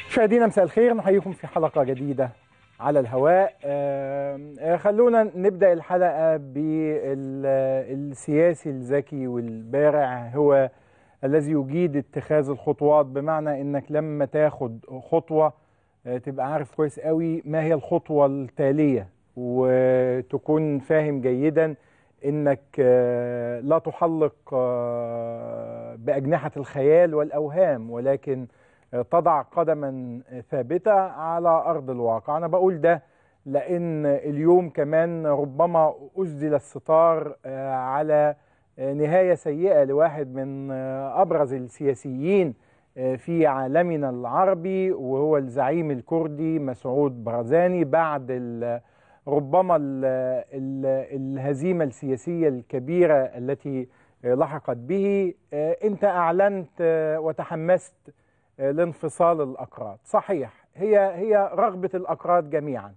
مشاهدينا مساء الخير نحييكم في حلقة جديدة على الهواء آه، خلونا نبدأ الحلقة بالسياسي الذكي والبارع هو الذي يجيد اتخاذ الخطوات بمعنى انك لما تاخد خطوة آه، تبقى عارف كويس قوي ما هي الخطوة التالية وتكون فاهم جيدا انك آه، لا تحلق آه، باجنحه الخيال والاوهام ولكن آه، تضع قدما ثابته على ارض الواقع انا بقول ده لان اليوم كمان ربما اسدل الستار آه، على آه، نهايه سيئه لواحد من آه، ابرز السياسيين آه، في عالمنا العربي وهو الزعيم الكردي مسعود برزاني بعد ال- ربما ال ال الهزيمة السياسية الكبيرة التي لحقت به آه، أنت أعلنت آه، وتحمست آه، لانفصال الأكراد صحيح هي هي رغبة الأكراد جميعا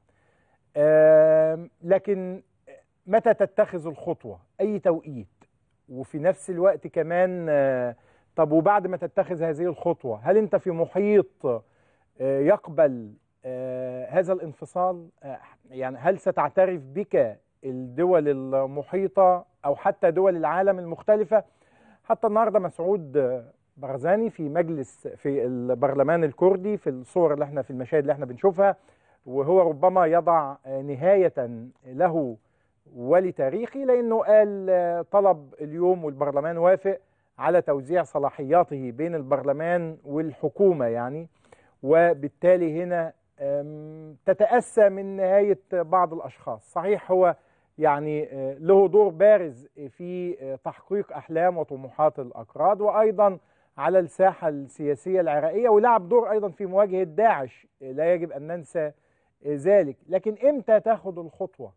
آم، لكن متى تتخذ الخطوة أي توقيت وفي نفس الوقت كمان آه، طب وبعد ما تتخذ هذه الخطوة هل أنت في محيط آه، يقبل آه، هذا الانفصال آه، يعني هل ستعترف بك الدول المحيطة أو حتى دول العالم المختلفة حتى النهاردة مسعود آه، برزاني في مجلس في البرلمان الكردي في الصور اللي احنا في المشاهد اللي احنا بنشوفها وهو ربما يضع آه، نهاية له ولتاريخه لأنه قال آه، طلب اليوم والبرلمان وافق على توزيع صلاحياته بين البرلمان والحكومة يعني وبالتالي هنا أم، تتأسى من نهاية بعض الأشخاص صحيح هو يعني آه، له دور بارز في آه، تحقيق أحلام وطموحات الأكراد وأيضا على الساحة السياسية العراقية ولعب دور أيضا في مواجهة داعش آه، لا يجب أن ننسى آه، ذلك لكن إمتى تاخد الخطوة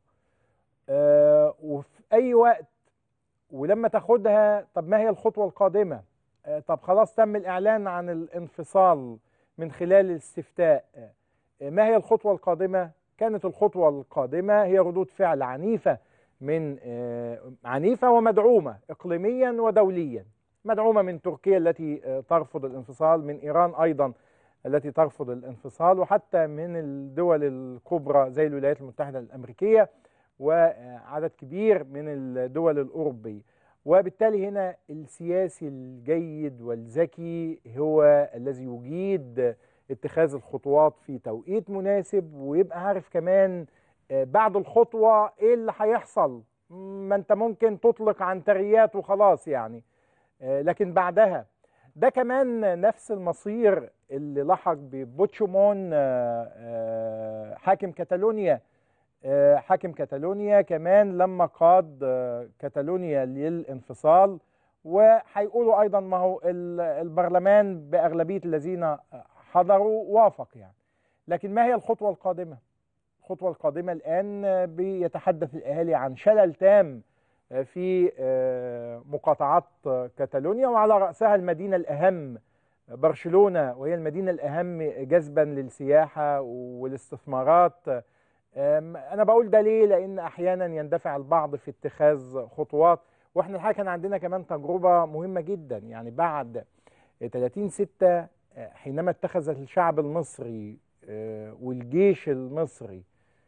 آه، وفي أي وقت ولما تاخدها طب ما هي الخطوة القادمة آه، طب خلاص تم الإعلان عن الانفصال من خلال الاستفتاء آه، ما هي الخطوة القادمة؟ كانت الخطوة القادمة هي ردود فعل عنيفة من آه، عنيفة ومدعومة إقليميا ودوليا مدعومة من تركيا التي آه، ترفض الانفصال من إيران أيضا التي ترفض الانفصال وحتى من الدول الكبرى زي الولايات المتحدة الأمريكية وعدد كبير من الدول الأوروبية وبالتالي هنا السياسي الجيد والذكي هو الذي يجيد اتخاذ الخطوات في توقيت مناسب ويبقى عارف كمان آه، بعد الخطوة ايه اللي هيحصل ما انت ممكن تطلق عنتريات وخلاص يعني آه، لكن بعدها ده كمان نفس المصير اللي لحق ببوتشومون آه، آه، حاكم كاتالونيا آه، حاكم كاتالونيا كمان لما قاد آه، كاتالونيا للانفصال وهيقولوا ايضا ما هو ال- البرلمان باغلبيه الذين حضروا وافق يعني لكن ما هي الخطوه القادمه الخطوه القادمه الان آه، بيتحدث الاهالي عن شلل تام آه، في آه، مقاطعات آه، كاتالونيا وعلى راسها المدينه الاهم برشلونه وهي المدينه الاهم جذبا للسياحه والاستثمارات أم، انا بقول ده ليه لان احيانا يندفع البعض في اتخاذ خطوات واحنا الحقيقه كان عندنا كمان تجربه مهمه جدا يعني بعد 30 6 حينما اتخذ الشعب المصري آه، والجيش المصري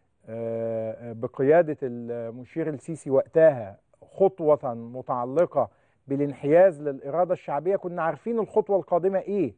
آه، بقياده المشير السيسي وقتها خطوه متعلقه بالانحياز للاراده الشعبيه كنا عارفين الخطوه القادمه ايه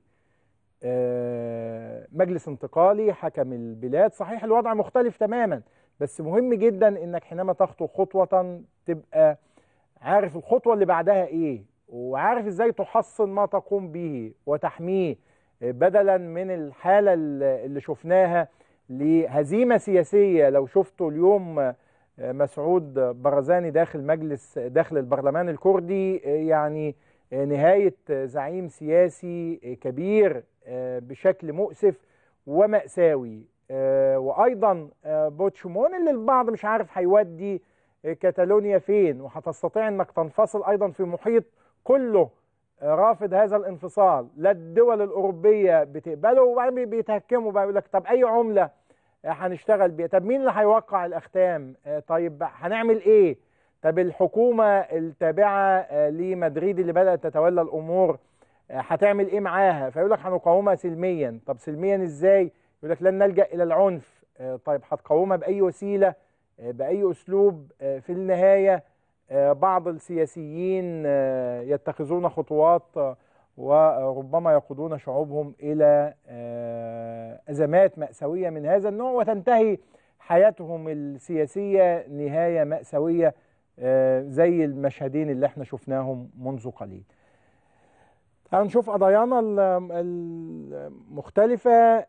آه، مجلس انتقالي حكم البلاد صحيح الوضع مختلف تماما بس مهم جدا انك حينما تخطو خطوة تبقى عارف الخطوة اللي بعدها ايه وعارف ازاي تحصن ما تقوم به وتحميه آه، بدلا من الحالة اللي اللي شفناها لهزيمة سياسية لو شفتوا اليوم آه، مسعود برزاني داخل مجلس داخل البرلمان الكردي آه، يعني آه، نهاية آه، زعيم سياسي آه، كبير آه، بشكل مؤسف ومأساوي آه، وأيضا آه، بوتشمون اللي البعض مش عارف هيودي آه، كاتالونيا فين وهتستطيع أنك تنفصل أيضا في محيط كله آه، رافض هذا الانفصال لا الدول الأوروبية بتقبله وبعدين بيتهكموا بقى يقول لك طب أي عملة آه، هنشتغل بيها طب مين اللي هيوقع الأختام آه، طيب هنعمل إيه طب الحكومة التابعة آه، لمدريد اللي بدأت تتولى الأمور هتعمل ايه معاها فيقول لك هنقاومها سلميا طب سلميا ازاي يقول لك لن نلجا الى العنف طيب هتقاومها باي وسيله باي اسلوب في النهايه بعض السياسيين يتخذون خطوات وربما يقودون شعوبهم الى ازمات ماساويه من هذا النوع وتنتهي حياتهم السياسيه نهايه ماساويه زي المشهدين اللي احنا شفناهم منذ قليل. تعالوا نشوف قضايانا المختلفة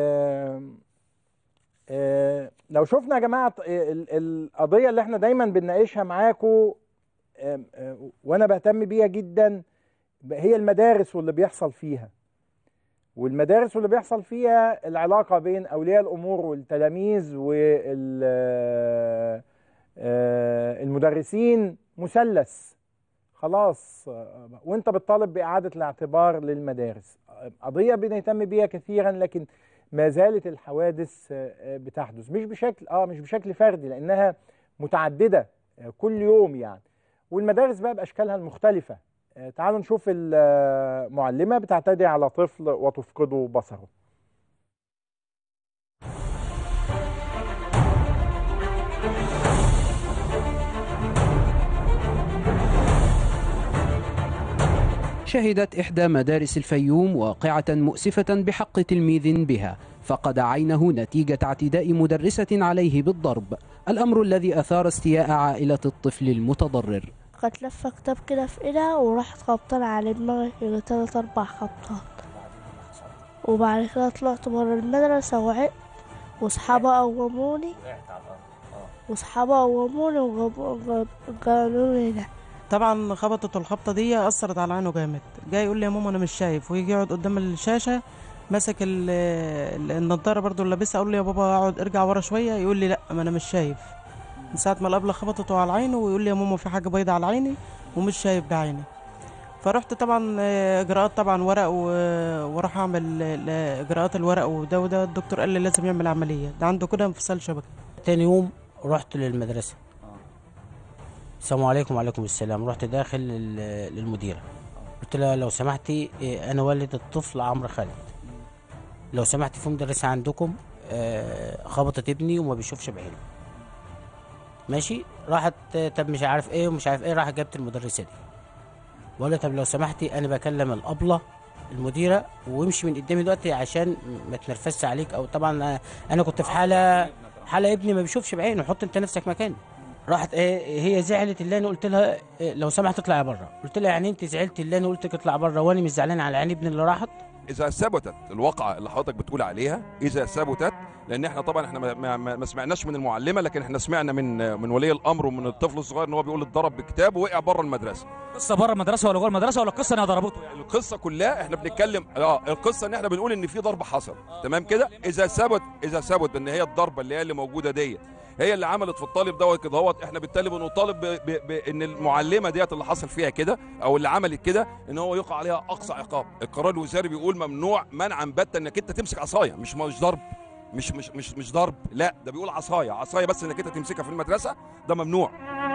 لو شفنا يا جماعة القضية اللي احنا دايما بنناقشها معاكم وانا بهتم بيها جدا هي المدارس واللي بيحصل فيها والمدارس واللي بيحصل فيها العلاقة بين أولياء الأمور والتلاميذ والمدرسين مثلث خلاص وانت بتطالب باعاده الاعتبار للمدارس قضيه بنهتم بيها كثيرا لكن ما زالت الحوادث بتحدث مش بشكل اه مش بشكل فردي لانها متعدده كل يوم يعني والمدارس بقى باشكالها المختلفه تعالوا نشوف المعلمه بتعتدي على طفل وتفقده بصره شهدت إحدى مدارس الفيوم واقعة مؤسفة بحق تلميذ بها فقد عينه نتيجة اعتداء مدرسة عليه بالضرب الأمر الذي أثار استياء عائلة الطفل المتضرر قد لف كتاب كده في إيدها وراحت خبطانة على دماغي كده تلات أربع خبطات وبعد كده طلعت بره المدرسة وعقت وصحابها قوموني وصحابها قوموني وقالوا لي ده طبعا خبطت الخبطه دي اثرت على عينه جامد جاي يقول لي يا ماما انا مش شايف ويجي يقعد قدام الشاشه ماسك النضاره برضو اللي لابسها اقول له يا بابا اقعد ارجع ورا شويه يقول لي لا ما انا مش شايف من ساعه ما الابله خبطته على عينه ويقول لي يا ماما في حاجه بيضة على عيني ومش شايف بعيني فرحت طبعا اجراءات طبعا ورق وراح اعمل اجراءات الورق وده وده الدكتور قال لي لازم يعمل عمليه ده عنده كده انفصال شبكي تاني يوم رحت للمدرسه السلام عليكم وعليكم السلام رحت داخل للمديره قلت لها لو سمحتي انا والد الطفل عمرو خالد لو سمحتي في مدرسه عندكم خبطت ابني وما بيشوفش بعينه ماشي راحت طب مش عارف ايه ومش عارف ايه راح جابت المدرسه دي بقول لها طب لو سمحتي انا بكلم الابله المديره وامشي من قدامي دلوقتي عشان ما تنرفزش عليك او طبعا انا كنت في حاله حاله ابني ما بيشوفش بعينه حط انت نفسك مكاني راحت ايه هي زعلت اللي انا قلت لها إيه لو سمحت اطلعي بره قلت لها يعني انت زعلت اللي انا قلت لك اطلع بره وانا مش زعلان على عين ابني اللي راحت اذا ثبتت الواقعه اللي حضرتك بتقول عليها اذا ثبتت لان احنا طبعا احنا ما, ما, ما سمعناش من المعلمه لكن احنا سمعنا من من ولي الامر ومن الطفل الصغير ان هو بيقول اتضرب بكتاب ووقع بره المدرسه قصه بره المدرسه ولا جوه المدرسه ولا القصه انها ضربته يعني القصه كلها احنا بنتكلم اه القصه ان احنا بنقول ان في ضرب حصل تمام كده اذا ثبت اذا ثبت ان هي الضربه اللي هي اللي موجوده ديت هي اللي عملت في الطالب دوت كده هوت احنا بالتالي بنطالب بان المعلمه ديت اللي حصل فيها كده او اللي عملت كده ان هو يقع عليها اقصى عقاب القرار الوزاري بيقول ممنوع منعا باتا انك انت تمسك عصايه مش مش ضرب مش مش مش مش ضرب لا ده بيقول عصايه عصايه بس انك انت تمسكها في المدرسه ده ممنوع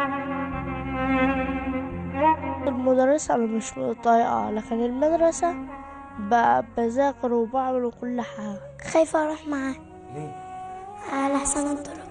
المدرسة أنا مش طايقة لكن المدرسة بذاكر وبعمل كل حاجة خايفة أروح معاه ليه؟ على حسن الضرب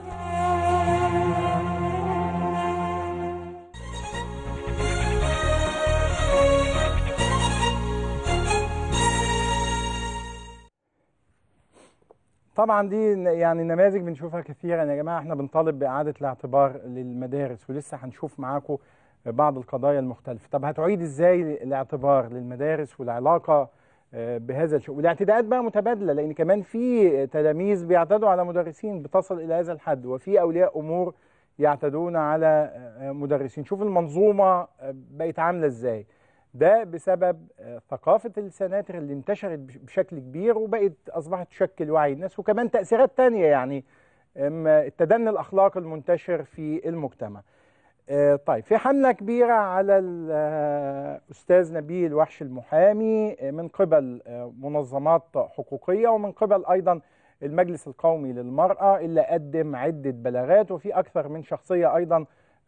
طبعا دي يعني نماذج بنشوفها كثيرا يا جماعه احنا بنطالب باعاده الاعتبار للمدارس ولسه هنشوف معاكم بعض القضايا المختلفه طب هتعيد ازاي الاعتبار للمدارس والعلاقه بهذا الشيء والاعتداءات بقى متبادله لان كمان في تلاميذ بيعتدوا على مدرسين بتصل الى هذا الحد وفي اولياء امور يعتدون على مدرسين شوف المنظومه بقت عامله ازاي ده بسبب ثقافة السناتر اللي انتشرت بشكل كبير وبقت أصبحت تشكل وعي الناس وكمان تأثيرات تانية يعني التدني الأخلاقي المنتشر في المجتمع طيب في حملة كبيرة على الأستاذ نبيل وحش المحامي من قبل منظمات حقوقية ومن قبل أيضا المجلس القومي للمرأة اللي قدم عدة بلاغات وفي أكثر من شخصية أيضا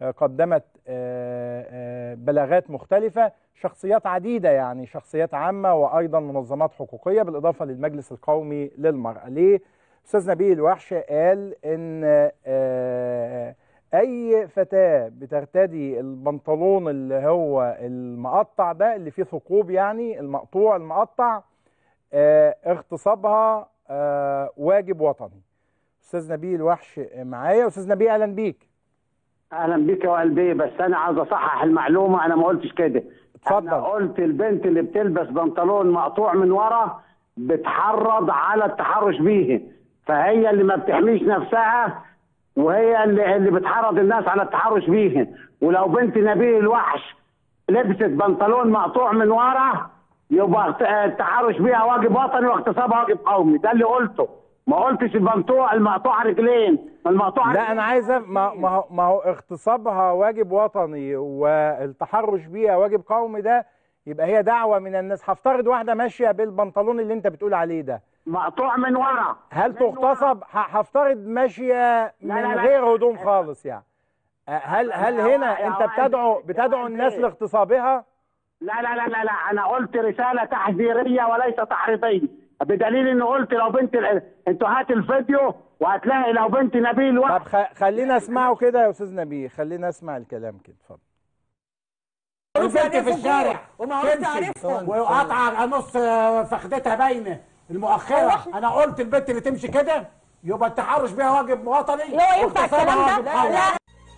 آه، قدمت آه، آه، بلاغات مختلفة شخصيات عديدة يعني شخصيات عامة وأيضا منظمات حقوقية بالإضافة للمجلس القومي للمرأة ليه؟ أستاذ نبيل الوحش قال إن آه، أي فتاة بترتدي البنطلون اللي هو المقطع ده اللي فيه ثقوب يعني المقطوع المقطع آه، اغتصابها آه، واجب وطني أستاذ نبيل وحش معايا أستاذ نبيل أهلا بيك اهلا بك يا قلبي بس انا عاوز اصحح المعلومه انا ما قلتش كده اتفضل. انا قلت البنت اللي بتلبس بنطلون مقطوع من ورا بتحرض على التحرش بيه فهي اللي ما بتحميش نفسها وهي اللي اللي بتحرض الناس على التحرش بيه ولو بنت نبيل الوحش لبست بنطلون مقطوع من ورا يبقى التحرش بيها واجب وطني واغتصابها واجب قومي ده اللي قلته ما قلتش البنطوع المقطوع رجلين المقطوع لا انا عايز أف- ما ما هو ما هو اغتصابها واجب وطني والتحرش بيها واجب قومي ده يبقى هي دعوه من الناس هفترض واحده ماشيه بالبنطلون اللي انت بتقول عليه ده مقطوع من ورا هل تغتصب ه- هفترض ماشيه من لا، لا. غير هدوم خالص يعني أه، هل هل يا هنا يا انت واد- بتدعو يا بتدعو واد الناس إيه؟ لاغتصابها لا لا لا لا لا انا قلت رساله تحذيريه وليس تحريضيه بدليل انه قلت لو بنت ال- انتوا هات الفيديو وهتلاقي لو بنت نبيل طب واحد خ- خلينا اسمعه كده يا استاذ نبيل خلينا اسمع الكلام كده اتفضل البنت في الشارع تمشي وقطع نص فخدتها باينه المؤخره انا قلت البنت اللي تمشي كده يبقى التحرش بيها واجب وطني هو ينفع واغتصابها الكلام واجب ده؟ قومي. لا.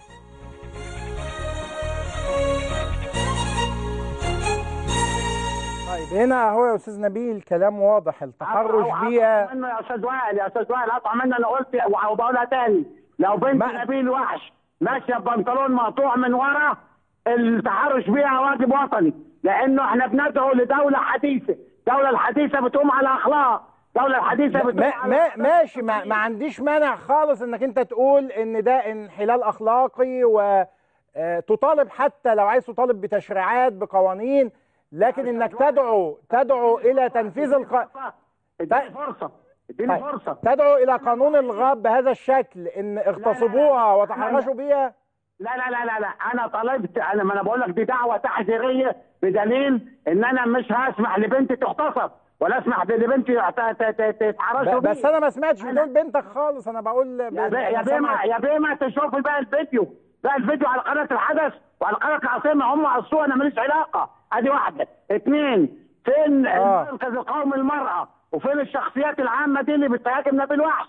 طيب هنا اهو يا استاذ نبيل كلام واضح التحرش قطع بيها منه يا استاذ وائل يا استاذ وائل قطع منه انا قلت وبقولها تاني لو بنت ما- نبيل وحش ماشيه ببنطلون مقطوع من ورا التحرش بيها واجب وطني لانه احنا بندعو لدوله حديثه الدوله الحديثه بتقوم على اخلاق الدوله الحديثه بتقوم ما على ما ماشي ما, ما عنديش مانع خالص انك انت تقول ان ده انحلال اخلاقي وتطالب حتى لو عايز تطالب بتشريعات بقوانين لكن انك تدعو تدعو الى تنفيذ الق... اديني فرصه اديني طيب، فرصه تدعو الى قانون الغاب بهذا الشكل ان اغتصبوها وتحرشوا بيها لا لا لا لا لا انا طلبت انا ما انا بقول لك دي دعوه تحذيريه بدليل ان انا مش هسمح لبنتي تغتصب ولا اسمح لبنتي ت- ت- ت- تتحرشوا ب- بس بيه. انا ما سمعتش بتقول بنتك خالص انا بقول يا ب- بي- يا أنا بيما سامع- يا بيما تشوف بقى الفيديو بقى الفيديو على قناه الحدث وعلى قناه العاصمه هم قصوها انا ماليش علاقه ادي واحده اثنين فين آه. المركز القومي للمراه وفين الشخصيات العامه دي اللي بتهاجم نبيل وحش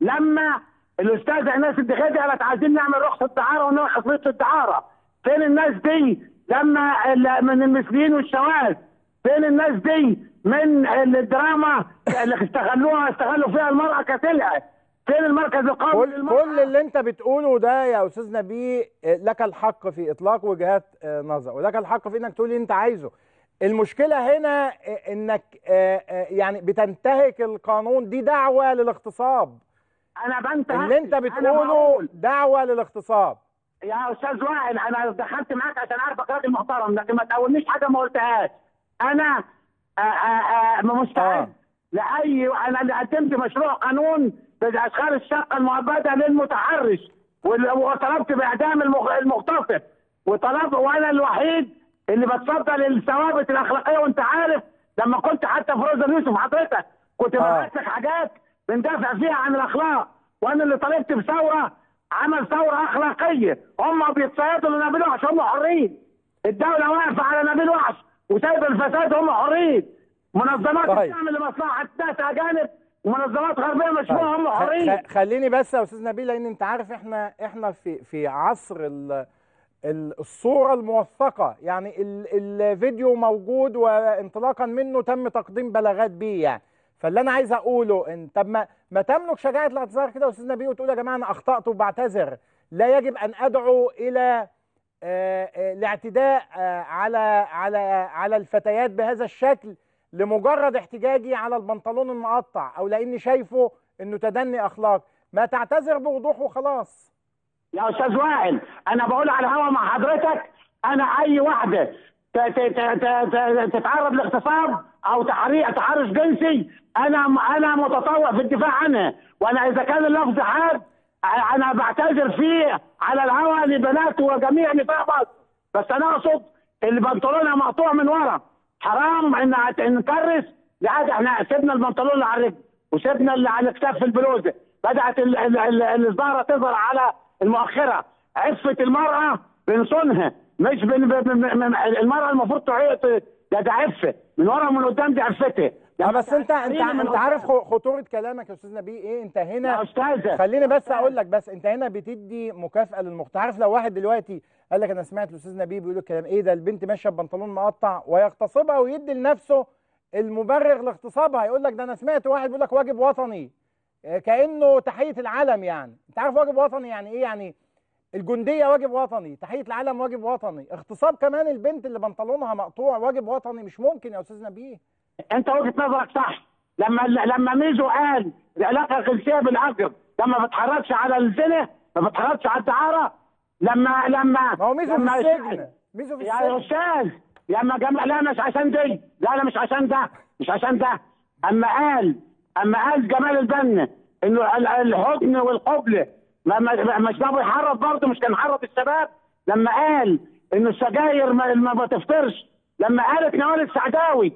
لما الاستاذه ايناس الدخيدي قالت عايزين نعمل رخصه دعاره ونرخص رخصه الدعاره فين الناس دي لما ال- من المثليين والشواذ فين الناس دي من الدراما اللي استغلوها استغلوا فيها المراه كسلعه فين المركز القومي كل كل اللي انت بتقوله ده يا استاذ نبيه آه، لك الحق في اطلاق وجهات آه، نظر ولك الحق في انك تقول اللي انت عايزه المشكله هنا آه، انك آه، آه، يعني بتنتهك القانون دي دعوه للاغتصاب انا بنتهك اللي انت أنا بتقوله بقول. دعوه للاغتصاب يا استاذ وائل انا دخلت معاك عشان اعرفك راجل محترم لكن ما تقولنيش حاجه ما قلتهاش انا آآ آآ مستعد لاي انا اللي قدمت مشروع قانون باشغال الشقه المؤبده للمتحرش وال- وطلبت باعدام المغ- المغتصب وطلب وانا الوحيد اللي بتصدى للثوابت الاخلاقيه وانت عارف لما كنت حتى في روزا يوسف حضرتك كنت ببعت لك حاجات بندافع فيها عن الاخلاق وانا اللي طالبت بثوره عمل ثوره اخلاقيه هم بيتصيدوا لنبيل وحش هم حرين الدوله واقفه على نبيل وحش وسايبه الفساد هم حرين منظمات طيب. بتعمل لمصلحه ناس اجانب ومنظمات غربيه مشروع هم خ- حرين خ- خليني بس يا استاذ نبيل لان انت عارف احنا احنا في في عصر ال ال- الصوره الموثقه يعني ال- الفيديو موجود وانطلاقا منه تم تقديم بلاغات بيه يعني فاللي انا عايز اقوله ان طب ما ما تملك شجاعه الاعتذار كده يا استاذ نبيل وتقول يا جماعه انا اخطات وبعتذر لا يجب ان ادعو الى آه، آه، الاعتداء آه، على على على الفتيات بهذا الشكل لمجرد احتجاجي على البنطلون المقطع او لاني شايفه انه تدني اخلاق ما تعتذر بوضوح وخلاص يا استاذ وائل انا بقول على الهوا مع حضرتك انا اي واحده ت- ت- ت- ت- ت- تتعرض لاغتصاب او تحريق تحرش جنسي انا انا متطوع في الدفاع عنها وانا اذا كان اللفظ حاد انا بعتذر فيه على الهوا لبنات وجميع نساء مصر بس انا اقصد اللي بنطلونها مقطوع من ورا حرام ان إن نكرس لا احنا سيبنا البنطلون اللي على الرجل وسيبنا اللي على الكتاف في البلوزه بدات ال- ال- ال- الزهره تظهر على المؤخره عفه المراه بنصونها مش بن ب- ب- ب- المراه المفروض تعيط ده ده عفه من ورا ومن قدام دي عفتها اه بس انت انت تعريف من انت عارف خ- خطوره كلامك يا استاذ نبيه ايه انت هنا يا أستاذة. خليني بس اقول لك بس انت هنا بتدي مكافاه للمخ عارف لو واحد دلوقتي قال لك انا سمعت الاستاذ نبيه بيقول الكلام ايه ده البنت ماشيه ببنطلون مقطع ويغتصبها ويدي لنفسه المبرر لاغتصابها يقول لك ده انا سمعت واحد بيقول لك واجب وطني آه، كانه تحيه العلم يعني انت عارف واجب وطني يعني ايه يعني الجنديه واجب وطني تحيه العلم واجب وطني اغتصاب كمان البنت اللي بنطلونها مقطوع واجب وطني مش ممكن يا استاذ نبيه انت وجهه نظرك صح لما لما ميزو قال العلاقه جنسيه بالعقد لما ما بتحركش على الزنا ما بتحركش على الدعاره لما لما ما هو ميزو في لما السجن ميزو في يا السجن استاذ لما جمع لا مش عشان دي لا لا مش عشان ده مش عشان ده اما قال اما قال جمال البنا انه ال- الحضن والقبله ما ما مش ده بيحرض برضه مش كان حرض الشباب لما قال انه السجاير ما, ما بتفطرش لما قالت نوال السعداوي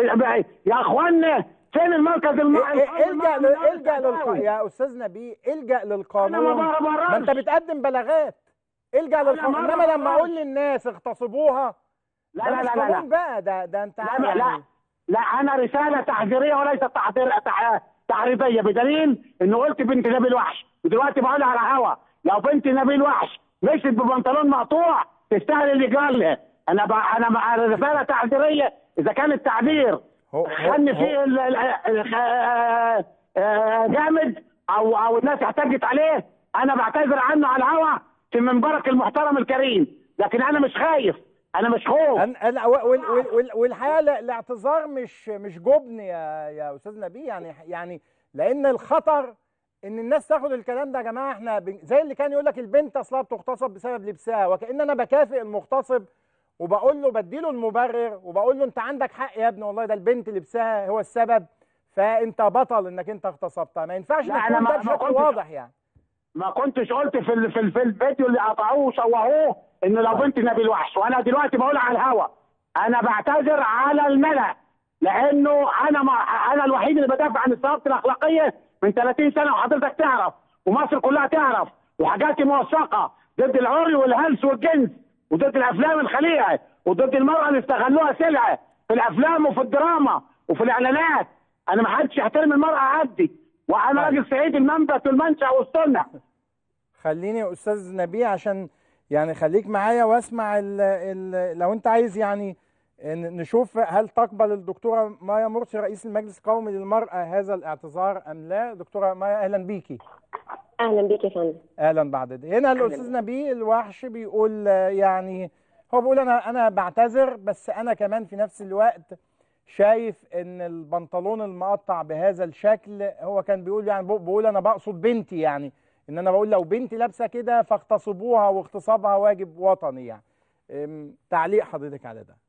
يا اخوانا فين المركز الم... إيه- إيه- الجا ل- الجا للق... يا استاذ نبيه الجا للقانون أنا ما بربرش. ما انت بتقدم بلاغات الجا للقانون ما انما لما بربرش. اقول للناس اغتصبوها لا ده لا مش لا لا قانون لا. بقى ده ده انت لا لا يعني لا لا انا رساله تحذيريه وليست تحذير تح- تحريضيه بدليل انه قلت بنت نبيل وحش ودلوقتي بقولها على هوا لو بنت نبيل وحش مشيت ببنطلون مقطوع تستاهل اللي جالها انا ب... انا مع رساله تحذيريه اذا كان التعبير هو- خلني هو- فيه ال- ال- ال- آه، آه، جامد او او الناس احتجت عليه انا بعتذر عنه على الهوا في منبرك المحترم الكريم لكن انا مش خايف انا مش خوف أن... أن... وال... وال... وال... والحقيقه لا- الاعتذار مش مش جبن يا يا استاذ نبيه يعني يعني لان الخطر ان الناس تاخد الكلام ده يا جماعه احنا ب... زي اللي كان يقول لك البنت اصلها بتغتصب بسبب لبسها وكان انا بكافئ المغتصب وبقول له بديله المبرر وبقول له انت عندك حق يا ابني والله ده البنت لبسها هو السبب فانت بطل انك انت اغتصبتها ما ينفعش لا، أنا نكون ما- ده ما بشكل كنتش- واضح يعني ما كنتش قلت في ال- في, ال- في الفيديو اللي قطعوه وشوهوه ان لو بنت نبيل وحش وانا دلوقتي بقول على الهوا انا بعتذر على الملأ لانه انا ما انا الوحيد اللي بدافع عن الثوابت الاخلاقيه من 30 سنه وحضرتك تعرف ومصر كلها تعرف وحاجاتي موثقه ضد العري والهلس والجنس وضد الافلام الخليعه وضد المراه اللي استغلوها سلعه في الافلام وفي الدراما وفي الاعلانات انا ما حدش يحترم المراه قدي وانا راجل سعيد المنبت والمنشا والسنه خليني يا استاذ نبيه عشان يعني خليك معايا واسمع ال ال لو انت عايز يعني ن- نشوف هل تقبل الدكتوره مايا مرسي رئيس المجلس القومي للمراه هذا الاعتذار ام لا دكتوره مايا اهلا بيكي اهلا بيك يا فندم اهلا بعد ده هنا الاستاذ نبيه الوحش بيقول آه، يعني هو بيقول انا انا بعتذر بس انا كمان في نفس الوقت شايف ان البنطلون المقطع بهذا الشكل هو كان بيقول يعني بق- بقول انا بقصد بنتي يعني ان انا بقول لو بنتي لابسه كده فاغتصبوها واغتصابها واجب وطني يعني أم، تعليق حضرتك على ده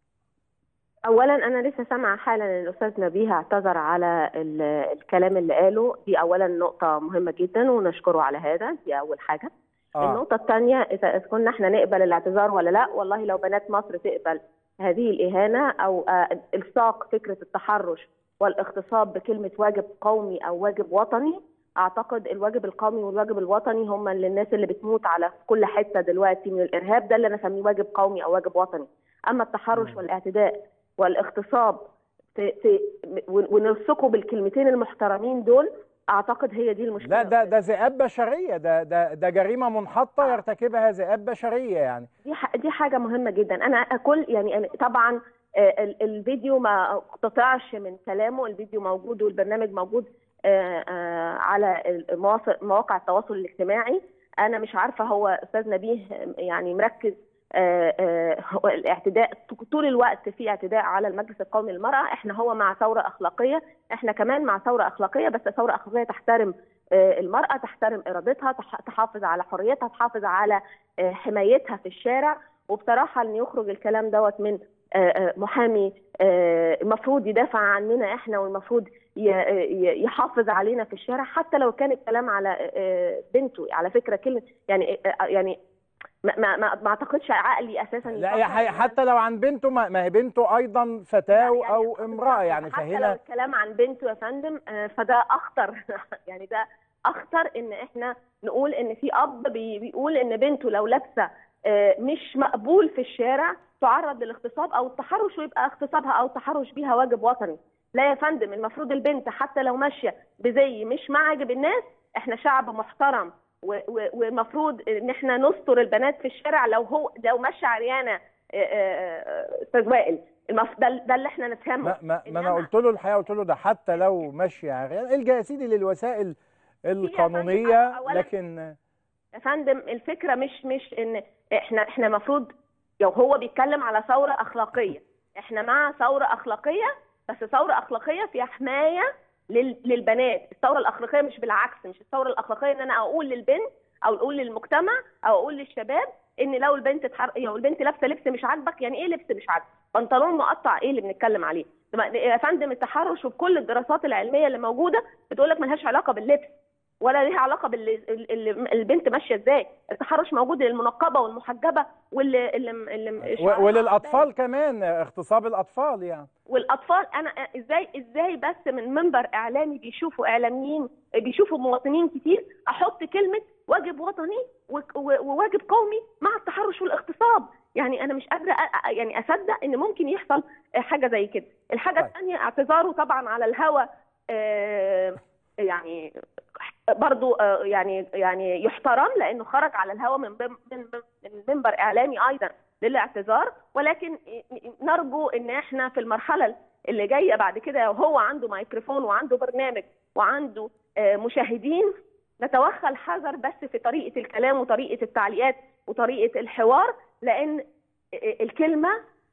اولا انا لسه سامعه حالا ان الاستاذ نبيه اعتذر على ال- الكلام اللي قاله دي اولا نقطه مهمه جدا ونشكره على هذا دي اول حاجه آه. النقطه الثانيه اذا إذا كنا احنا نقبل الاعتذار ولا لا والله لو بنات مصر تقبل هذه الاهانه او آه، الصاق فكره التحرش والاغتصاب بكلمه واجب قومي او واجب وطني اعتقد الواجب القومي والواجب الوطني هم اللي الناس اللي بتموت على كل حته دلوقتي من الارهاب ده اللي انا اسميه واجب قومي او واجب وطني اما التحرش والاعتداء والاغتصاب في في ونلصقه بالكلمتين المحترمين دول اعتقد هي دي المشكله لا ده ده ذئاب بشريه ده ده ده جريمه منحطه يرتكبها ذئاب بشريه يعني دي ح- دي حاجه مهمه جدا انا كل يعني أنا طبعا آه، ال- الفيديو ما قطعش من كلامه الفيديو موجود والبرنامج موجود آه، آه، على المواصل- مواقع التواصل الاجتماعي انا مش عارفه هو استاذ نبيه يعني مركز آه، آه، هو الاعتداء طول الوقت في اعتداء على المجلس القومي للمراه احنا هو مع ثوره اخلاقيه احنا كمان مع ثوره اخلاقيه بس ثوره اخلاقيه تحترم آه، المراه تحترم ارادتها تح- تحافظ على حريتها تحافظ على آه، حمايتها في الشارع وبصراحه ان يخرج الكلام دوت من آه، آه، محامي آه، المفروض يدافع عننا احنا والمفروض ي- ي- يحافظ علينا في الشارع حتى لو كان الكلام على آه، بنته على فكره كلمه يعني آه، يعني ما ما ما ما اعتقدش عقلي اساسا لا يفكر يا حي- حتى لو عن بنته ما ما هي بنته ايضا فتاه او امراه يعني حتى لو فهنا الكلام عن بنته يا فندم آه، فده اخطر يعني ده اخطر ان احنا نقول ان في اب بي- بيقول ان بنته لو لابسه آه، مش مقبول في الشارع تعرض للاغتصاب او التحرش ويبقى اغتصابها او التحرش بيها واجب وطني لا يا فندم المفروض البنت حتى لو ماشيه بزي مش معجب الناس احنا شعب محترم و- و- والمفروض ان احنا نستر البنات في الشارع لو هو لو ماشيه عريانه آه، آه، استاذ وائل المف- ده ده اللي احنا نفهمه ما, ما, ما انا قلت له الحقيقه قلت له ده حتى لو ماشي عريان الجا يا سيدي للوسائل القانونيه أولاً- لكن يا فندم الفكره مش مش ان احنا احنا المفروض لو هو بيتكلم على ثوره اخلاقيه احنا مع ثوره اخلاقيه بس ثوره اخلاقيه فيها حمايه لل- للبنات الثوره الاخلاقيه مش بالعكس مش الثوره الاخلاقيه ان انا اقول للبنت او اقول للمجتمع او اقول للشباب ان لو البنت اتحر... لو البنت لابسه لبس مش عاجبك يعني ايه لبس مش عاجبك بنطلون مقطع ايه اللي بنتكلم عليه طب يا فندم التحرش وبكل الدراسات العلميه اللي موجوده بتقول لك ملهاش علاقه باللبس ولا ليها علاقه بالبنت ماشيه ازاي التحرش موجود للمنقبه والمحجبه واللي اللي اللي و- وللاطفال كمان اغتصاب الاطفال يعني والاطفال انا ازاي ازاي بس من منبر اعلامي بيشوفوا اعلاميين بيشوفوا مواطنين كتير احط كلمه واجب وطني و- و- وواجب قومي مع التحرش والاغتصاب يعني انا مش قادره أ- أ- يعني اصدق ان ممكن يحصل حاجه زي كده الحاجه الثانيه اعتذاره طبعا على الهوى آه، يعني برضو آه، يعني يعني يحترم لانه خرج على الهوى من بم- من من منبر اعلامي ايضا للاعتذار ولكن نرجو ان احنا في المرحله اللي جايه بعد كده وهو عنده ميكروفون وعنده برنامج وعنده آه، مشاهدين نتوخى الحذر بس في طريقه الكلام وطريقه التعليقات وطريقه الحوار لان الكلمه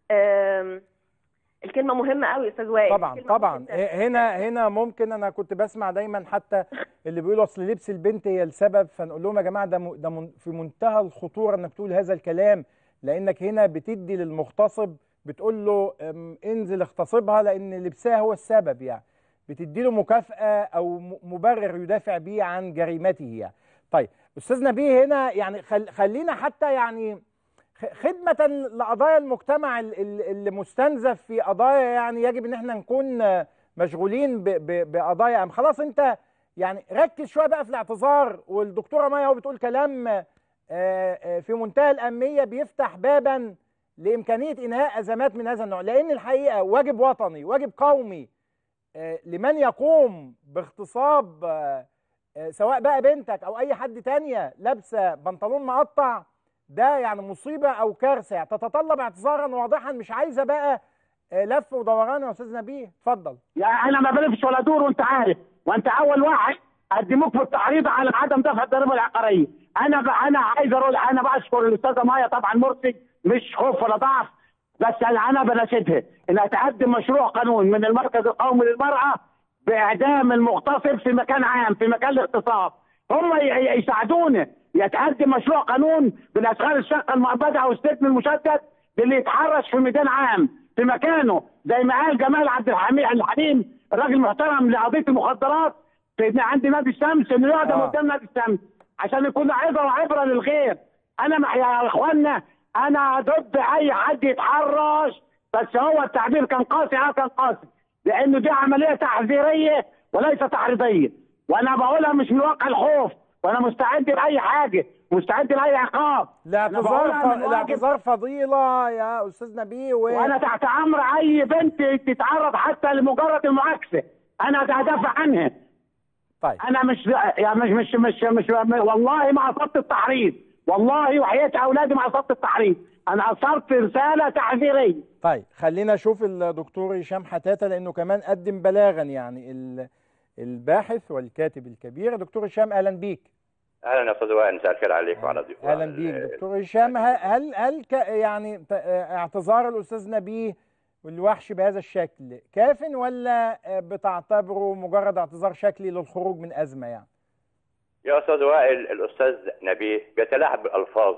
آم، الكلمه مهمه قوي يا استاذ وائل طبعا طبعا هنا هنا ممكن انا كنت بسمع دايما حتى اللي بيقولوا اصل لبس البنت هي السبب فنقول لهم يا جماعه ده م- ده من- في منتهى الخطوره انك تقول هذا الكلام لانك هنا بتدي للمغتصب بتقول له أم، انزل اغتصبها لان لبسها هو السبب يعني بتدي له مكافاه او م- مبرر يدافع بيه عن جريمته يعني طيب استاذ نبيه هنا يعني خل خلينا حتى يعني خ- خدمة لقضايا المجتمع ال- ال- اللي مستنزف في قضايا يعني يجب ان احنا نكون آه، مشغولين ب- ب- بقضايا أم خلاص انت يعني ركز شوية بقى في الاعتذار والدكتورة مايا هو بتقول كلام آه، آه، في منتهى الأهمية بيفتح بابا لإمكانية إنهاء أزمات من هذا النوع لأن الحقيقة واجب وطني واجب قومي آه، لمن يقوم باغتصاب آه، آه، سواء بقى بنتك أو أي حد تانية لابسة بنطلون مقطع ده يعني مصيبه او كارثه يعني تتطلب اعتذارا واضحا مش عايزه بقى آه، لف ودوران يا استاذ نبيه اتفضل يا انا ما بلفش ولا دور وانت عارف وانت اول واحد قدموك في التعريض على عدم دفع الضريبه العقاريه انا ب... انا عايز اقول انا بشكر الاستاذه مايا طبعا مرسي مش خوف ولا ضعف بس انا انا بناشدها انها تقدم مشروع قانون من المركز القومي للمراه باعدام المغتصب في مكان عام في مكان الاغتصاب هم ي- ي- يساعدونا يتقدم مشروع قانون بالاشغال الشاقه المؤبده او السجن المشدد للي يتحرش في ميدان عام في مكانه زي ما قال جمال عبد الحميد الحليم الراجل المحترم لقضيه المخدرات في عند نادي الشمس انه يقدم آه. قدام نادي الشمس عشان يكون عبره وعبره للغير انا مع يا اخوانا انا ضد اي حد يتحرش بس هو التعبير كان قاسي اه كان قاسي لانه دي عمليه تحذيريه وليس تحريضيه وانا بقولها مش من واقع الخوف وانا مستعد لاي حاجه مستعد لاي عقاب أنا الاعتذار بقولها ف... من واجب- الاعتذار فضيله يا استاذ نبيه و... وانا تحت امر اي بنت تتعرض حتى لمجرد المعاكسه انا هدافع عنها طيب انا مش يعني مش مش مش, مش والله ما قصدت التحريض والله وحياه اولادي ما قصدت التحريض انا اصرت رساله تحذيريه طيب خلينا نشوف الدكتور هشام حتاته لانه كمان قدم بلاغا يعني ال... الباحث والكاتب الكبير دكتور هشام اهلا بيك اهلا يا استاذ وائل مساء الخير عليك وعلى ضيوفك اهلا بيك دكتور هشام ه- هل هل ك... يعني ت- اعتذار الاستاذ نبيه والوحش بهذا الشكل كاف ولا بتعتبره مجرد اعتذار شكلي للخروج من ازمه يعني يا استاذ وائل الاستاذ نبيه بيتلاعب بالالفاظ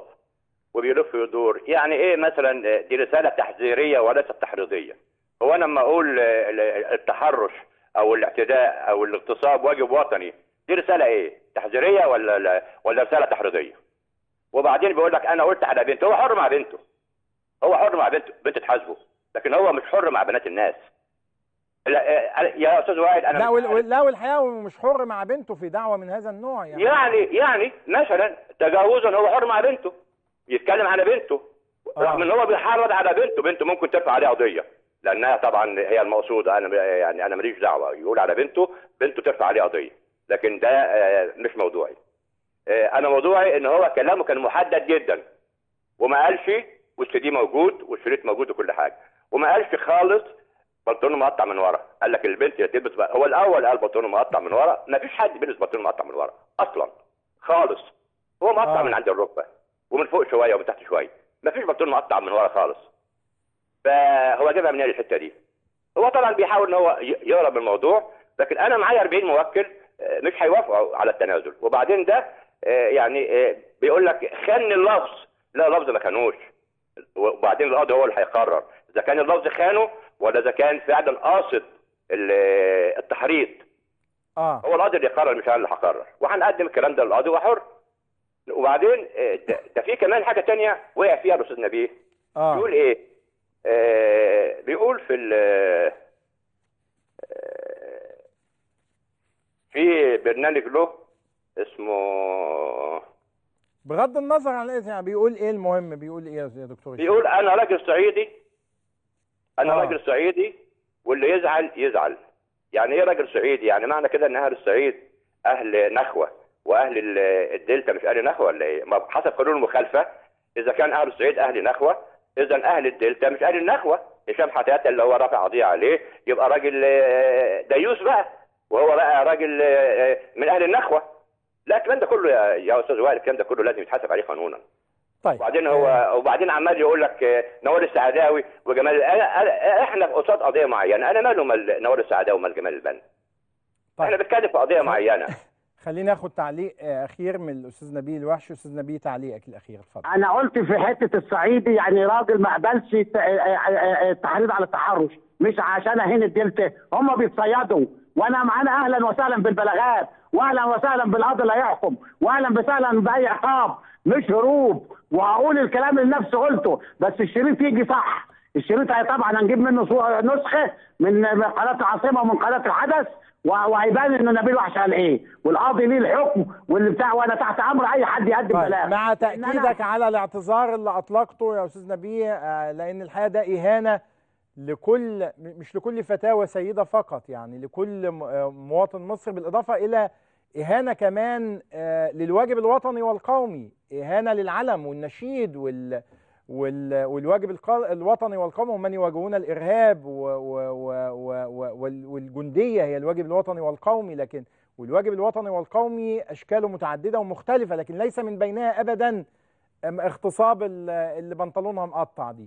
وبيلف ويدور يعني ايه مثلا دي رساله تحذيريه وليست تحريضيه هو انا لما اقول التحرش او الاعتداء او الاغتصاب واجب وطني دي رساله ايه تحذيريه ولا لا- ولا رساله تحريضيه وبعدين بيقول لك انا قلت على بنته هو حر مع بنته هو حر مع بنته بنت تحاسبه لكن هو مش حر مع بنات الناس لا آه، يا استاذ وائل انا لا مش وال- عارف. وال- لا والحقيقه هو مش حر مع بنته في دعوه من هذا النوع يعني يعني يعني مثلا تجاوزا هو حر مع بنته يتكلم على بنته رغم ان هو بيحرض على بنته بنته ممكن ترفع عليه قضيه لانها طبعا هي المقصوده انا يعني انا ماليش دعوه يقول على بنته بنته ترفع عليه قضيه لكن ده آه، مش موضوعي آه، انا موضوعي ان هو كلامه كان محدد جدا وما قالش والسي دي موجود والشريط موجود وكل حاجه وما قالش خالص بنطلون مقطع من ورا قال لك البنت اللي تلبس بقى هو الاول قال بنطلون مقطع من ورا ما فيش حد بيلبس بنطلون مقطع من ورا اصلا خالص هو مقطع آه. من عند الركبه ومن فوق شويه ومن تحت شويه ما فيش بنطلون مقطع من ورا خالص فهو جابها من الحته دي هو طبعا بيحاول ان هو ي- يهرب من الموضوع لكن انا معايا 40 موكل آه، مش هيوافقوا على التنازل وبعدين ده آه، يعني آه، بيقول لك خان اللفظ لا لفظ ما خانوش وبعدين القاضي هو اللي هيقرر اذا كان اللفظ خانه ولا اذا كان فعلا قاصد ال- التحريض اه هو القاضي اللي يقرر مش انا اللي هقرر وهنقدم الكلام ده للقاضي وحر وبعدين آه، ده ده في كمان حاجه تانية وقع فيها الاستاذ نبيه اه بيقول ايه آه بيقول في ال في برنامج له اسمه بغض النظر عن الاذن يعني بيقول ايه المهم بيقول ايه يا دكتور هشام؟ بيقول انا راجل صعيدي انا آه. راجل صعيدي واللي يزعل يزعل يعني ايه راجل صعيدي يعني معنى كده ان اهل الصعيد اهل نخوه واهل ال- الدلتا مش اهل نخوه ولا ايه ما حسب قانون المخالفه اذا كان اهل الصعيد اهل نخوه اذا اهل الدلتا مش اهل النخوه هشام حتاته اللي هو رافع قضيه عليه يبقى راجل آه، ديوس بقى وهو بقى راجل آه، من اهل النخوه لا الكلام ده كله يا يا استاذ وائل الكلام ده كله لازم يتحاسب عليه قانونا طيب وبعدين هو وبعدين عمال يقول لك آه، نوال السعداوي وجمال أنا أنا احنا قصاد قضيه معينه انا ماله مال نوال السعداوي ومال جمال البنا طيب. احنا بنتكلم في قضيه معينه خلينا ناخد تعليق آه، اخير من الاستاذ نبيل الوحش استاذ نبيل تعليقك الاخير اتفضل انا قلت في حته الصعيدي يعني راجل ما قبلش ت- آه، آه، آه، التحريض على التحرش مش عشان اهين الدلتا هم بيتصيدوا وانا معانا اهلا وسهلا بالبلاغات واهلا وسهلا بالقاضي اللي هيحكم واهلا وسهلا باي عقاب مش هروب وهقول الكلام اللي نفسي قلته بس الشريط يجي صح الشريط هي طبعا هنجيب منه صو- نسخه من من قناه العاصمه ومن قناه الحدث و- وهيبان ان نبيل وحش قال ايه والقاضي ليه الحكم واللي بتاع وانا تحت امر اي حد يقدم طيب بلاغ مع لأن أنا- تاكيدك على الاعتذار اللي اطلقته يا استاذ نبيه آه، لان الحقيقه ده اهانه لكل م- مش لكل فتاه وسيده فقط يعني لكل م- آه، مواطن مصري بالاضافه الى اهانه كمان آه، للواجب الوطني والقومي اهانه للعلم والنشيد وال وال- والواجب الق- الوطني والقومي ومن يواجهون الارهاب و و و و و وال- والجنديه هي الواجب الوطني والقومي لكن والواجب الوطني والقومي اشكاله متعدده ومختلفه لكن ليس من بينها ابدا أم اغتصاب ال- اللي بنطلونها مقطع دي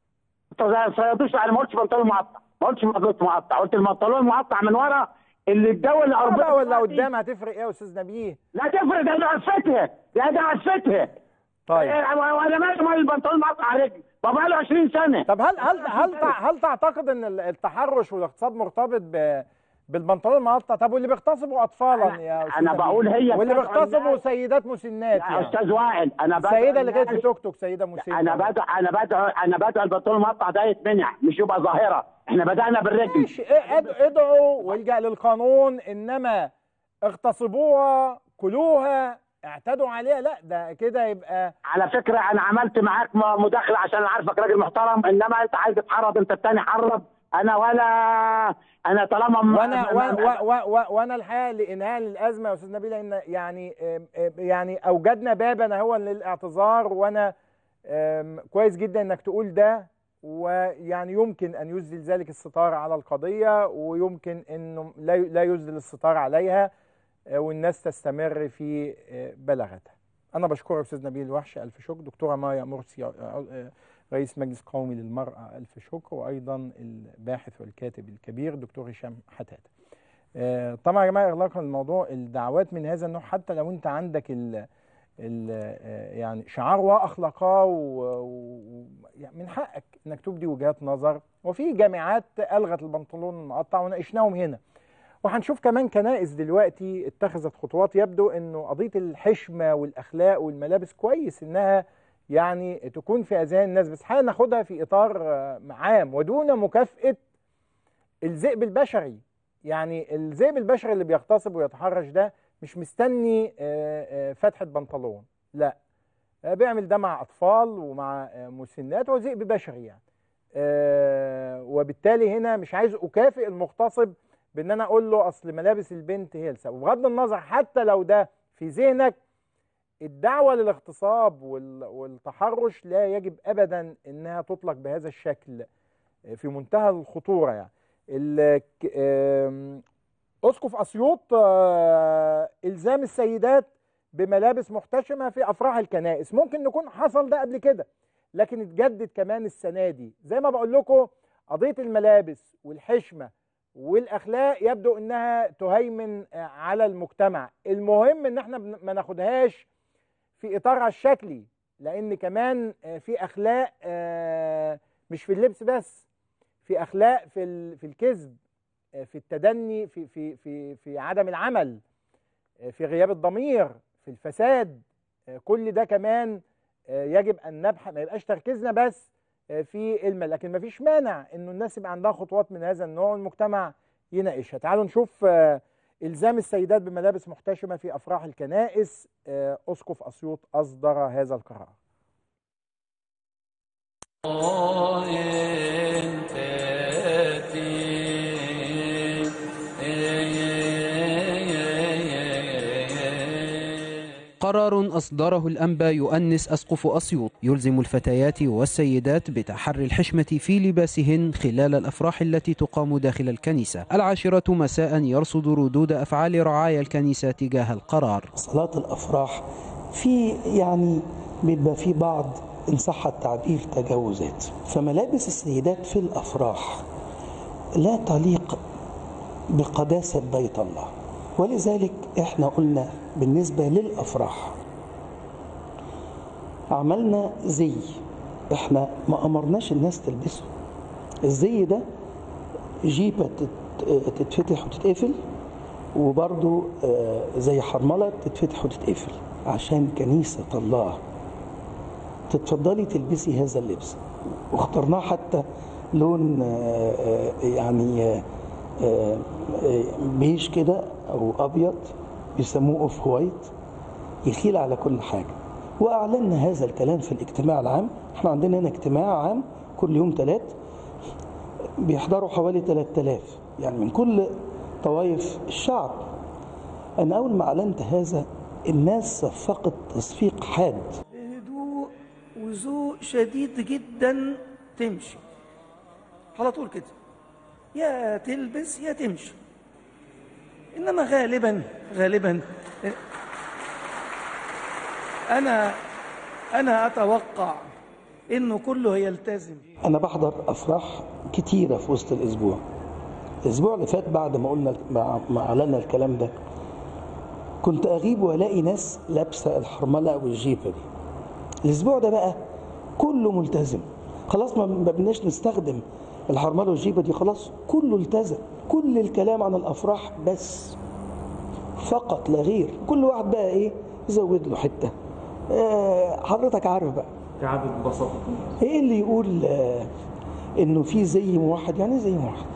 ما صيدوش انا ما قلتش بنطلون مقطع ما قلتش بنطلون مقطع قلت البنطلون مقطع من ورا اللي الدول لا الغربيه ولا قدام هتفرق ايه يا استاذ نبيه لا تفرق ده ده عفتها لا ده عفتها طيب إيه، وانا مالي مال البنطلون مقطع على رجلي ما بقى له 20 سنه طب هل هل هل تع- هل تعتقد ان ال- التحرش والاغتصاب مرتبط ب بالبنطلون المقطع طب واللي بيغتصبوا اطفالا يا استاذ أنا نبيه؟ بقول هي واللي بتدعو بيغتصبوا الناس- سيدات مسنات يا يعني استاذ وائل انا بدعو السيده اللي كانت في الناس- توك توك سيده مسنه انا بدعو انا بدعو انا بدعو البنطلون المقطع ده يتمنع مش يبقى ظاهره احنا بدانا بالرجل ماشي إيه، اد- ادعوا والجا للقانون انما اغتصبوها كلوها اعتدوا عليها لا ده كده يبقى على فكره انا عملت معاك م- مداخله عشان عارفك راجل محترم انما انت عايز تحرض انت التاني حرض انا ولا انا طالما م- وانا م- و- م- و- و- و- وانا الحقيقه لانهاء الازمه يا استاذ نبيل ان يعني آم، آم، يعني اوجدنا بابا هو للاعتذار وانا آم، كويس جدا انك تقول ده ويعني يمكن ان يسدل ذلك الستار على القضيه ويمكن انه لا لا يسدل الستار عليها آه، والناس تستمر في آه، بلاغتها. انا بشكرك استاذ نبيل الوحش الف شكر دكتوره مايا مرسي آه، آه، رئيس مجلس قومي للمراه الف شكر وايضا الباحث والكاتب الكبير دكتور هشام حتاته. آه، طبعا يا جماعه اغلاقا الموضوع الدعوات من هذا النوع حتى لو انت عندك ال ال آه، يعني شعار واخلاقاه و- و- يعني من حقك انك تبدي وجهات نظر وفي جامعات الغت البنطلون المقطع وناقشناهم هنا وهنشوف كمان كنائس دلوقتي اتخذت خطوات يبدو انه قضيه الحشمه والاخلاق والملابس كويس انها يعني تكون في اذهان الناس بس هناخدها في اطار آه، عام ودون مكافاه الذئب البشري يعني الذئب البشري اللي بيغتصب ويتحرش ده مش مستني آه، آه، فتحه بنطلون لا آه، بيعمل ده مع اطفال ومع آه، مسنات هو ذئب بشري يعني آه، وبالتالي هنا مش عايز اكافئ المغتصب بان انا اقول له اصل ملابس البنت هي السبب بغض النظر حتى لو ده في ذهنك الدعوه للاغتصاب وال- والتحرش لا يجب ابدا انها تطلق بهذا الشكل آه، في منتهى الخطوره يعني ال- ك- آم، اسقف اسيوط آه، الزام السيدات بملابس محتشمه في افراح الكنائس ممكن نكون حصل ده قبل كده لكن اتجدد كمان السنه دي زي ما بقول لكم قضيه الملابس والحشمه والاخلاق يبدو انها تهيمن آه، على المجتمع المهم ان احنا بن- ما ناخدهاش في اطارها الشكلي لان كمان آه، في اخلاق آه، مش في اللبس بس في اخلاق في ال- في الكذب آه، في التدني في في في في عدم العمل آه، في غياب الضمير في الفساد آه، كل ده كمان آه، يجب ان نبحث ما يبقاش تركيزنا بس آه، في المال لكن ما فيش مانع انه الناس يبقى عندها خطوات من هذا النوع والمجتمع يناقشها تعالوا نشوف آه، الزام السيدات بملابس محتشمه في افراح الكنائس آه، اسقف اسيوط اصدر هذا القرار قرار أصدره الأنبا يؤنس أسقف أسيوط يلزم الفتيات والسيدات بتحري الحشمة في لباسهن خلال الأفراح التي تقام داخل الكنيسة العاشرة مساء يرصد ردود أفعال رعايا الكنيسة تجاه القرار صلاة الأفراح في يعني بيبقى في بعض إن صح التعبير تجاوزات فملابس السيدات في الأفراح لا تليق بقداسة بيت الله ولذلك احنا قلنا بالنسبة للأفراح عملنا زي احنا ما أمرناش الناس تلبسه الزي ده جيبة تت- تتفتح وتتقفل وبرضو آه، زي حرملة تتفتح وتتقفل عشان كنيسة الله تتفضلي تلبسي هذا اللبس واخترناه حتى لون آه، آه، يعني آه، آه، آه، بيج كده او ابيض بيسموه اوف وايت يخيل على كل حاجه واعلنا هذا الكلام في الاجتماع العام احنا عندنا هنا اجتماع عام كل يوم ثلاث بيحضروا حوالي 3000 يعني من كل طوائف الشعب انا اول ما اعلنت هذا الناس صفقت تصفيق حاد بهدوء وذوق شديد جدا تمشي على طول كده يا تلبس يا تمشي انما غالبا غالبا انا انا اتوقع انه كله يلتزم انا بحضر افراح كتيره في وسط الاسبوع الاسبوع اللي فات بعد ما قلنا ما ما اعلنا الكلام ده كنت اغيب والاقي ناس لابسه الحرمله والجيبه دي الاسبوع ده بقى كله ملتزم خلاص ما ما بناش نستخدم الحرمله والجيبه دي خلاص كله التزم كل الكلام عن الافراح بس فقط لا غير كل واحد بقى ايه يزود له حته آه حضرتك عارف بقى كعب ببساطة ايه اللي يقول آه، انه في زي موحد يعني زي موحد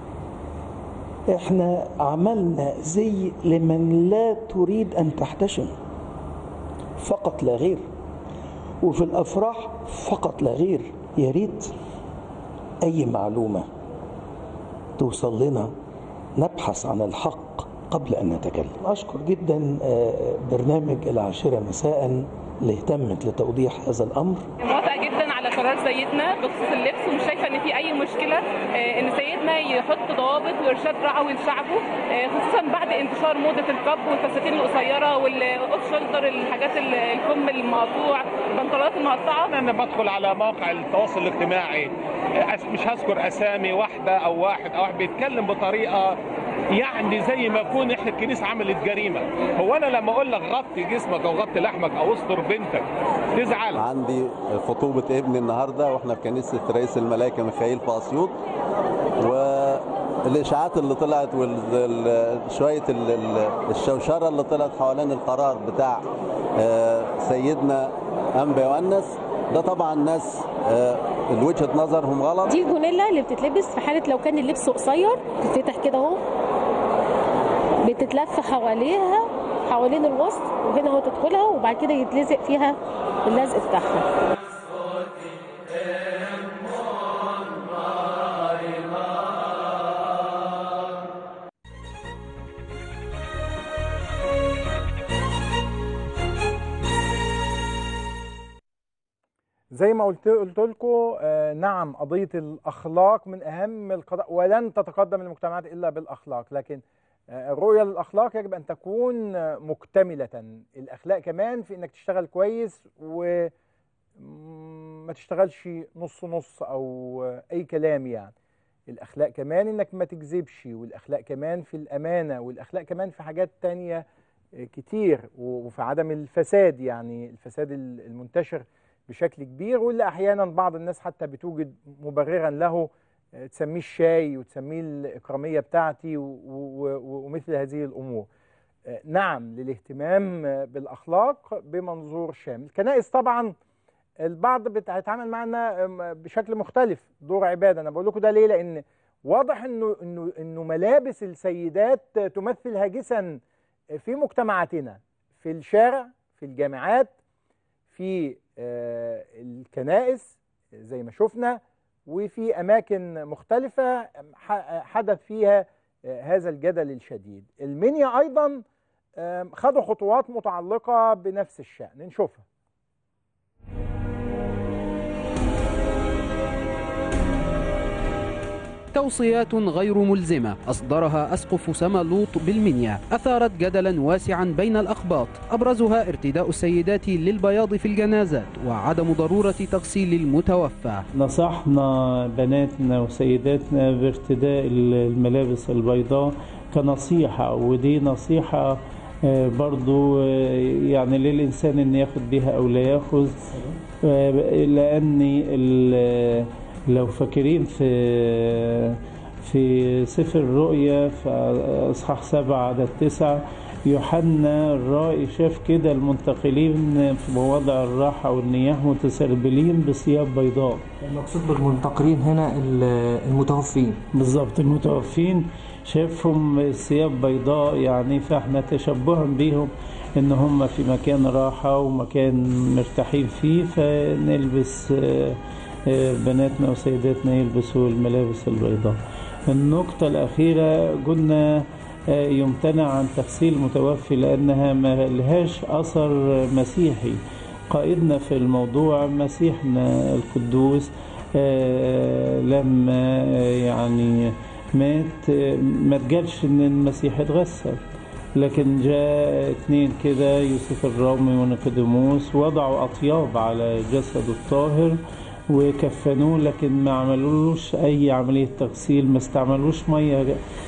احنا عملنا زي لمن لا تريد ان تحتشم فقط لا غير وفي الافراح فقط لا غير يا ريت اي معلومه توصل لنا نبحث عن الحق قبل ان نتكلم اشكر جدا آه، برنامج العاشره مساء اللي اهتمت لتوضيح هذا الامر موافقه جدا على قرار سيدنا بخصوص اللبس ومش شايفه ان في اي مشكله آه، ان سيدنا يحط ضوابط وارشاد رعوي لشعبه آه، خصوصا بعد انتشار موضه الكب والفساتين القصيره والاوف شولدر الحاجات ال- الكم المقطوع البنطلونات المقطعه انا بدخل على موقع التواصل الاجتماعي أس- مش هذكر اسامي واحده او واحد او واحد بيتكلم بطريقه يعني زي ما يكون احنا الكنيسه عملت جريمه هو انا لما اقول لك غطي جسمك او غطي لحمك او استر بنتك تزعل عندي خطوبة ابني النهاردة واحنا في كنيسة رئيس الملائكة ميخائيل في أسيوط الاشاعات اللي طلعت وشويه الشوشره اللي طلعت حوالين القرار بتاع آه، سيدنا انبا يؤنس ده طبعا ناس آه، وجهه نظرهم غلط دي الجونيلا اللي بتتلبس في حاله لو كان اللبس قصير تتفتح كده اهو بتتلف حواليها حوالين الوسط وهنا اهو تدخلها وبعد كده يتلزق فيها اللزق بتاعها زي ما قلت قلت لكم آه نعم قضيه الاخلاق من اهم القضايا ولن تتقدم المجتمعات الا بالاخلاق لكن آه الرؤيه للاخلاق يجب ان تكون آه، مكتمله الاخلاق كمان في انك تشتغل كويس وما تشتغلش نص نص او آه، اي كلام يعني الاخلاق كمان انك ما تكذبش والاخلاق كمان في الامانه والاخلاق كمان في حاجات تانية آه، كتير وفي عدم الفساد يعني الفساد ال- المنتشر بشكل كبير واللي احيانا بعض الناس حتى بتوجد مبررا له آه، تسميه الشاي وتسميه الاكراميه بتاعتي و- و- ومثل هذه الامور. آه، نعم للاهتمام آه، بالاخلاق بمنظور شامل. الكنائس طبعا البعض بيتعامل معنا آم، بشكل مختلف دور عباده انا بقول لكم ده ليه لان واضح انه انه انه ملابس السيدات تمثل هاجسا في مجتمعاتنا في الشارع في الجامعات في آه، الكنائس زي ما شفنا وفي اماكن مختلفه ح- حدث فيها آه، هذا الجدل الشديد المنيا ايضا آم، خدوا خطوات متعلقه بنفس الشان نشوفها توصيات غير ملزمة أصدرها أسقف سمالوط بالمنيا أثارت جدلا واسعا بين الأقباط أبرزها ارتداء السيدات للبياض في الجنازات وعدم ضرورة تغسيل المتوفى نصحنا بناتنا وسيداتنا بارتداء الملابس البيضاء كنصيحة ودي نصيحة آه، برضو آه، يعني للإنسان أن ياخد بها أو لا ياخذ آه، لأن ال- لو فاكرين في في سفر الرؤيا في أصحاح سبعة عدد تسعة يوحنا الرائي شاف كده المنتقلين في مواضع الراحة والنياح متسربلين بثياب بيضاء المقصود بالمنتقلين هنا ال- المتوفين بالظبط المتوفين شافهم ثياب بيضاء يعني فاحنا تشبها بيهم ان هم في مكان راحة ومكان مرتاحين فيه فنلبس آه، آه، بناتنا وسيداتنا يلبسوا الملابس البيضاء النقطة الأخيرة قلنا آه، يمتنع عن تغسيل المتوفي لأنها ما لهاش أثر مسيحي قائدنا في الموضوع مسيحنا القدوس آه، لما آه، يعني مات آه، ما تقالش ان المسيح اتغسل لكن جاء اتنين كده يوسف الرامي ونيقوديموس وضعوا اطياب على جسده الطاهر وكفنوه لكن ما عملولوش اي عمليه تغسيل ما استعملوش ميه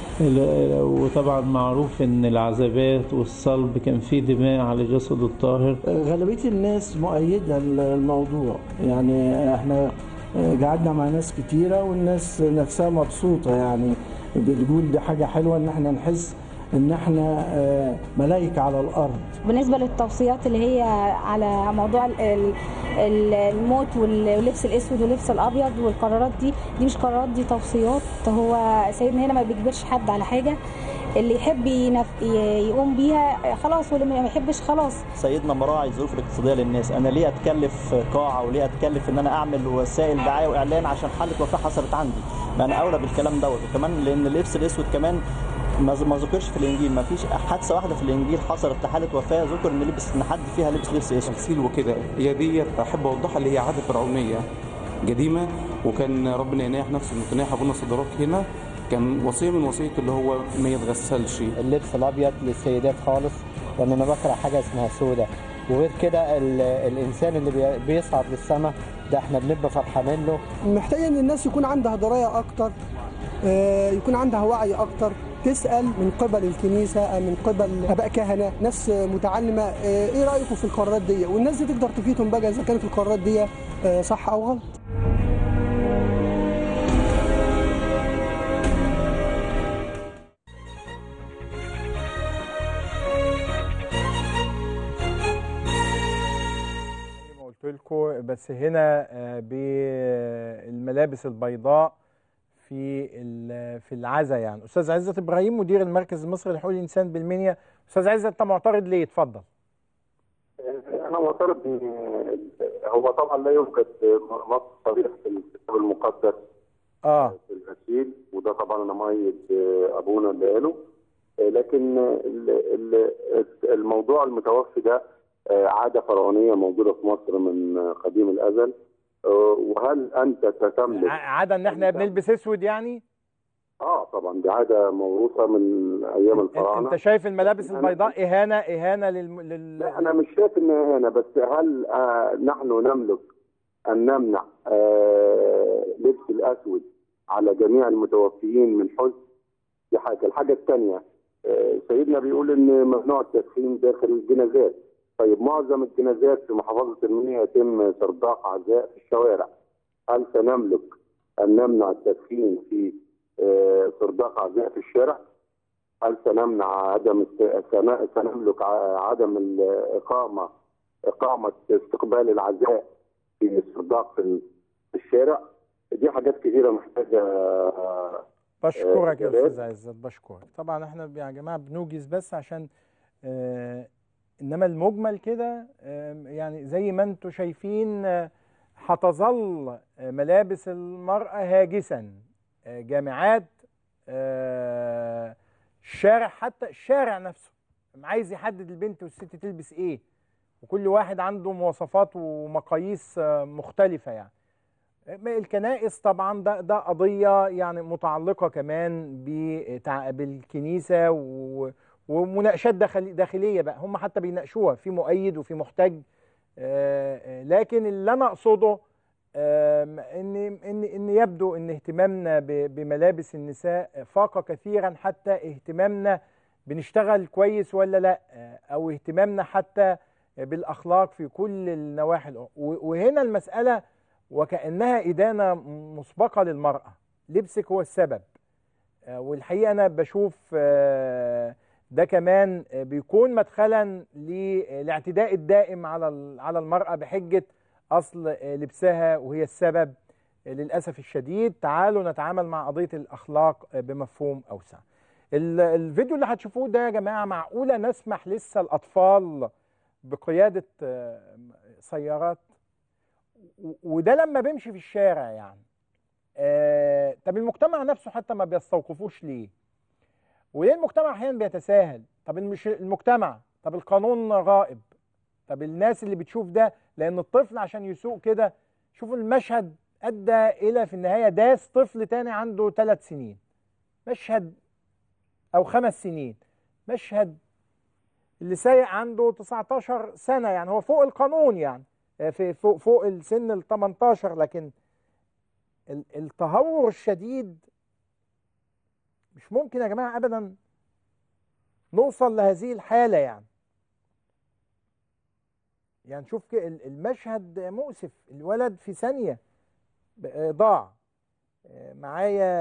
ال- وطبعا معروف ان العذابات والصلب كان فيه دماء على جسده الطاهر غالبية الناس مؤيدة الموضوع يعني احنا قعدنا مع ناس كتيرة والناس نفسها مبسوطة يعني بتقول دي حاجة حلوة ان احنا نحس ان احنا آه، ملايكة على الارض بالنسبة للتوصيات اللي هي على موضوع ال- ال- ال- الموت وال- واللبس الاسود واللبس الابيض والقرارات دي دي مش قرارات دي توصيات هو سيدنا هنا ما بيجبرش حد على حاجة اللي يحب ينف- ي- يقوم بيها خلاص واللي ما يحبش خلاص سيدنا مراعي الظروف الاقتصاديه للناس انا ليه اتكلف قاعه وليه اتكلف ان انا اعمل وسائل دعايه واعلان عشان حاله وفاه حصلت عندي ما انا اولى بالكلام دوت وكمان لان اللبس الاسود كمان ما ز- ما ذكرش في الانجيل ما فيش حادثه واحده في الانجيل حصلت لحاله وفاه ذكر ان لبس ان حد فيها لبس لبس اسود تمثيل وكده هي ديت احب اوضحها اللي هي عاده فرعونيه قديمه وكان ربنا يناح نفسه متناح ابونا صدراك هنا كان وصيه من وصيته اللي هو ما يتغسلش اللبس الابيض للسيدات خالص لان انا بكره حاجه اسمها سودة وغير كده ال- الانسان اللي بي- بيصعد للسماء ده احنا بنبقى فرحانين له محتاج ان الناس يكون عندها درايه اكتر آه، يكون عندها وعي اكتر تسال من قبل الكنيسه آه، من قبل اباء كهنه ناس آه، متعلمه آه، ايه رايكم في القرارات دي والناس دي تقدر تفيدهم بقى اذا كانت القرارات دي آه، صح او غلط لكم بس هنا آه، بالملابس البيضاء في ال- في العزا يعني استاذ عزت ابراهيم مدير المركز المصري لحقوق الانسان بالمنيا استاذ عزت انت معترض ليه اتفضل انا معترض ان هو طبعا لا يوجد نص صريح في الكتاب المقدس اه في الغسيل وده طبعا انا مؤيد آه، ابونا اللي قاله آه، لكن ال- ال- الموضوع المتوفي ده آه، عاده فرعونيه موجوده في مصر من آه، قديم الازل آه، وهل انت تملك ع- عاده ان احنا بنلبس اسود يعني اه طبعا دي عاده موروثه من ايام الفراعنه انت شايف الملابس أنا- البيضاء اهانه اهانه للم... لل... لا انا مش شايف انها هنا بس هل آه نحن نملك ان نمنع آه لبس الاسود على جميع المتوفيين من حزن دي حاجه الحاجه الثانيه آه سيدنا بيقول ان ممنوع التدخين داخل الجنازات طيب معظم الجنازات في محافظه المنيا يتم سرداق عزاء في الشوارع هل سنملك ان نمنع التدخين في آه سرداق عزاء في الشارع هل سنمنع عدم است- سن- سنملك ع- عدم الإقامة إقامة استقبال العزاء في الصداق في ال- في الشارع دي حاجات كثيرة محتاجة آه، بشكرك يا إجابات. استاذ عزت بشكرك طبعا احنا يا جماعه بنوجز بس عشان آه انما المجمل كده آه يعني زي ما انتم شايفين آه، هتظل آه، ملابس المراه هاجسا آه جامعات آه الشارع حتى الشارع نفسه عايز يحدد البنت والست تلبس ايه وكل واحد عنده مواصفات ومقاييس آه، مختلفه يعني الكنائس طبعا ده ده قضيه يعني متعلقه كمان بتع- بالكنيسه و- ومناقشات داخل- داخليه بقى هم حتى بيناقشوها في مؤيد وفي محتج آه، آه، لكن اللي انا اقصده آم، ان ان ان يبدو ان اهتمامنا ب- بملابس النساء فاق كثيرا حتى اهتمامنا بنشتغل كويس ولا لا آه، او اهتمامنا حتى بالاخلاق في كل النواحي الأخرى. و- وهنا المساله وكانها ادانه مسبقه للمراه لبسك هو السبب آه، والحقيقه انا بشوف آه، ده كمان آه، بيكون مدخلا للاعتداء الدائم على ال- على المراه بحجه اصل آه، لبسها وهي السبب آه، للاسف الشديد تعالوا نتعامل مع قضيه الاخلاق آه، بمفهوم اوسع ال- الفيديو اللي هتشوفوه ده يا جماعه معقوله نسمح لسه الاطفال بقياده آه، سيارات و- وده لما بيمشي في الشارع يعني آه طب المجتمع نفسه حتى ما بيستوقفوش ليه وليه المجتمع احيانا بيتساهل طب مش المجتمع طب القانون غائب طب الناس اللي بتشوف ده لان الطفل عشان يسوق كده شوفوا المشهد ادى الى في النهايه داس طفل تاني عنده ثلاث سنين مشهد او خمس سنين مشهد اللي سايق عنده 19 سنه يعني هو فوق القانون يعني آه، في فوق فوق السن ال 18 لكن ال- التهور الشديد مش ممكن يا جماعه ابدا نوصل لهذه الحاله يعني يعني شوف كده ال- المشهد مؤسف الولد في ثانيه ب- آه، ضاع آه، معايا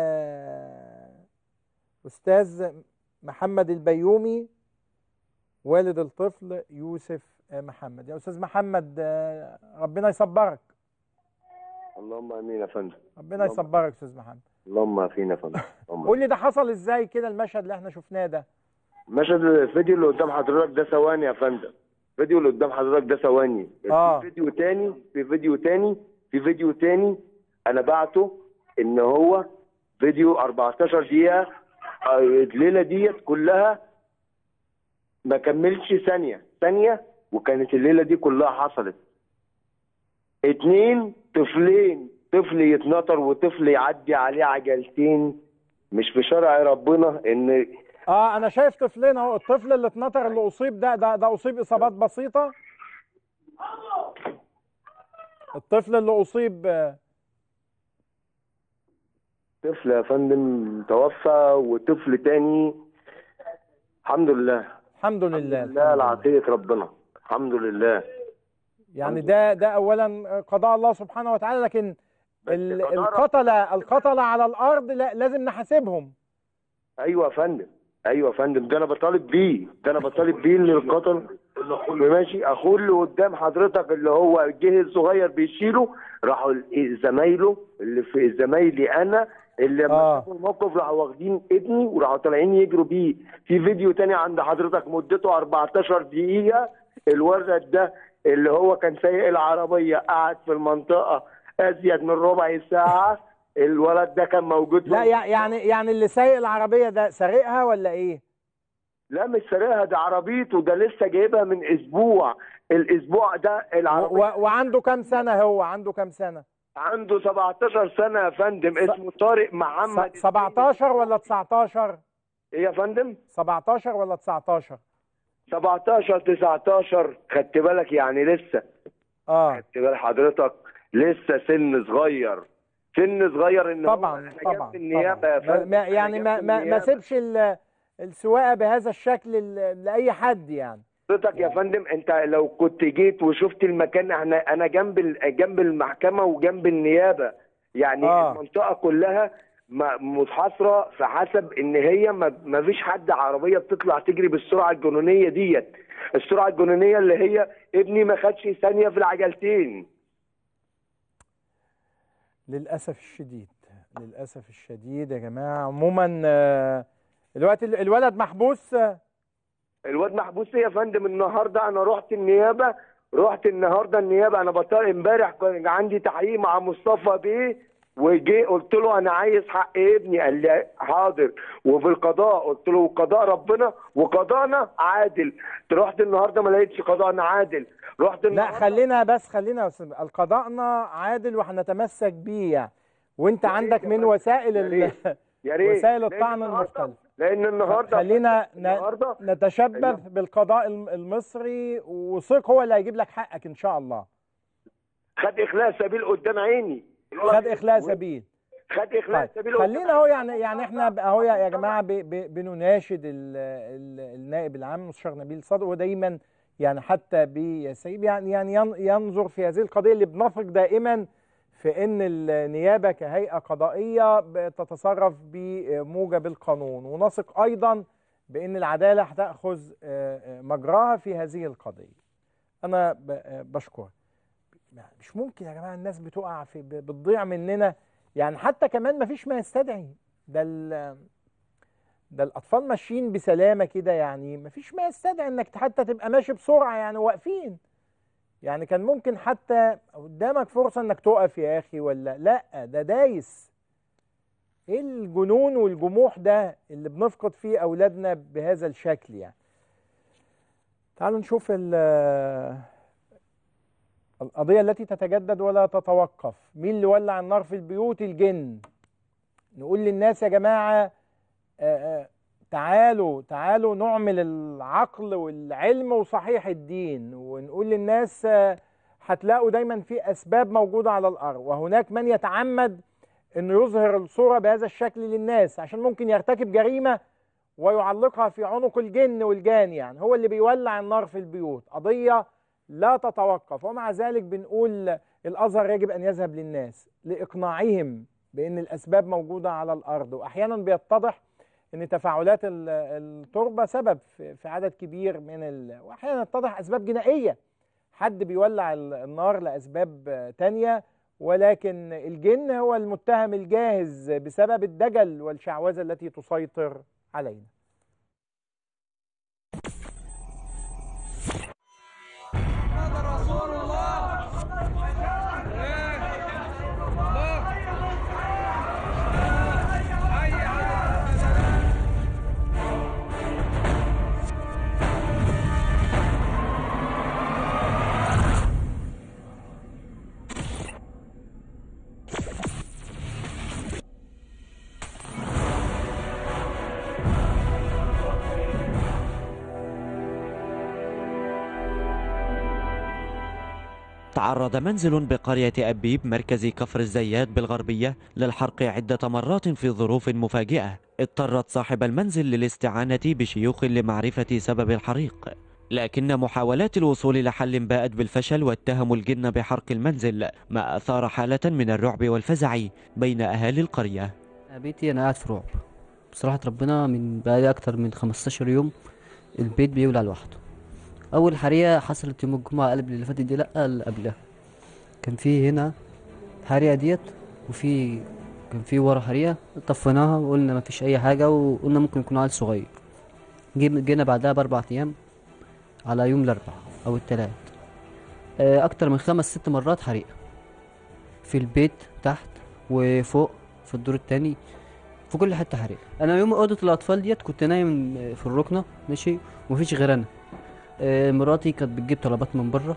استاذ محمد البيومي والد الطفل يوسف آه، محمد يا استاذ محمد آه، ربنا يصبرك اللهم امين يا فندم ربنا يصبرك استاذ محمد اللهم فينا يا فندم اللهم قول لي ده حصل ازاي كده المشهد اللي احنا شفناه ده مشهد الفيديو اللي قدام حضرتك ده ثواني يا فندم الفيديو اللي قدام حضرتك ده ثواني آه. في فيديو تاني في فيديو تاني في فيديو تاني انا بعته ان هو فيديو 14 دقيقة آه، الليلة ديت كلها ما كملش ثانية ثانية وكانت الليلة دي كلها حصلت اتنين طفلين طفل يتنطر وطفل يعدي عليه عجلتين مش في شرع ربنا ان اه انا شايف طفلين اهو الطفل اللي اتنطر اللي اصيب ده ده ده اصيب اصابات بسيطه الطفل اللي اصيب آه، طفل يا فندم توفى وطفل تاني الحمد لله الحمد لله الحمد لله لعطية ربنا الحمد لله يعني ده ده اولا قضاء الله سبحانه وتعالى لكن ال- قضاء القتله القتله على الارض لا لازم نحاسبهم ايوه يا فندم ايوه يا فندم ده انا بطالب بيه ده انا بطالب بيه اللي القتل ماشي اخوه اللي قدام حضرتك اللي هو جه الصغير بيشيله راحوا ال- زمايله اللي في زمايلي انا اللي لما آه. شافوا الموقف راحوا واخدين ابني وراحوا طالعين يجروا بيه في فيديو تاني عند حضرتك مدته 14 دقيقة الولد ده اللي هو كان سايق العربية قعد في المنطقة ازيد من ربع ساعة الولد ده كان موجود في لا يع- يعني يعني اللي سايق العربيه ده سارقها ولا ايه لا مش سارقها ده عربيته ده لسه جايبها من اسبوع الاسبوع ده العربيه و- وعنده كام سنه هو عنده كام سنه عنده 17 سنه يا فندم اسمه طارق محمد س- 17 ولا 19 ايه يا فندم 17 ولا 19 17 19 خدت بالك يعني لسه اه خدت بال حضرتك لسه سن صغير سن صغير ان طبعا هو أنا طبعا جنب النيابه يا ما فندم ما- أنا يعني جنب ما ما, ما النيابة. سيبش ال- السواقه بهذا الشكل ل- لاي حد يعني حضرتك يا فندم انت لو كنت جيت وشفت المكان احنا انا جنب ال- جنب المحكمه وجنب النيابه يعني آه. آه. المنطقه كلها م- متحاصره في حسب ان هي ما ما فيش حد عربيه بتطلع تجري بالسرعه الجنونيه ديت السرعه الجنونيه اللي هي ابني ما خدش ثانيه في العجلتين للاسف الشديد للاسف الشديد يا جماعه عموما آه، الوقت ال- الولد محبوس آه، الواد محبوس يا فندم النهارده انا رحت النيابه رحت النهارده النيابه انا بطل امبارح كان عندي تحقيق مع مصطفى بيه وجي قلت له انا عايز حق ابني قال لي حاضر وفي القضاء قلت له قضاء ربنا وقضاءنا عادل رحت النهارده ما لقيتش قضاءنا عادل رحت لا النهارده خلينا بس خلينا يا أستاذ، القضاءنا عادل وهنتمسك بيه يعني وانت عندك من وسائل يا ال- ريت. يا ريت وسائل لأن الطعن النهاردة- المختلفه لان النهارده خلينا ن- النهارده نتشبث بالقضاء الم- المصري وثق هو اللي هيجيب لك حقك ان شاء الله خد اخلاء سبيل قدام عيني خد اخلاء سبيل خد اخلاء طيب سبيل قدام خلينا اهو يعني يعني احنا ب- اهو يا يا جماعه ب- ب- بنناشد ال- ال- النائب العام مستشار نبيل صدق ودايما يعني حتى بيسيب يعني يعني ين- ينظر في هذه القضيه اللي بنثق دائما في ان النيابه كهيئه قضائيه بتتصرف بموجب القانون ونثق ايضا بان العداله هتاخذ آه، آه، مجراها في هذه القضيه. انا ب- آه، بشكر. مش ممكن يا جماعه الناس بتقع في ب- بتضيع مننا يعني حتى كمان ما فيش ما يستدعي ده ال- ده الاطفال ماشيين بسلامه كده يعني ما فيش ما يستدعي انك حتى تبقى ماشي بسرعه يعني واقفين يعني كان ممكن حتى قدامك فرصه انك تقف يا اخي ولا لا ده دايس ايه الجنون والجموح ده اللي بنفقد فيه اولادنا بهذا الشكل يعني تعالوا نشوف ال- القضية التي تتجدد ولا تتوقف مين اللي ولع النار في البيوت الجن نقول للناس يا جماعة آه، آه، تعالوا تعالوا نعمل العقل والعلم وصحيح الدين ونقول للناس آه، هتلاقوا دايما في أسباب موجودة على الأرض وهناك من يتعمد أنه يظهر الصورة بهذا الشكل للناس عشان ممكن يرتكب جريمة ويعلقها في عنق الجن والجان يعني هو اللي بيولع النار في البيوت قضية لا تتوقف ومع ذلك بنقول الازهر يجب ان يذهب للناس لاقناعهم بان الاسباب موجوده على الارض واحيانا بيتضح ان تفاعلات ال- التربه سبب في في عدد كبير من ال... واحيانا يتضح اسباب جنائيه حد بيولع ال- النار لاسباب آه، تانية ولكن الجن هو المتهم الجاهز بسبب الدجل والشعوذه التي تسيطر علينا تعرض منزل بقرية أبيب مركز كفر الزيات بالغربية للحرق عدة مرات في ظروف مفاجئة اضطرت صاحب المنزل للاستعانة بشيوخ لمعرفة سبب الحريق لكن محاولات الوصول لحل باءت بالفشل واتهموا الجن بحرق المنزل ما أثار حالة من الرعب والفزع بين أهالي القرية بيتي انا قاعد في رعب بصراحة ربنا من بقالي أكتر من 15 يوم البيت بيولع لوحده أول حريقة حصلت يوم الجمعة قلب اللي فاتت دي لأ اللي قبلها كان في هنا حريقة ديت وفي كان في ورا حريقة طفيناها وقلنا مفيش أي حاجة وقلنا ممكن يكون عيل صغير جينا جينا بعدها بأربع أيام على يوم الأربعاء أو التلات آه، أكتر من خمس ست مرات حريقة في البيت تحت وفوق في الدور التاني في كل حته حريقه انا يوم اوضه الاطفال ديت كنت نايم في الركنه ماشي ومفيش غير انا آه، مراتي كانت بتجيب طلبات من بره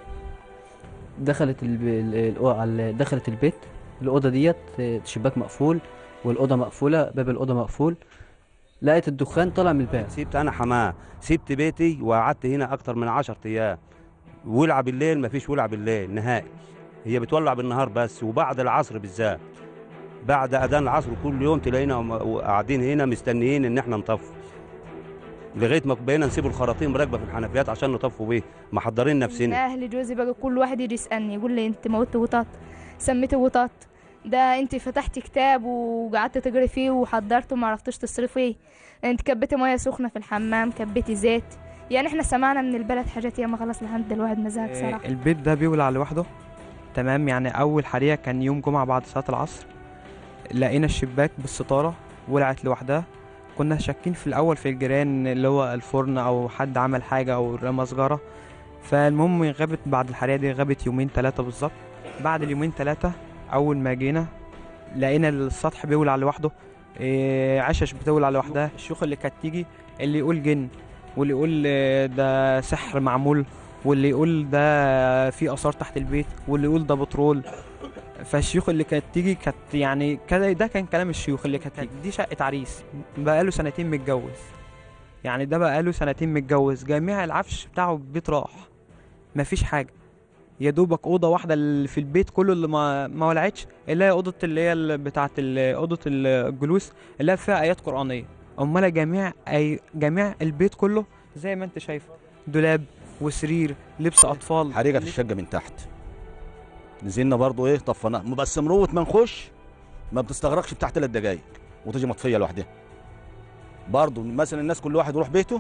دخلت الب... ال- الأو- على- دخلت البيت الاوضه ديت آه، شباك مقفول والاوضه مقفوله باب الاوضه مقفول لقيت الدخان طالع من الباب سيبت انا حماه سيبت بيتي وقعدت هنا اكتر من 10 ايام ولع بالليل مفيش ولع بالليل نهائي هي بتولع بالنهار بس وبعد العصر بالذات بعد اذان العصر كل يوم تلاقينا م- قاعدين هنا مستنيين ان احنا نطفي لغايه ما بقينا نسيب الخراطيم راكبه في الحنفيات عشان نطفوا بيه محضرين نفسنا اهل جوزي بقى كل واحد يجي يسالني يقول لي انت موتت وطاط سميت وطاط ده انت فتحت كتاب وقعدت تقري فيه وحضرته وما عرفتش تصرفيه انت كبيتي ميه سخنه في الحمام كبيتي زيت يعني احنا سمعنا من البلد حاجات ياما خلاص لحد الواحد مزاج صراحه البيت ده بيولع لوحده تمام يعني اول حريقه كان يوم جمعه بعد صلاه العصر لقينا الشباك بالستاره ولعت لوحدها كنا شاكين في الاول في الجيران اللي هو الفرن او حد عمل حاجه او رمى سجاره فالمهم غابت بعد الحريقه دي غابت يومين ثلاثه بالظبط بعد اليومين ثلاثه اول ما جينا لقينا السطح بيولع لوحده إيه، عشش بتولع لوحدها الشيوخ اللي كانت تيجي اللي يقول جن واللي يقول آه، ده سحر معمول واللي يقول ده في اثار تحت البيت واللي يقول ده بترول فالشيوخ اللي كانت تيجي كانت يعني كده ده كان كلام الشيوخ اللي كانت تيجي دي شقه عريس بقاله سنتين متجوز يعني ده بقاله سنتين متجوز جميع العفش بتاعه البيت راح مفيش حاجه يا دوبك اوضه واحده اللي في البيت كله اللي ما ما ولعتش اللي هي اوضه اللي هي ال- بتاعه ال- اوضه الجلوس اللي هي فيها ايات قرانيه امال جميع اي جميع البيت كله زي ما انت شايف دولاب وسرير لبس اطفال حريقه في الشقه من تحت نزلنا برضو ايه طفناه بس مروت ما نخش ما بتستغرقش بتاع ثلاث دقايق وتيجي مطفيه لوحدها برضو مثلا الناس كل واحد يروح بيته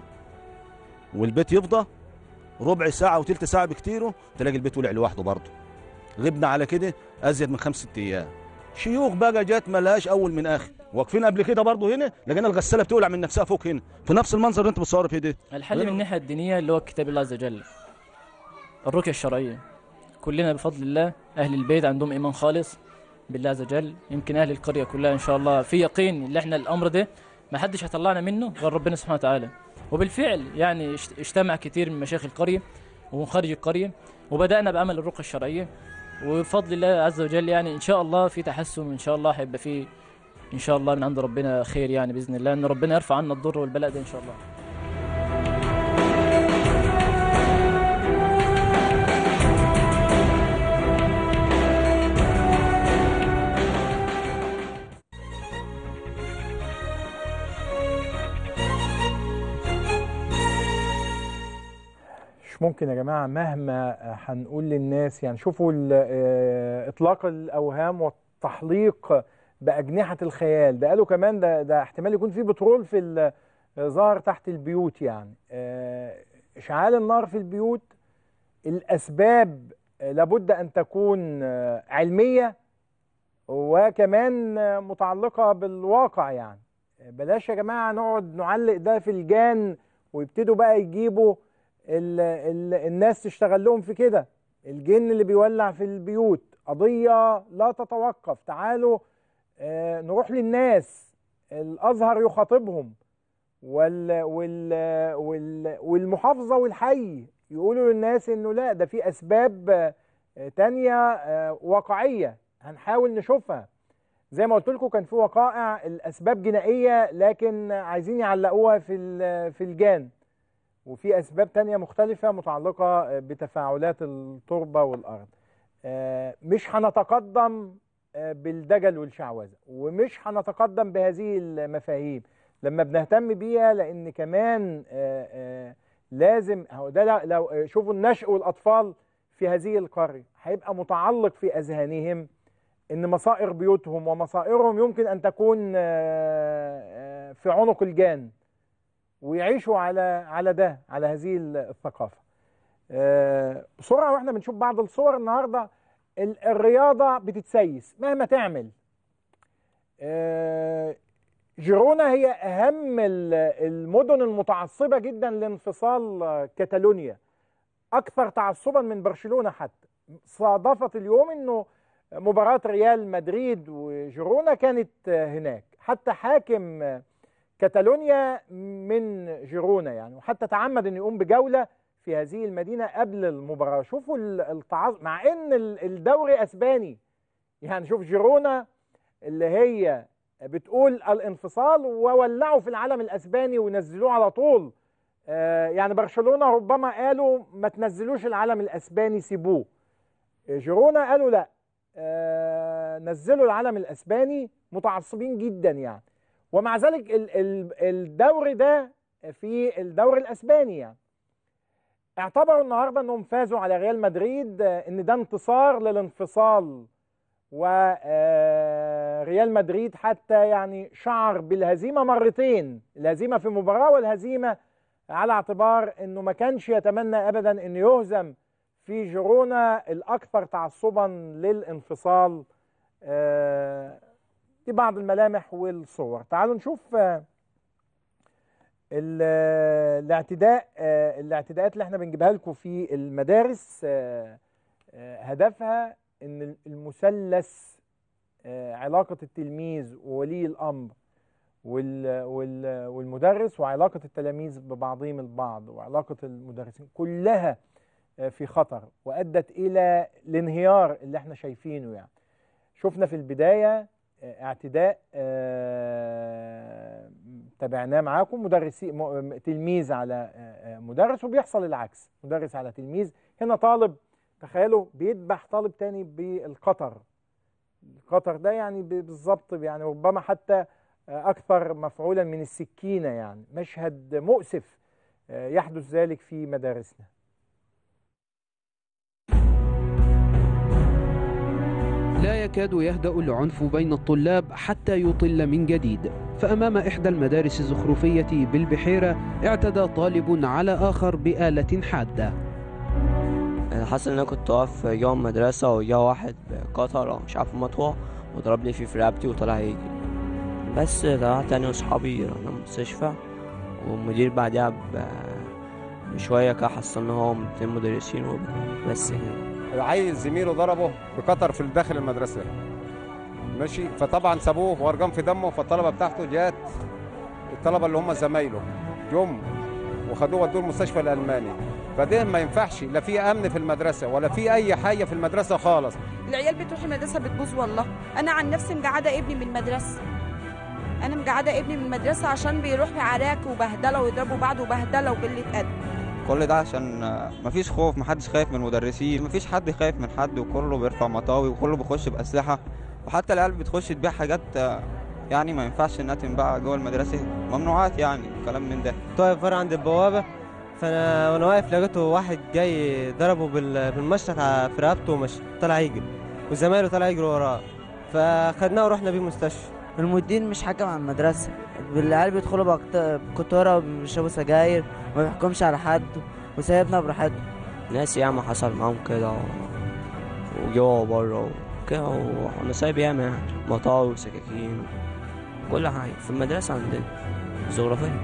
والبيت يفضى ربع ساعه وثلث ساعه بكتيره تلاقي البيت ولع لوحده برضه غبنا على كده ازيد من خمس ست ايام شيوخ بقى جت ملهاش اول من اخر واقفين قبل كده برضه هنا لقينا الغساله بتولع من نفسها فوق هنا في نفس المنظر اللي انت بتصور فيه ده الحل من الناحية الدينية اللي هو كتاب الله عز وجل الرقية الشرعية كلنا بفضل الله أهل البيت عندهم إيمان خالص بالله عز وجل يمكن أهل القرية كلها إن شاء الله في يقين اللي إحنا الأمر ده ما حدش هيطلعنا منه غير ربنا سبحانه وتعالى وبالفعل يعني اشت- اجتمع كتير من مشايخ القرية ومن خارج القرية وبدأنا بعمل الرقية الشرعية وبفضل الله عز وجل يعني إن شاء الله في تحسن إن شاء الله هيبقى في إن شاء الله من عند ربنا خير يعني بإذن الله إن ربنا يرفع عنا الضر والبلاء ده إن شاء الله مش ممكن يا جماعة مهما هنقول للناس يعني شوفوا ال- آه، إطلاق الأوهام والتحليق بأجنحة الخيال ده قالوا كمان ده, ده احتمال يكون في بترول في ال- ظاهر تحت البيوت يعني آه، إشعال النار في البيوت الأسباب آه، لابد أن تكون آه، علمية وكمان آه، متعلقة بالواقع يعني بلاش يا جماعة نقعد نعلق ده في الجان ويبتدوا بقى يجيبوا ال ال الناس تشتغل لهم في كده الجن اللي بيولع في البيوت قضية لا تتوقف تعالوا آه نروح للناس الأزهر يخاطبهم وال وال وال والمحافظة والحي يقولوا للناس إنه لا ده في أسباب آه تانية آه واقعية هنحاول نشوفها زي ما قلت لكم كان في وقائع الأسباب جنائية لكن عايزين يعلقوها في ال- في الجان وفي اسباب تانية مختلفة متعلقة بتفاعلات التربة والارض آه، مش هنتقدم آه، بالدجل والشعوذة ومش هنتقدم بهذه المفاهيم لما بنهتم بيها لان كمان آه، آه، لازم هو ده لو- لو شوفوا النشء والاطفال في هذه القرية هيبقى متعلق في اذهانهم ان مصائر بيوتهم ومصائرهم يمكن ان تكون آه، آه، آه، في عنق الجان ويعيشوا على على ده على هذه الثقافه آه، بسرعه واحنا بنشوف بعض الصور النهارده ال- الرياضه بتتسيس مهما تعمل آه، جيرونا هي اهم ال- المدن المتعصبه جدا لانفصال آه، كاتالونيا اكثر تعصبا من برشلونه حتى صادفت اليوم انه مباراه ريال مدريد وجيرونا كانت آه، هناك حتى حاكم آه، كاتالونيا من جيرونا يعني وحتى تعمد انه يقوم بجوله في هذه المدينه قبل المباراه شوفوا ال- التعصب مع ان ال- الدوري اسباني يعني شوف جيرونا اللي هي بتقول الانفصال وولعوا في العالم الاسباني ونزلوه على طول آه، يعني برشلونه ربما قالوا ما تنزلوش العالم الاسباني سيبوه جيرونا قالوا لا آه، نزلوا العالم الاسباني متعصبين جدا يعني ومع ذلك ال- ال- الدوري ده في الدوري الاسباني يعني اعتبروا النهارده انهم فازوا على ريال مدريد آه، ان ده انتصار للانفصال وريال مدريد حتى يعني شعر بالهزيمه مرتين الهزيمه في مباراه والهزيمه على اعتبار انه ما كانش يتمنى ابدا انه يهزم في جيرونا الاكثر تعصبا للانفصال آه، دي بعض الملامح والصور تعالوا نشوف آه، ال- الاعتداء آه، الاعتداءات اللي احنا بنجيبها لكم في المدارس آه، آه، هدفها ان المثلث آه، علاقة التلميذ وولي الأمر وال وال والمدرس وعلاقة التلاميذ ببعضهم البعض وعلاقة المدرسين كلها آه، في خطر وأدت إلى الانهيار اللي احنا شايفينه يعني شفنا في البداية آه، اعتداء آه، تابعناه معاكم مدرسي م- تلميذ على آه، آه، مدرس وبيحصل العكس مدرس على تلميذ هنا طالب تخيلوا بيذبح طالب تاني بالقطر القطر ده يعني ب- بالظبط يعني ربما حتى آه، أكثر مفعولا من السكينة يعني مشهد مؤسف آه، يحدث ذلك في مدارسنا لا يكاد يهدأ العنف بين الطلاب حتى يطل من جديد فأمام إحدى المدارس الزخرفية بالبحيرة اعتدى طالب على آخر بآلة حادة حصل ان انا كنت واقف جوه المدرسة وجا واحد بقطر او مش عارف مطوة وضربني فيه في رقبتي وطلع يجري بس طلعت تاني واصحابي رحنا المستشفى والمدير بعدها ب- بشوية كده حصلنا هو اتنين مدرسين وبس يعني عيل زميله ضربه بقطر في داخل المدرسه ماشي فطبعا سابوه وارجان في دمه فالطلبه بتاعته جات الطلبه اللي هم زمايله جم وخدوه ودوه المستشفى الالماني فده ما ينفعش لا في امن في المدرسه ولا في اي حاجه في المدرسه خالص العيال بتروح المدرسه بتبوظ والله انا عن نفسي مقعده ابني من المدرسه انا مقعده ابني من المدرسه عشان بيروح في عراك وبهدله ويضربوا بعض وبهدله وقله ادب كل ده عشان آه، مفيش خوف محدش خايف من المدرسين مفيش حد خايف من حد وكله بيرفع مطاوي وكله بيخش بأسلحة وحتى العيال بتخش تبيع حاجات آه، يعني ما ينفعش انها تنباع جوه المدرسة ممنوعات يعني كلام من ده واقف ورا عند البوابة فأنا وأنا واقف لقيته واحد جاي ضربه بال- بالمشرط ع- في رقبته ومش طلع يجري وزمايله طلع يجري وراه فخدناه ورحنا بيه مستشفى المدير مش حاكم على المدرسة العيال بيدخلوا بقط- بكتورة وبيشربوا سجاير وما بيحكمش على حد وسايبنا براحتنا ناس ياما حصل معاهم كده و... وجوه وبره وكده ونصايب ياما يعني مطاوي وسكاكين كل حاجة في المدرسة عندنا الزخرفية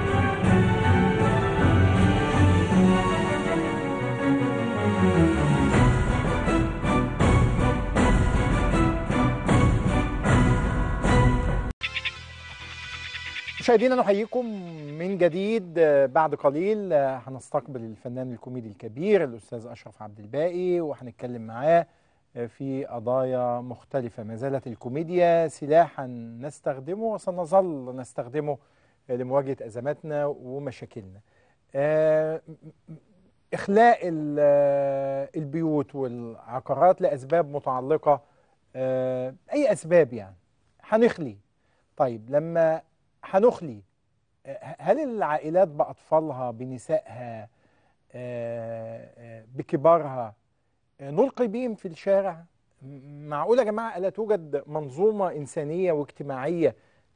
مشاهدينا نحييكم من جديد آه، بعد قليل آه، هنستقبل الفنان الكوميدي الكبير الاستاذ اشرف عبد الباقي وهنتكلم معاه آه، في قضايا مختلفه ما زالت الكوميديا سلاحا نستخدمه وسنظل نستخدمه آه، لمواجهه ازماتنا ومشاكلنا. آه، م- م- اخلاء ال- آه، البيوت والعقارات لاسباب متعلقه آه، اي اسباب يعني هنخلي طيب لما هنخلي آه، هل العائلات بأطفالها بنسائها آه، آه، بكبارها آه، نلقي بهم في الشارع م- معقول يا جماعة ألا توجد منظومة إنسانية واجتماعية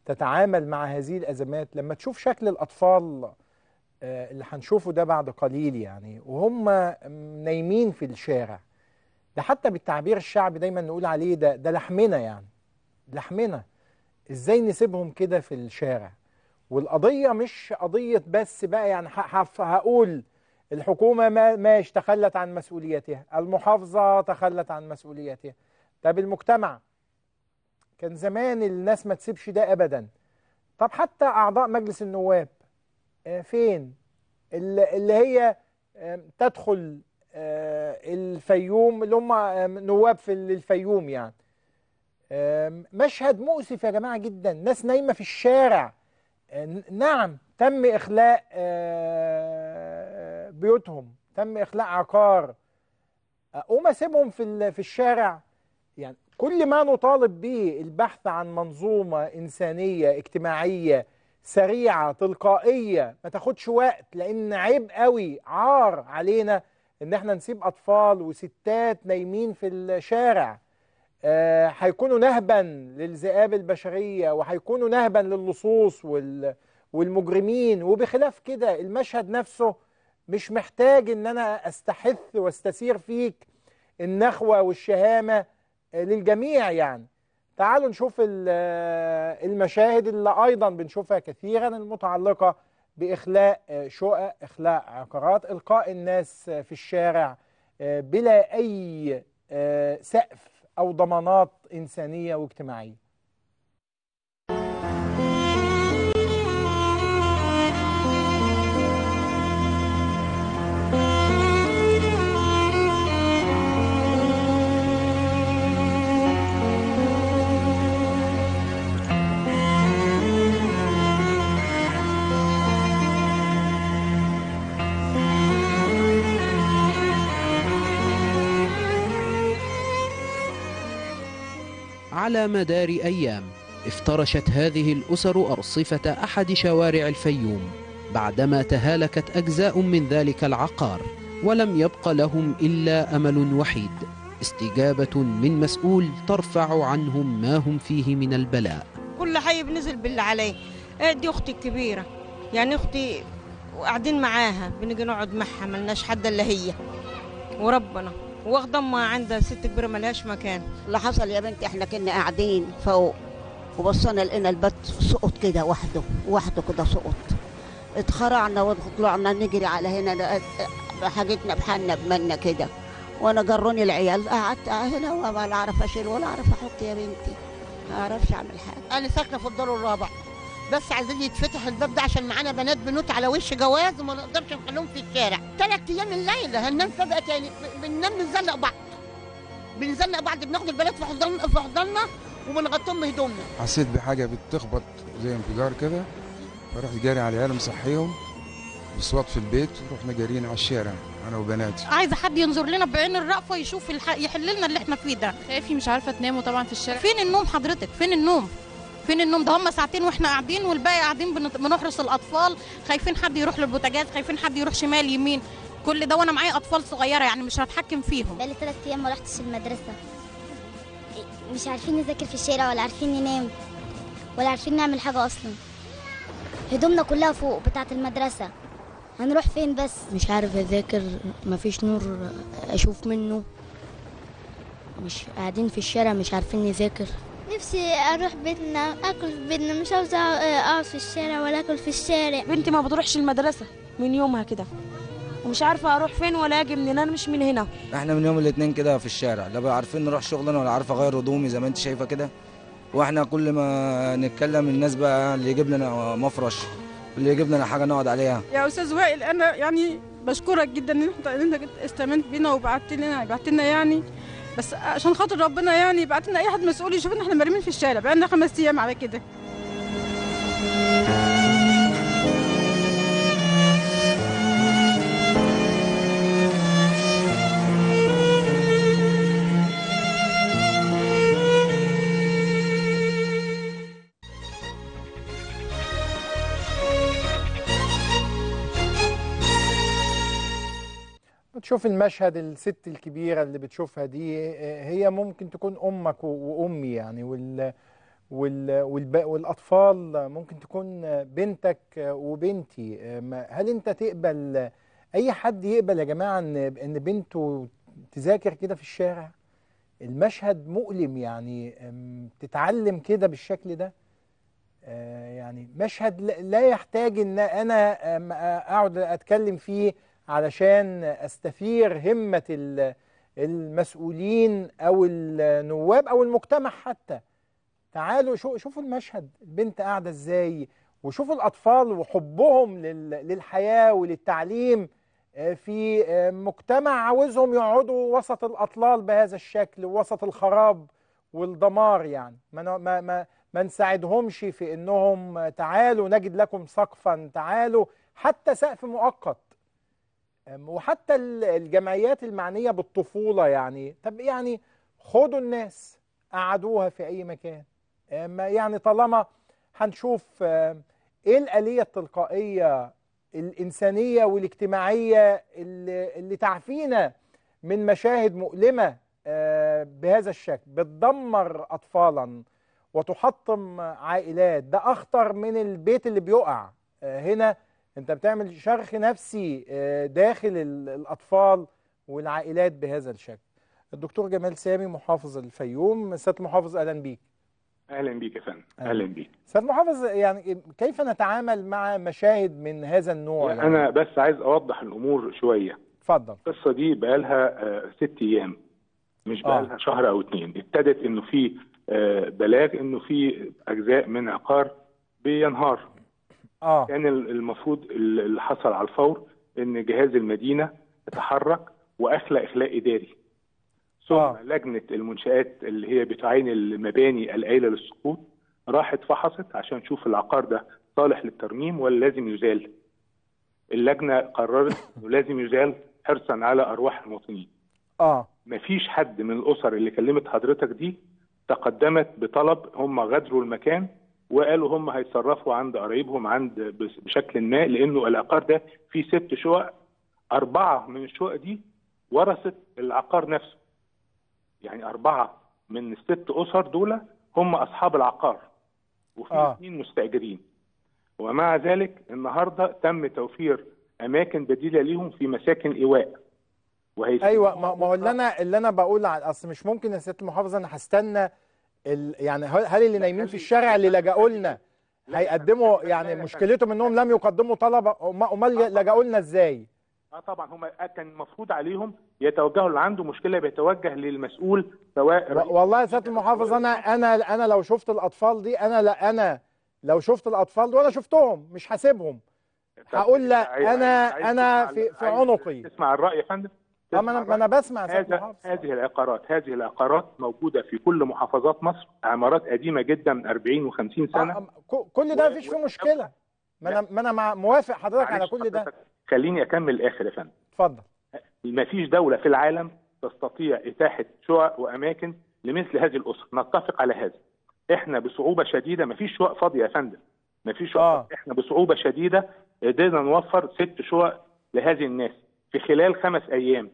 تتعامل مع هذه الازمات لما تشوف شكل الاطفال آه، اللي هنشوفه ده بعد قليل يعني وهم نايمين في الشارع ده حتى بالتعبير الشعبي دايما نقول عليه ده ده لحمنا يعني لحمنا ازاي نسيبهم كده في الشارع والقضيه مش قضيه بس بقى يعني ه- هف- هقول الحكومه ما ماشي تخلت عن مسؤوليتها المحافظه تخلت عن مسؤوليتها طب المجتمع كان زمان الناس ما تسيبش ده ابدا طب حتى اعضاء مجلس النواب آه، فين اللي اللي هي آم، تدخل آه، الفيوم اللي هم آم، نواب في الفيوم يعني آم، مشهد مؤسف يا جماعة جدا ناس نايمة في الشارع آه، ن- نعم تم إخلاء آه، بيوتهم تم إخلاء عقار أقوم أسيبهم في ال- في الشارع يعني كل ما نطالب به البحث عن منظومة إنسانية اجتماعية سريعة تلقائية ما تاخدش وقت لأن عيب قوي عار علينا إن احنا نسيب أطفال وستات نايمين في الشارع آه، هيكونوا نهبا للذئاب البشرية وهيكونوا نهبا للصوص وال والمجرمين وبخلاف كده المشهد نفسه مش محتاج ان انا استحث واستثير فيك النخوة والشهامة آه، للجميع يعني تعالوا نشوف ال- آه، المشاهد اللي ايضا بنشوفها كثيرا المتعلقة باخلاء آه، شقق اخلاء عقارات القاء الناس آه، في الشارع آه، بلا اي آه، سقف او ضمانات انسانيه واجتماعيه على مدار أيام افترشت هذه الأسر أرصفة أحد شوارع الفيوم بعدما تهالكت أجزاء من ذلك العقار ولم يبق لهم إلا أمل وحيد استجابة من مسؤول ترفع عنهم ما هم فيه من البلاء كل حي بنزل باللي عليه إيه دي اختي الكبيره يعني اختي وقاعدين معاها بنيجي نقعد معها ملناش حد الا هي وربنا واخده امها عندها ست كبيره ملهاش مكان اللي حصل يا بنتي احنا كنا قاعدين فوق وبصينا لقينا البت سقط كده وحده وحده كده سقط اتخرعنا وطلعنا نجري على هنا لقيت حاجتنا بحالنا بمنا كده وانا جروني العيال قعدت هنا ولا اعرف اشيل ولا اعرف احط يا بنتي ما اعرفش اعمل حاجه انا ساكنه في الدور الرابع بس عايزين يتفتح الباب ده عشان معانا بنات بنوت على وش جواز وما نقدرش نخليهم في الشارع ثلاث ايام الليله هننام فجاه تاني بننام نزلق بعض بنزلق بعض بناخد البنات في حضننا في حضننا وبنغطيهم بهدومنا حسيت بحاجة بتخبط زي انفجار كده فرحت جاري على العيال مصحيهم بصوت في البيت ورحنا جاريين على الشارع أنا وبناتي عايزه حد ينظر لنا بعين الرأفه يشوف الح... يحل لنا اللي احنا فيه ده خايفي مش عارفه تناموا طبعا في الشارع فين النوم حضرتك فين النوم فين النوم ده هم ساعتين واحنا قاعدين والباقي قاعدين بنت- بنحرس الاطفال خايفين حد يروح للبوتاجاز خايفين حد يروح شمال يمين كل ده وانا معايا اطفال صغيره يعني مش هتحكم فيهم بقالي ثلاث ايام ما رحتش المدرسه مش عارفين نذاكر في الشارع ولا عارفين ننام ولا عارفين نعمل حاجه اصلا هدومنا كلها فوق بتاعه المدرسه هنروح فين بس مش عارف اذاكر مفيش نور اشوف منه مش قاعدين في الشارع مش عارفين نذاكر نفسي اروح بيتنا اكل في بيتنا مش عاوزه اقعد في الشارع ولا اكل في الشارع بنتي ما بتروحش المدرسه من يومها كده ومش عارفه اروح فين ولا اجي منين انا مش من هنا احنا من يوم الاثنين كده في الشارع لا بقى عارفين نروح شغلنا ولا عارف اغير هدومي زي ما انت شايفه كده واحنا كل ما نتكلم الناس بقى اللي يجيب لنا مفرش اللي يجيب لنا حاجه نقعد عليها يا استاذ وائل انا يعني بشكرك جدا ان انت ان انت استمنت بينا وبعت لنا بعت لنا يعني بس عشان خاطر ربنا يعني بعت لنا اي حد مسؤول يشوف ان احنا مرمين في الشارع بقالنا خمس ايام على كده بتشوف المشهد الست الكبيرة اللي بتشوفها دي آه، هي ممكن تكون أمك و- وأمي يعني وال وال والب- والاطفال ممكن تكون بنتك وبنتي ما- هل انت تقبل اي حد يقبل يا جماعه ان ان بنته تذاكر كده في الشارع المشهد مؤلم يعني أم، تتعلم كده بالشكل ده آه، يعني مشهد لا- لا يحتاج ان انا أم، اقعد اتكلم فيه علشان استثير همة ال- المسؤولين او النواب او المجتمع حتى تعالوا شو شوفوا المشهد البنت قاعدة ازاي وشوفوا الاطفال وحبهم لل- للحياة وللتعليم آه، في آه، مجتمع عاوزهم يقعدوا وسط الاطلال بهذا الشكل وسط الخراب والدمار يعني ما ن- ما ما, ما نساعدهمش في انهم آه، تعالوا نجد لكم سقفا تعالوا حتى سقف مؤقت أم، وحتى ال- الجمعيات المعنية بالطفولة يعني طب يعني خدوا الناس قعدوها في أي مكان أم، يعني طالما هنشوف أم، إيه الآلية التلقائية الإنسانية والاجتماعية اللي, اللي تعفينا من مشاهد مؤلمة آه، بهذا الشكل بتدمر أطفالا وتحطم عائلات ده أخطر من البيت اللي بيقع آه، هنا أنت بتعمل شرخ نفسي آه، داخل ال- الأطفال والعائلات بهذا الشكل الدكتور جمال سامي محافظ الفيوم سيادة المحافظ أهلا بيك اهلا بيك يا فندم أهلا. اهلا بيك سيادة المحافظ يعني كيف نتعامل مع مشاهد من هذا النوع يعني؟ انا بس عايز اوضح الامور شويه اتفضل القصه دي بقالها آه، ست ايام مش بقالها شهر او اتنين ابتدت انه في آه، بلاغ انه في اجزاء من عقار بينهار اه كان ال- المفروض ال- اللي حصل على الفور ان جهاز المدينه تحرك واخلى اخلاء اداري ثم آه. لجنه المنشات اللي هي بتعين المباني القايله للسقوط راحت فحصت عشان تشوف العقار ده صالح للترميم ولا لازم يزال اللجنه قررت انه لازم يزال حرصا على ارواح المواطنين اه مفيش حد من الاسر اللي كلمت حضرتك دي تقدمت بطلب هم غادروا المكان وقالوا هم هيتصرفوا عند قرايبهم عند بس- بشكل ما لانه العقار ده فيه ست شقق اربعه من الشقق دي ورثت العقار نفسه يعني اربعه من الست اسر دول هم اصحاب العقار وفي آه. اثنين مستاجرين ومع ذلك النهارده تم توفير اماكن بديله ليهم في مساكن ايواء وهي ايوه ما ما هو اللي انا اللي انا بقول على اصل مش ممكن يا سياده المحافظه انا هستنى ال... يعني هل هل اللي نايمين في الشارع اللي لجأوا لنا هيقدموا يعني مشكلتهم انهم لم يقدموا طلب أم- امال لجأوا لنا ازاي؟ اه طبعا هم كان المفروض عليهم يتوجهوا اللي عنده مشكله بيتوجه للمسؤول سواء و- والله يا سياده المحافظ انا انا انا لو شفت الاطفال دي انا لا انا لو شفت الاطفال دول انا شفتهم مش هسيبهم هقول لا عايز- انا عايز انا تسمع- في في عايز عنقي تسمع الراي يا فندم اه ما انا ما انا بسمع يا سياده هذا المحافظ هذه العقارات هذه العقارات موجوده في كل محافظات مصر عمارات قديمه جدا من 40 و50 سنه ك- كل ده مفيش فيه مشكله ما انا ما انا مع- موافق حضرتك على معلش كل ده حضرتك خليني اكمل الاخر يا فندم اتفضل ما فيش دوله في العالم تستطيع اتاحه شقق واماكن لمثل هذه الاسر نتفق على هذا احنا بصعوبه شديده ما فيش شقق فاضيه يا فندم ما فيش شقق آه. فاضية. احنا بصعوبه شديده قدرنا نوفر ست شقق لهذه الناس في خلال خمس ايام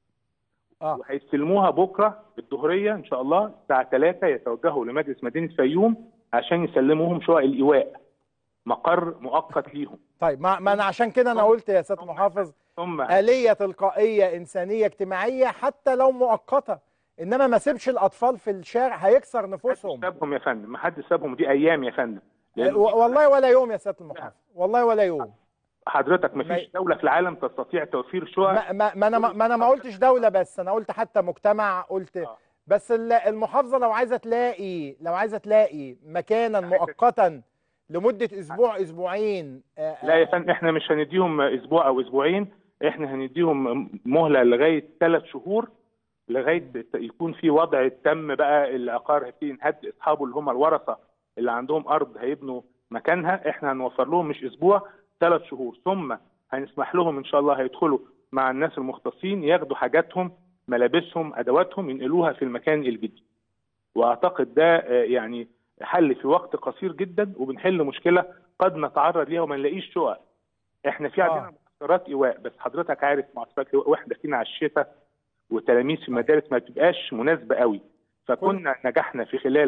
آه. وهيستلموها بكره بالظهريه ان شاء الله الساعه 3 يتوجهوا لمجلس مدينه فيوم عشان يسلموهم شقق الايواء مقر مؤقت ليهم طيب ما, ما انا عشان كده انا قلت يا سياده المحافظ ثم آلية تلقائية إنسانية اجتماعية حتى لو مؤقتة إنما ما سيبش الأطفال في الشارع هيكسر نفوسهم سابهم يا فندم ما حدش سابهم دي ايام يا فندم لأن و- والله ولا يوم يا سيادة المحافظ والله ولا يوم حضرتك ما فيش دوله في العالم تستطيع توفير شقق ما, ما, ما أنا ما أنا ما قلتش دولة بس أنا قلت حتى مجتمع قلت بس ال- المحافظة لو عايزة تلاقي لو عايزة تلاقي مكانا مؤقتا لمدة أسبوع أسبوعين آه، لا يا فندم احنا مش هنديهم اسبوع او اسبوعين احنا هنديهم مهله لغايه ثلاث شهور لغايه يكون في وضع تم بقى العقار هيبتدي نهدي اصحابه اللي هم الورثه اللي عندهم ارض هيبنوا مكانها احنا هنوفر لهم مش اسبوع ثلاث شهور ثم هنسمح لهم ان شاء الله هيدخلوا مع الناس المختصين ياخدوا حاجاتهم ملابسهم ادواتهم ينقلوها في المكان الجديد واعتقد ده آه، يعني حل في وقت قصير جدا وبنحل مشكله قد نتعرض ليها وما نلاقيش شقق احنا في عندنا معسكرات ايواء بس حضرتك عارف معسكرات ايواء واحنا داخلين على الشتاء وتلاميذ في المدارس ما بتبقاش مناسبه قوي فكنا نجحنا في خلال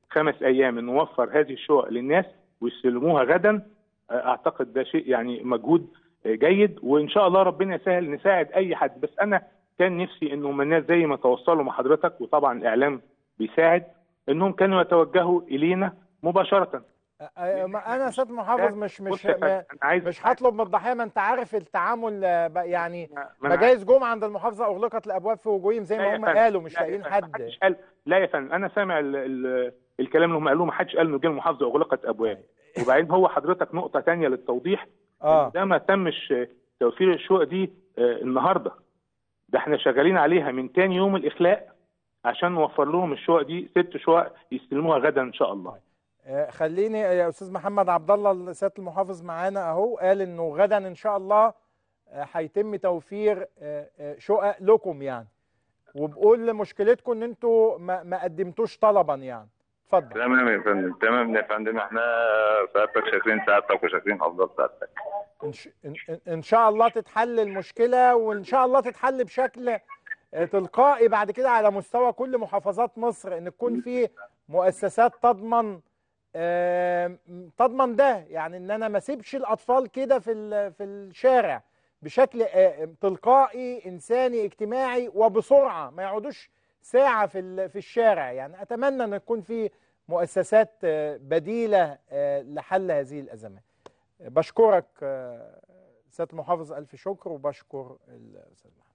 خمس ايام نوفر هذه الشقق للناس ويستلموها غدا آه، اعتقد ده شيء يعني مجهود آه، جيد وان شاء الله ربنا يسهل نساعد اي حد بس انا كان نفسي انهم الناس زي ما توصلوا مع حضرتك وطبعا الاعلام بيساعد انهم كانوا يتوجهوا الينا مباشره آه، ما انا سياده المحافظ مش بص مش يا فندم، ما- أنا عايز- مش هطلب من الضحيه ما انت عارف التعامل آه، بقى يعني ما أنا مجايز جم عند المحافظه اغلقت الابواب في وجوههم زي لا ما يا هم فندم، قالوا مش لا يا لاقيين فندم، حد محدش قال لا يا فندم انا سامع ال ال الكلام اللي هم قالوه ما حدش قال انه جه المحافظه اغلقت ابواب وبعدين هو حضرتك نقطه تانية للتوضيح اه ده ما تمش آه، توفير الشقق دي آه، النهارده ده احنا شغالين عليها من تاني يوم الاخلاء عشان نوفر لهم الشقق دي ست شقق يستلموها غدا ان شاء الله آه، خليني يا استاذ محمد عبد الله سياده المحافظ معانا اهو قال انه غدا ان شاء الله آه، هيتم توفير آه، آه، شقق لكم يعني وبقول مشكلتكم ان انتوا ما, ما قدمتوش طلبا يعني اتفضل تمام يا فندم تمام يا فندم احنا سعادتك شاكرين سعادتك وشاكرين افضل سعادتك إن, ش... إن, إن- ان شاء الله تتحل المشكله وان شاء الله تتحل بشكل آه، تلقائي بعد كده على مستوى كل محافظات مصر ان تكون في مؤسسات تضمن آم، تضمن ده يعني ان انا ما اسيبش الاطفال كده في ال- في الشارع بشكل آه، تلقائي انساني اجتماعي وبسرعه ما يقعدوش ساعه في ال- في الشارع يعني اتمنى ان تكون في مؤسسات آه، بديله آه، لحل هذه الازمات بشكرك آه، سياده المحافظ الف شكر وبشكر الاستاذ محمد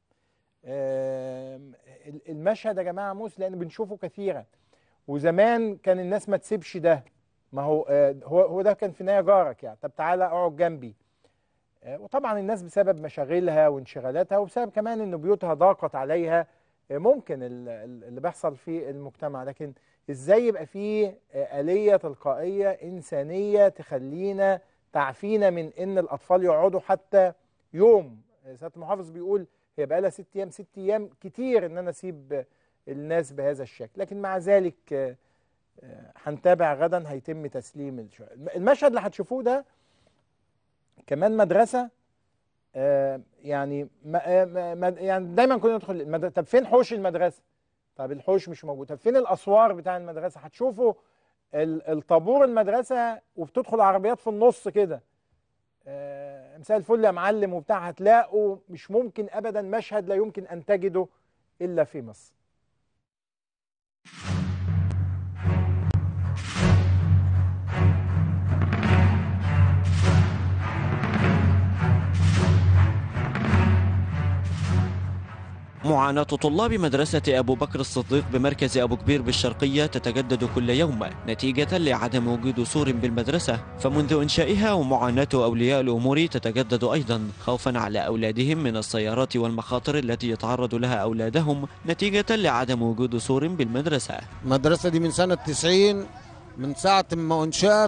آم، المشهد يا جماعه موس لان بنشوفه كثيرا وزمان كان الناس ما تسيبش ده ما هو آه، هو هو ده كان في نهايه جارك يعني طب تعالى اقعد جنبي آه، وطبعا الناس بسبب مشاغلها وانشغالاتها وبسبب كمان ان بيوتها ضاقت عليها آه، ممكن ال- ال- اللي بيحصل في المجتمع لكن ازاي يبقى فيه آه، آلية تلقائية إنسانية تخلينا تعفينا من ان الاطفال يقعدوا حتى يوم آه، سيادة المحافظ بيقول هي بقى لها ست ايام ست ايام كتير ان انا اسيب آه، الناس بهذا الشكل لكن مع ذلك آه، آه، هنتابع غدا هيتم تسليم الشقق المشهد اللي هتشوفوه ده كمان مدرسه آه، يعني ما آه، ما- ما- يعني دايما كنا ندخل المدرسة طب فين حوش المدرسه طب الحوش مش موجود طب فين الاسوار بتاع المدرسه هتشوفوا ال- الطابور المدرسه وبتدخل عربيات في النص كده آه، مساء الفل يا معلم وبتاع هتلاقوا مش ممكن ابدا مشهد لا يمكن ان تجده الا في مصر معاناة طلاب مدرسة أبو بكر الصديق بمركز أبو كبير بالشرقية تتجدد كل يوم نتيجة لعدم وجود سور بالمدرسة فمنذ إنشائها ومعاناة أولياء الأمور تتجدد أيضا خوفا على أولادهم من السيارات والمخاطر التي يتعرض لها أولادهم نتيجة لعدم وجود سور بالمدرسة المدرسة دي من سنة 90 من ساعة ما انشأت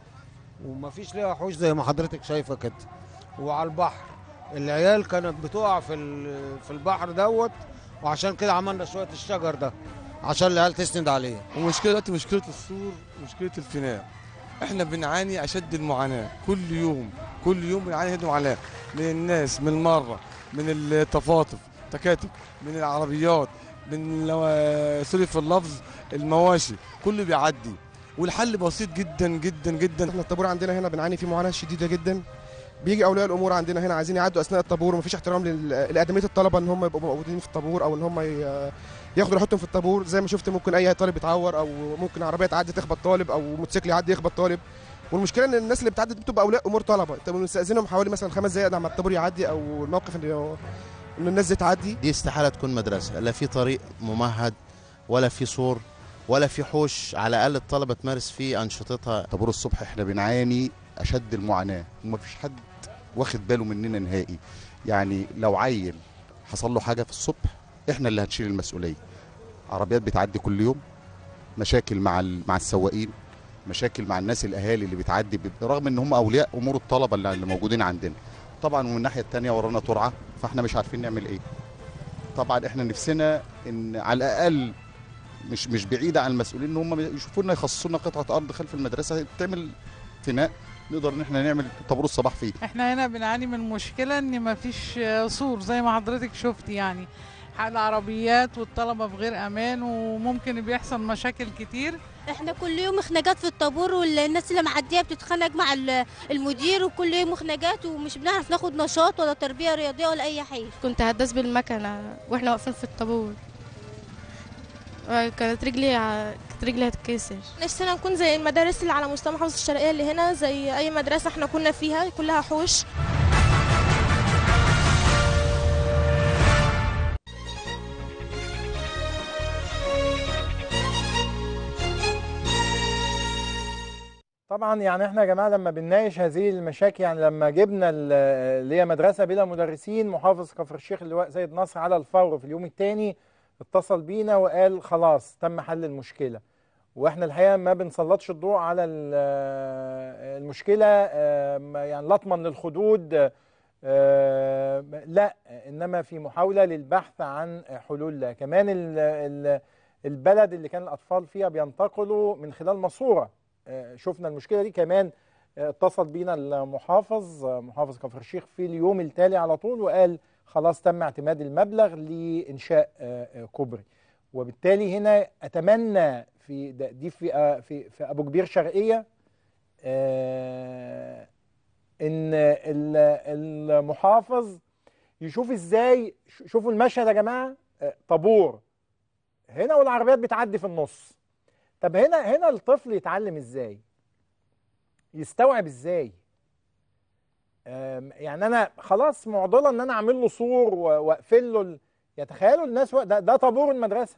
وما فيش ليها حوش زي ما حضرتك شايفة كده وعلى البحر العيال كانت بتقع في ال- في البحر دوت وعشان كده عملنا شوية الشجر ده عشان العيال تسند عليه ومشكلة دلوقتي مشكلة السور مشكلة الفناء احنا بنعاني اشد المعاناة كل يوم كل يوم بنعاني هذه المعاناة من الناس من المرة من التفاطف تكاتك من العربيات من لو... سوري في اللفظ المواشي كله بيعدي والحل بسيط جدا جدا جدا احنا الطابور عندنا هنا بنعاني فيه معاناه شديده جدا بيجي اولياء الامور عندنا هنا عايزين يعدوا اثناء الطابور ومفيش احترام لل- لادميه الطلبه ان هم يبقوا موجودين في الطابور او ان هم ي- ياخدوا راحتهم في الطابور زي ما شفت ممكن اي طالب يتعور او ممكن عربيه تعدي تخبط طالب او موتوسيكل يعدي يخبط طالب والمشكله ان الناس اللي بتعدي دي بتبقى اولياء امور طلبه انت بنستاذنهم حوالي مثلا خمس دقائق لما الطابور يعدي او الموقف ان ان الناس دي تعدي دي استحالة تكون مدرسة لا في طريق ممهد ولا في سور ولا في حوش على الأقل الطلبة تمارس فيه أنشطتها طابور الصبح احنا بنعاني اشد المعاناه ومفيش حد واخد باله مننا نهائي يعني لو عيل حصل له حاجه في الصبح احنا اللي هنشيل المسؤوليه عربيات بتعدي كل يوم مشاكل مع ال- مع السواقين مشاكل مع الناس الاهالي اللي بتعدي ب- رغم ان هم اولياء امور الطلبه اللي اللي موجودين عندنا طبعا ومن الناحيه الثانيه ورانا ترعه فاحنا مش عارفين نعمل ايه طبعا احنا نفسنا ان على الاقل مش مش بعيده عن المسؤولين ان هم يشوفوا لنا يخصصوا لنا قطعه ارض خلف المدرسه تعمل فناء نقدر ان احنا نعمل طابور الصباح فيه احنا هنا بنعاني من مشكلة ان مفيش سور زي ما حضرتك شفت يعني العربيات والطلبة في غير امان وممكن بيحصل مشاكل كتير احنا كل يوم خناقات في الطابور والناس اللي معديه بتتخانق مع ال- المدير وكل يوم خناقات ومش بنعرف ناخد نشاط ولا تربيه رياضيه ولا اي حاجه كنت هداس بالمكنه واحنا واقفين في الطابور كانت رجلي ع- كانت رجلي هتتكسر نفسنا نكون زي المدارس اللي على مستوى محافظة الشرقية اللي هنا زي أي مدرسة احنا كنا فيها كلها حوش طبعا يعني احنا يا جماعه لما بنناقش هذه المشاكل يعني لما جبنا ال- اللي هي مدرسه بلا مدرسين محافظ كفر الشيخ اللواء سيد نصر على الفور في اليوم الثاني اتصل بينا وقال خلاص تم حل المشكله واحنا الحقيقه ما بنسلطش الضوء على ال- المشكله آه، ما- يعني لطما للخدود آه، لا انما في محاوله للبحث عن حلول لها كمان ال- ال- البلد اللي كان الاطفال فيها بينتقلوا من خلال ماسوره آه، شفنا المشكله دي كمان آه، اتصل بينا المحافظ آه، محافظ كفر الشيخ في اليوم التالي على طول وقال خلاص تم اعتماد المبلغ لانشاء آه، آه، كوبري وبالتالي هنا اتمنى في ده- دي في آه، في في ابو كبير شرقيه آه، ان ال- المحافظ يشوف ازاي ش- شوفوا المشهد يا جماعه آه، طابور هنا والعربيات بتعدي في النص طب هنا هنا الطفل يتعلم ازاي يستوعب ازاي آم، يعني انا خلاص معضله ان انا اعمل له سور و- واقفل له ال- يتخيلوا الناس و- ده, ده طابور المدرسه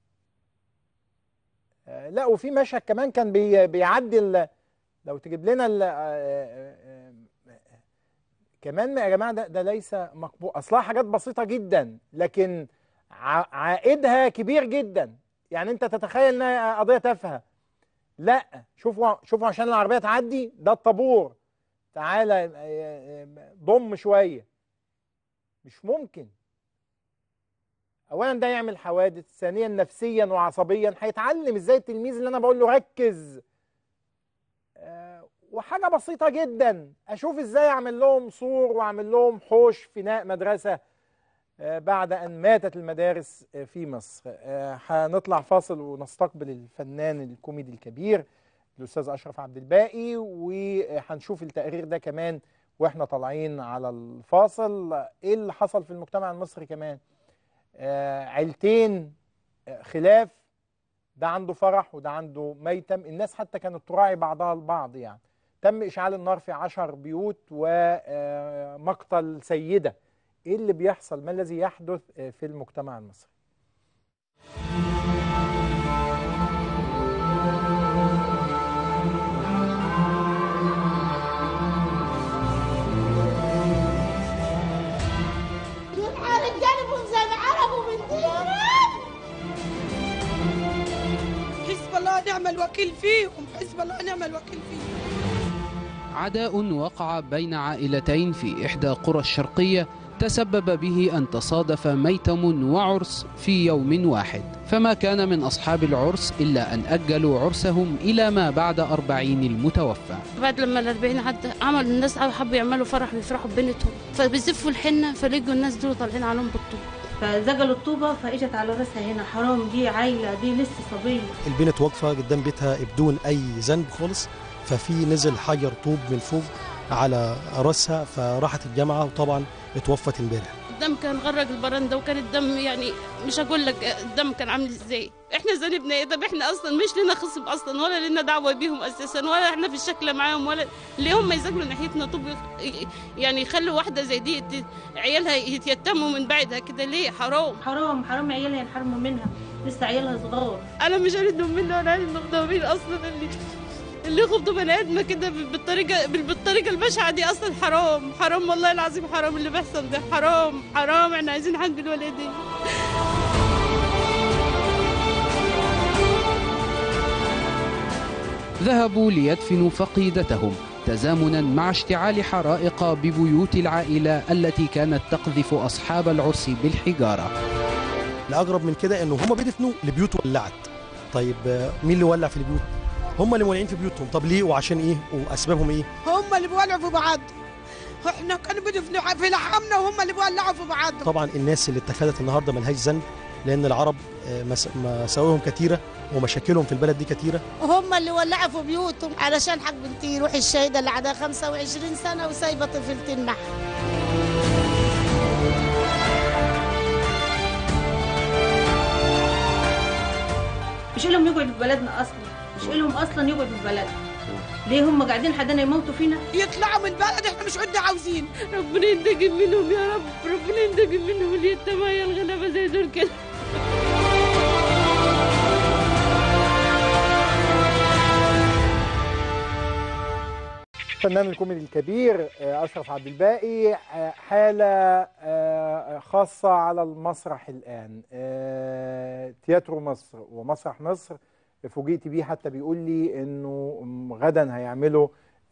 آه، لا وفي مشهد كمان كان بي بيعدي ال- لو تجيب لنا ال- آه، آه، آه، كمان يا جماعه ده, ده ليس مقبول اصلها حاجات بسيطه جدا لكن ع- عائدها كبير جدا يعني انت تتخيل انها قضيه تافهه لا شوفوا شوفوا عشان العربيه تعدي ده الطابور تعالى آه، آه، ضم شويه مش ممكن اولا ده يعمل حوادث ثانيا نفسيا وعصبيا هيتعلم ازاي التلميذ اللي انا بقول له ركز آه، وحاجه بسيطه جدا اشوف ازاي اعمل لهم سور واعمل لهم حوش فناء مدرسه آه، بعد ان ماتت المدارس آه، في مصر آه، هنطلع فاصل ونستقبل الفنان الكوميدي الكبير الاستاذ اشرف عبد الباقي وهنشوف التقرير ده كمان واحنا طالعين على الفاصل ايه اللي حصل في المجتمع المصري كمان آه، عيلتين آه، خلاف ده عنده فرح وده عنده ميتم الناس حتى كانت تراعي بعضها البعض يعني تم إشعال النار في عشر بيوت ومقتل سيدة إيه اللي بيحصل ما الذي يحدث آه، في المجتمع المصري جمعة رجال زي العرب ومن ديارهم حسب الله نعم الوكيل فيهم حسب الله نعم الوكيل فيهم عداء وقع بين عائلتين في إحدى قرى الشرقية تسبب به أن تصادف ميتم وعرس في يوم واحد فما كان من أصحاب العرس إلا أن أجلوا عرسهم إلى ما بعد أربعين المتوفى بعد لما الأربعين عدى عملوا الناس حبوا يعملوا فرح ويفرحوا ببنتهم فبيزفوا الحنة فلقوا الناس دول طالعين عليهم بالطوب فزجلوا الطوبة فاجت على راسها هنا حرام دي عيلة دي لسه صبية البنت واقفه قدام بيتها بدون اي ذنب خالص ففي نزل حجر طوب من فوق على راسها فراحت الجامعه وطبعا اتوفت امبارح الدم كان غرق البرندة وكان الدم يعني مش هقول لك الدم كان عامل ازاي احنا ذنبنا ايه طب احنا اصلا مش لنا خصم اصلا ولا لنا دعوه بيهم اساسا ولا احنا في الشكل معاهم ولا اللي هم يزجلوا ناحيتنا طب يخ- يعني يخلوا واحده زي دي ت- عيالها يتيتموا من بعدها كده ليه حرام حرام حرام عيالها ينحرموا منها لسه عيالها صغار انا مش هريدهم منه ولا هريدهم مين اصلا اللي اللي يخبطوا بني ادمه كده بالطريقه بالطريقه البشعه دي اصلا حرام حرام والله العظيم حرام اللي بيحصل ده حرام حرام احنا عايزين حق الوالدين ذهبوا ليدفنوا فقيدتهم تزامنا مع اشتعال حرائق ببيوت العائلة التي كانت تقذف أصحاب العرس بالحجارة الاغرب من كده انه هم بيدفنوا البيوت ولعت طيب آه، مين اللي ولع في البيوت هم اللي مولعين في بيوتهم طب ليه وعشان ايه واسبابهم ايه هم اللي بيولعوا في بعض احنا كانوا بيدفنوا في لحمنا وهم اللي بيولعوا في بعض طبعا الناس اللي اتخذت النهارده ملهاش ذنب لان العرب آه، مس- مساوئهم كتيره ومشاكلهم في البلد دي كتيره هم اللي ولعوا في بيوتهم علشان حق بنتي روح الشهيدة اللي عندها 25 سنة وسايبة طفلتين معها مش لهم يقعدوا في بلدنا اصلا مش لهم اصلا يقعدوا في بلدنا ليه هم قاعدين حدنا يموتوا فينا يطلعوا من البلد احنا مش عدنا عاوزين ربنا ينتقم منهم يا رب ربنا ينتقم منهم اليتامى يا الغلابه زي دول كده الفنان الكوميدي الكبير آه، أشرف عبد الباقي آه، حالة آه، خاصة على المسرح الآن آه، تياترو مصر ومسرح مصر فوجئت بيه حتى بيقول لي إنه غدا هيعملوا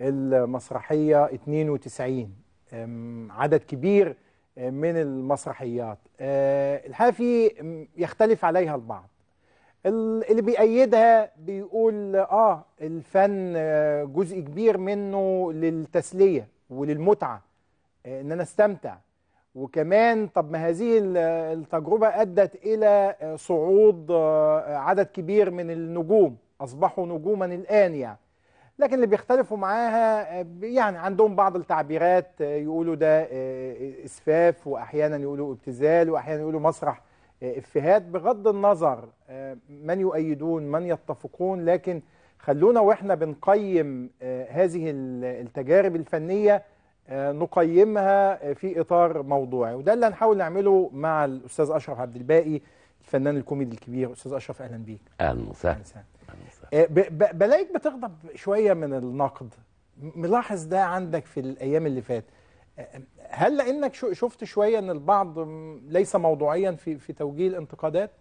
المسرحية 92 أم، عدد كبير آه، من المسرحيات آه، الحقيقة في م، يختلف عليها البعض ال- اللي بيأيدها بيقول اه الفن آه، جزء كبير منه للتسلية وللمتعة آه، ان انا استمتع وكمان طب ما هذه ال- التجربة ادت الى آه، صعود آه، عدد كبير من النجوم اصبحوا نجوما الان يعني لكن اللي بيختلفوا معاها آه، يعني عندهم بعض التعبيرات آه، يقولوا ده آه، اسفاف واحيانا يقولوا ابتذال واحيانا يقولوا مسرح آه، افيهات بغض النظر آه، من يؤيدون من يتفقون لكن خلونا واحنا بنقيم آه، هذه ال- التجارب الفنيه آه، نقيمها آه، في اطار موضوعي وده اللي هنحاول نعمله مع الاستاذ اشرف عبد الباقي الفنان الكوميدي الكبير استاذ اشرف اهلا بيك اهلا وسهلا آه، ب- ب- بلاقيك بتغضب شويه من النقد م- ملاحظ ده عندك في الايام اللي فات آه، هل لانك شو- شفت شويه ان البعض م- ليس موضوعيا في في توجيه الانتقادات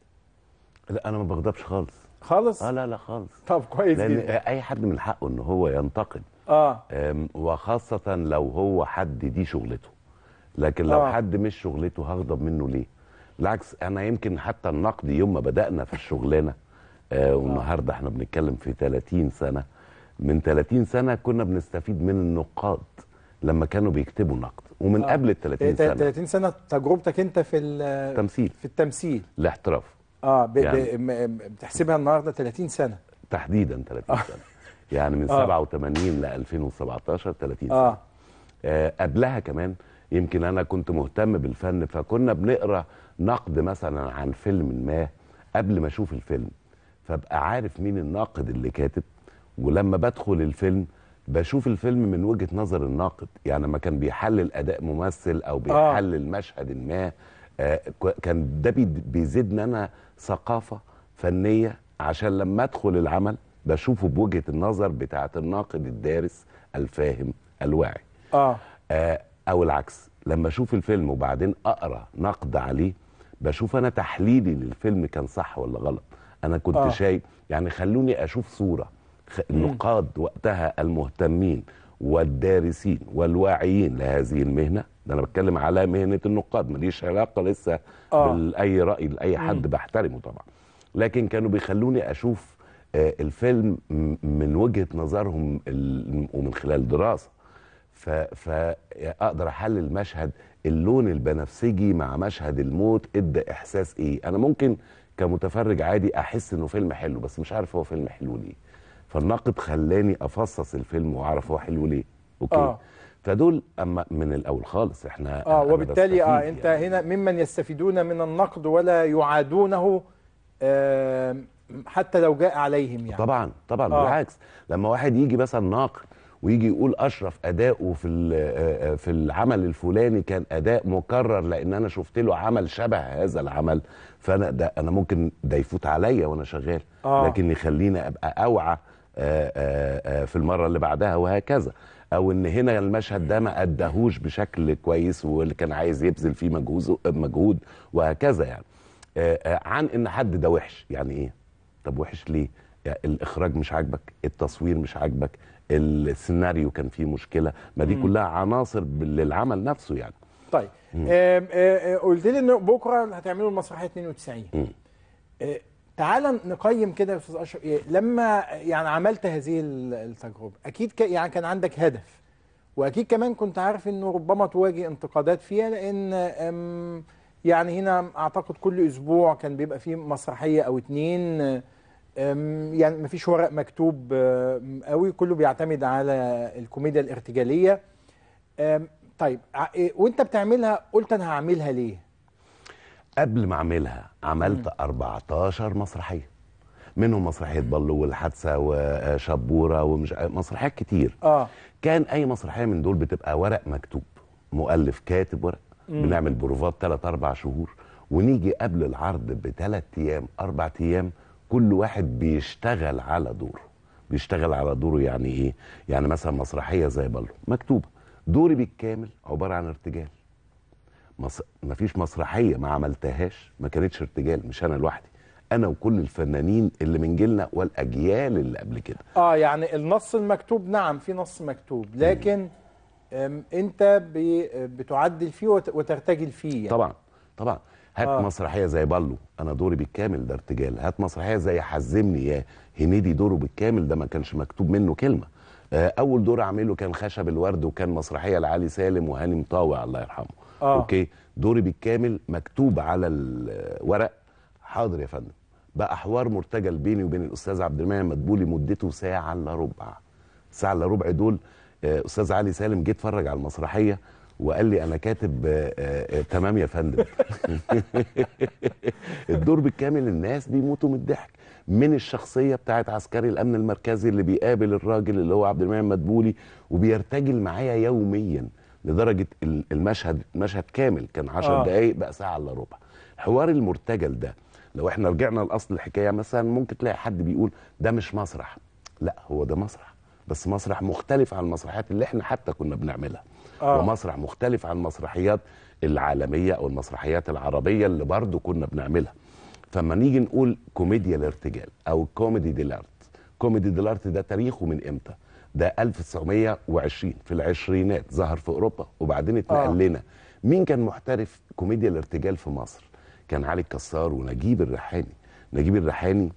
لا انا ما بغضبش خالص خالص اه لا لا خالص طب كويس لان جدا اي حد من حقه ان هو ينتقد اه أم، وخاصة لو هو حد دي شغلته لكن لو آه. آه. حد مش شغلته هغضب منه ليه بالعكس انا يمكن حتى النقد يوم ما بدأنا في الشغلانة آه والنهاردة احنا بنتكلم في 30 سنة من 30 سنة كنا بنستفيد من النقاد لما كانوا بيكتبوا نقد ومن آه. قبل ال 30 إيه، سنة 30 سنه تجربتك انت في ال- تمثيل في التمثيل الاحتراف اه ب... يعني- ب... م- بتحسبها النهارده 30 سنه تحديدا 30 سنة يعني من آه. 87 ل 2017 30 سنة اه آه، قبلها كمان يمكن انا كنت مهتم بالفن فكنا بنقرا نقد مثلا عن فيلم ما قبل ما اشوف الفيلم فابقى عارف مين الناقد اللي كاتب ولما بدخل الفيلم بشوف الفيلم من وجهة نظر الناقد يعني لما كان بيحلل اداء ممثل او بيحلل مشهد ما آه، ك- كان ده بي- بيزيدني انا ثقافة فنية عشان لما ادخل العمل بشوفه بوجهة النظر بتاعت الناقد الدارس الفاهم الواعي اه آه، او العكس لما اشوف الفيلم وبعدين اقرا نقد عليه بشوف انا تحليلي للفيلم كان صح ولا غلط انا كنت آه. آه. شايف يعني خلوني اشوف صوره خ- النقاد وقتها المهتمين والدارسين والواعيين لهذه المهنه ده انا بتكلم على مهنه النقاد ماليش علاقه لسه آه. آه. باي راي لاي حد بحترمه طبعا لكن كانوا بيخلوني اشوف آه، الفيلم م- من وجهه نظرهم ال- ومن خلال دراسه ف- فاقدر احلل مشهد اللون البنفسجي مع مشهد الموت ادى احساس ايه انا ممكن كمتفرج عادي احس انه فيلم حلو بس مش عارف هو فيلم حلو ليه فالناقد خلاني افصص الفيلم واعرف هو حلو ليه اوكي آه. آه. فدول اما من الاول خالص احنا اه أنا وبالتالي اه بستفيد انت هنا ممن يستفيدون من النقد ولا يعادونه آه حتى لو جاء عليهم يعني طبعا طبعا آه. آه. بالعكس لما واحد يجي مثلا ناقد ويجي يقول اشرف اداؤه في ال- آه، آه، في العمل الفلاني كان اداء مكرر لان انا شفت له عمل شبه هذا العمل فانا ده انا ممكن ده يفوت عليا وانا شغال آه. لكن يخليني ابقى اوعى آه، آه، آه، في المره اللي بعدها وهكذا او ان هنا المشهد ده ما اداهوش بشكل كويس واللي كان عايز يبذل فيه مجهود مجهود وهكذا يعني آه، آه، عن ان حد ده وحش يعني ايه طب وحش ليه يعني الاخراج مش عاجبك التصوير مش عاجبك السيناريو كان فيه مشكله ما دي مم. كلها عناصر للعمل نفسه يعني طيب مم. آه آه قلت لي ان بكره هتعملوا المسرحيه 92 مم. آه تعال نقيم كده يا استاذ اشرف إيه لما يعني عملت هذه ال- التجربه اكيد ك يعني كان عندك هدف واكيد كمان كنت عارف انه ربما تواجه انتقادات فيها لان أم، يعني هنا اعتقد كل اسبوع كان بيبقى فيه مسرحيه او اتنين أم، يعني مفيش ورق مكتوب أم، قوي كله بيعتمد على الكوميديا الارتجاليه أم، طيب ع- إيه، وانت بتعملها قلت انا هعملها ليه قبل ما اعملها عملت 14 مسرحيه منهم مسرحيه بلو والحادثه وشبوره ومش مسرحيات كتير اه كان اي مسرحيه من دول بتبقى ورق مكتوب مؤلف كاتب ورق مم. بنعمل بروفات 3 4 شهور ونيجي قبل العرض بثلاث ايام اربع ايام كل واحد بيشتغل على دوره بيشتغل على دوره يعني ايه يعني مثلا مسرحيه زي بلو مكتوبه دوري بالكامل عباره عن ارتجال مص... مفيش مسرحيه ما عملتهاش ما كانتش ارتجال مش انا لوحدي انا وكل الفنانين اللي من جيلنا والاجيال اللي قبل كده اه يعني النص المكتوب نعم في نص مكتوب لكن أم، انت بي- بتعدل فيه وت- وترتجل فيه يعني. طبعا طبعا هات آه. آه. مسرحيه زي بالو انا دوري بالكامل ده ارتجال هات مسرحيه زي حزمني يا هنيدي دوره بالكامل ده ما كانش مكتوب منه كلمه آه، اول دور اعمله كان خشب الورد وكان مسرحيه لعلي سالم وهاني مطاوع الله يرحمه آه. اوكي دوري بالكامل مكتوب على الورق حاضر يا فندم بقى حوار مرتجل بيني وبين الاستاذ عبد المنعم مدبولي مدته ساعه الا ربع ساعه الا ربع دول آه، استاذ علي سالم جه اتفرج على المسرحيه وقال لي انا كاتب آه، آه، آه، تمام يا فندم الدور بالكامل الناس بيموتوا من الضحك من الشخصيه بتاعت عسكري الامن المركزي اللي بيقابل الراجل اللي هو عبد المنعم مدبولي وبيرتجل معايا يوميا لدرجه ال- المشهد مشهد كامل كان 10 آه. آه. دقائق بقى ساعه الا ربع حوار المرتجل ده لو احنا رجعنا لاصل الحكايه مثلا ممكن تلاقي حد بيقول ده مش مسرح لا هو ده مسرح بس مسرح مختلف عن المسرحيات اللي احنا حتى كنا بنعملها آه. ومسرح مختلف عن المسرحيات العالميه او المسرحيات العربيه اللي برضو كنا بنعملها فما نيجي نقول كوميديا الارتجال او كوميدي ديلارت كوميدي ديلارت ده تاريخه من امتى ده 1920 في العشرينات ظهر في اوروبا وبعدين اتنقل آه. لنا مين كان محترف كوميديا الارتجال في مصر كان علي الكسار ونجيب الريحاني نجيب الريحاني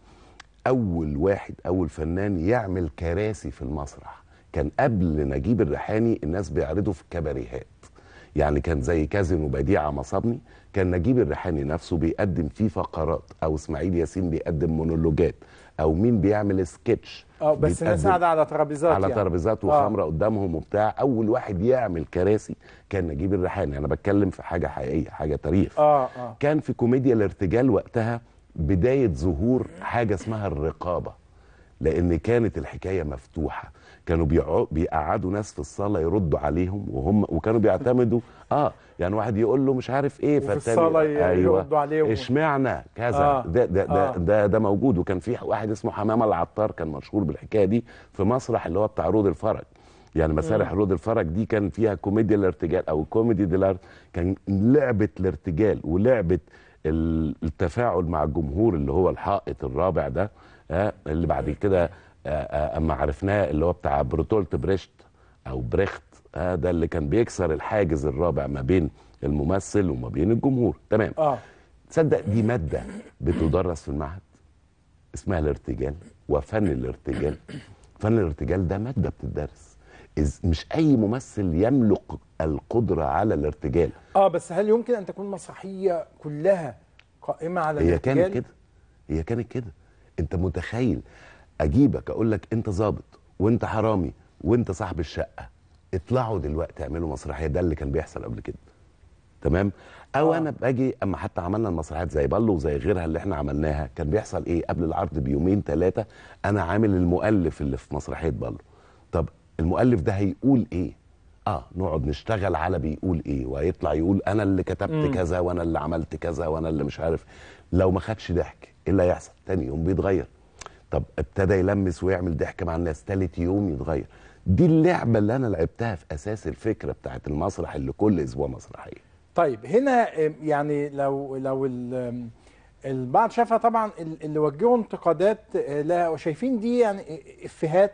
اول واحد اول فنان يعمل كراسي في المسرح كان قبل نجيب الريحاني الناس بيعرضوا في كباريهات يعني كان زي كازينو بديعه مصابني كان نجيب الريحاني نفسه بيقدم فيه فقرات او اسماعيل ياسين بيقدم مونولوجات او مين بيعمل سكتش اه بس الناس بيتقدم قاعده على ترابيزات على يعني. ترابيزات آه. وخمره قدامهم وبتاع اول واحد يعمل كراسي كان نجيب الريحاني انا بتكلم في حاجه حقيقيه حاجه تاريخ اه اه كان في كوميديا الارتجال وقتها بدايه ظهور حاجه اسمها الرقابه لان كانت الحكايه مفتوحه كانوا بيقعوا- بيقعدوا ناس في الصاله يردوا عليهم وهم وكانوا بيعتمدوا اه يعني واحد يقول له مش عارف ايه وفي فالتاني الصالة ي- يردوا عليهم. اشمعنى كذا آه. ده ده ده, آه. ده ده موجود وكان في واحد اسمه حمامه العطار كان مشهور بالحكايه دي في مسرح اللي هو بتاع رود الفرج يعني مسارح مم. رود الفرج دي كان فيها كوميديا الارتجال او كوميدي ديلارت كان لعبه الارتجال ولعبه ال- التفاعل مع الجمهور اللي هو الحائط الرابع ده آه، اللي بعد كده آه، آه، اما عرفناه اللي هو بتاع بروتولت بريشت او بريخت آه، ده اللي كان بيكسر الحاجز الرابع ما بين الممثل وما بين الجمهور تمام اه تصدق دي ماده بتدرس في المعهد اسمها الارتجال وفن الارتجال فن الارتجال ده ماده بتدرس إز مش اي ممثل يملك القدره على الارتجال اه بس هل يمكن ان تكون مسرحيه كلها قائمه على هي الارتجال؟ كانت كده هي كانت كده انت متخيل اجيبك اقول لك انت ظابط وانت حرامي وانت صاحب الشقه اطلعوا دلوقتي اعملوا مسرحيه ده اللي كان بيحصل قبل كده تمام او آه. انا باجي اما حتى عملنا المسرحيات زي بالو وزي غيرها اللي احنا عملناها كان بيحصل ايه قبل العرض بيومين ثلاثه انا عامل المؤلف اللي في مسرحيه بالو طب المؤلف ده هيقول ايه اه نقعد نشتغل على بيقول ايه وهيطلع يقول انا اللي كتبت مم. كذا وانا اللي عملت كذا وانا اللي مش عارف لو ما خدش ضحك ايه اللي هيحصل تاني يوم بيتغير طب ابتدى يلمس ويعمل ضحك مع الناس تالت يوم يتغير دي اللعبه اللي انا لعبتها في اساس الفكره بتاعت المسرح اللي كل اسبوع مسرحيه طيب هنا آم، يعني لو لو ال- آم، البعض شافها طبعا ال- اللي وجهوا انتقادات آه، لها وشايفين دي يعني افيهات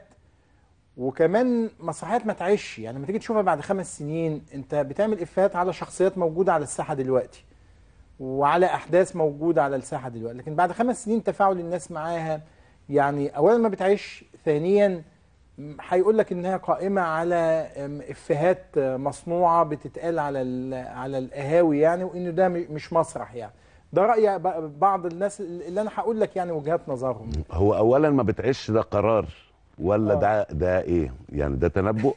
وكمان مسرحيات ما تعيش يعني لما تيجي تشوفها بعد خمس سنين انت بتعمل افيهات على شخصيات موجوده على الساحه دلوقتي وعلى احداث موجوده على الساحه دلوقتي لكن بعد خمس سنين تفاعل الناس معاها يعني اولا ما بتعيش ثانيا هيقول لك انها قائمه على أم، افيهات آه، مصنوعه بتتقال على ال- على القهاوي يعني وانه ده م- مش مسرح يعني ده راي ب- بعض الناس اللي انا هقول لك يعني وجهات نظرهم هو اولا ما بتعيش ده قرار ولا ده ده ايه يعني ده تنبؤ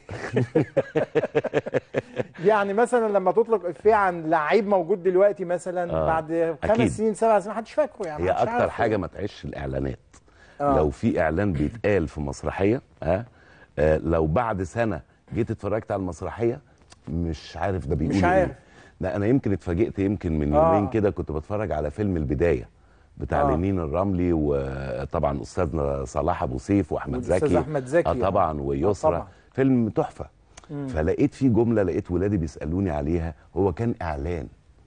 يعني مثلا لما تطلق افيه عن لعيب موجود دلوقتي مثلا آه، بعد خمس أكيد. سنين سبع سنين محدش فاكره يعني هي محدش اكتر عارفه. حاجه ما تعيش الاعلانات آه. لو في اعلان بيتقال في مسرحيه ها آه لو بعد سنه جيت اتفرجت على المسرحيه مش عارف ده بيقول مش إيه. عارف. لا انا يمكن اتفاجئت يمكن من آه. يومين كده كنت بتفرج على فيلم البدايه بتاع آه. لينين الرملي وطبعا استاذنا صلاح ابو سيف واحمد والأستاذ زكي أحمد زكي. اه طبعا آه، ويسرى طبعاً. فيلم تحفه مم. فلقيت فيه جمله لقيت ولادي بيسالوني عليها هو كان اعلان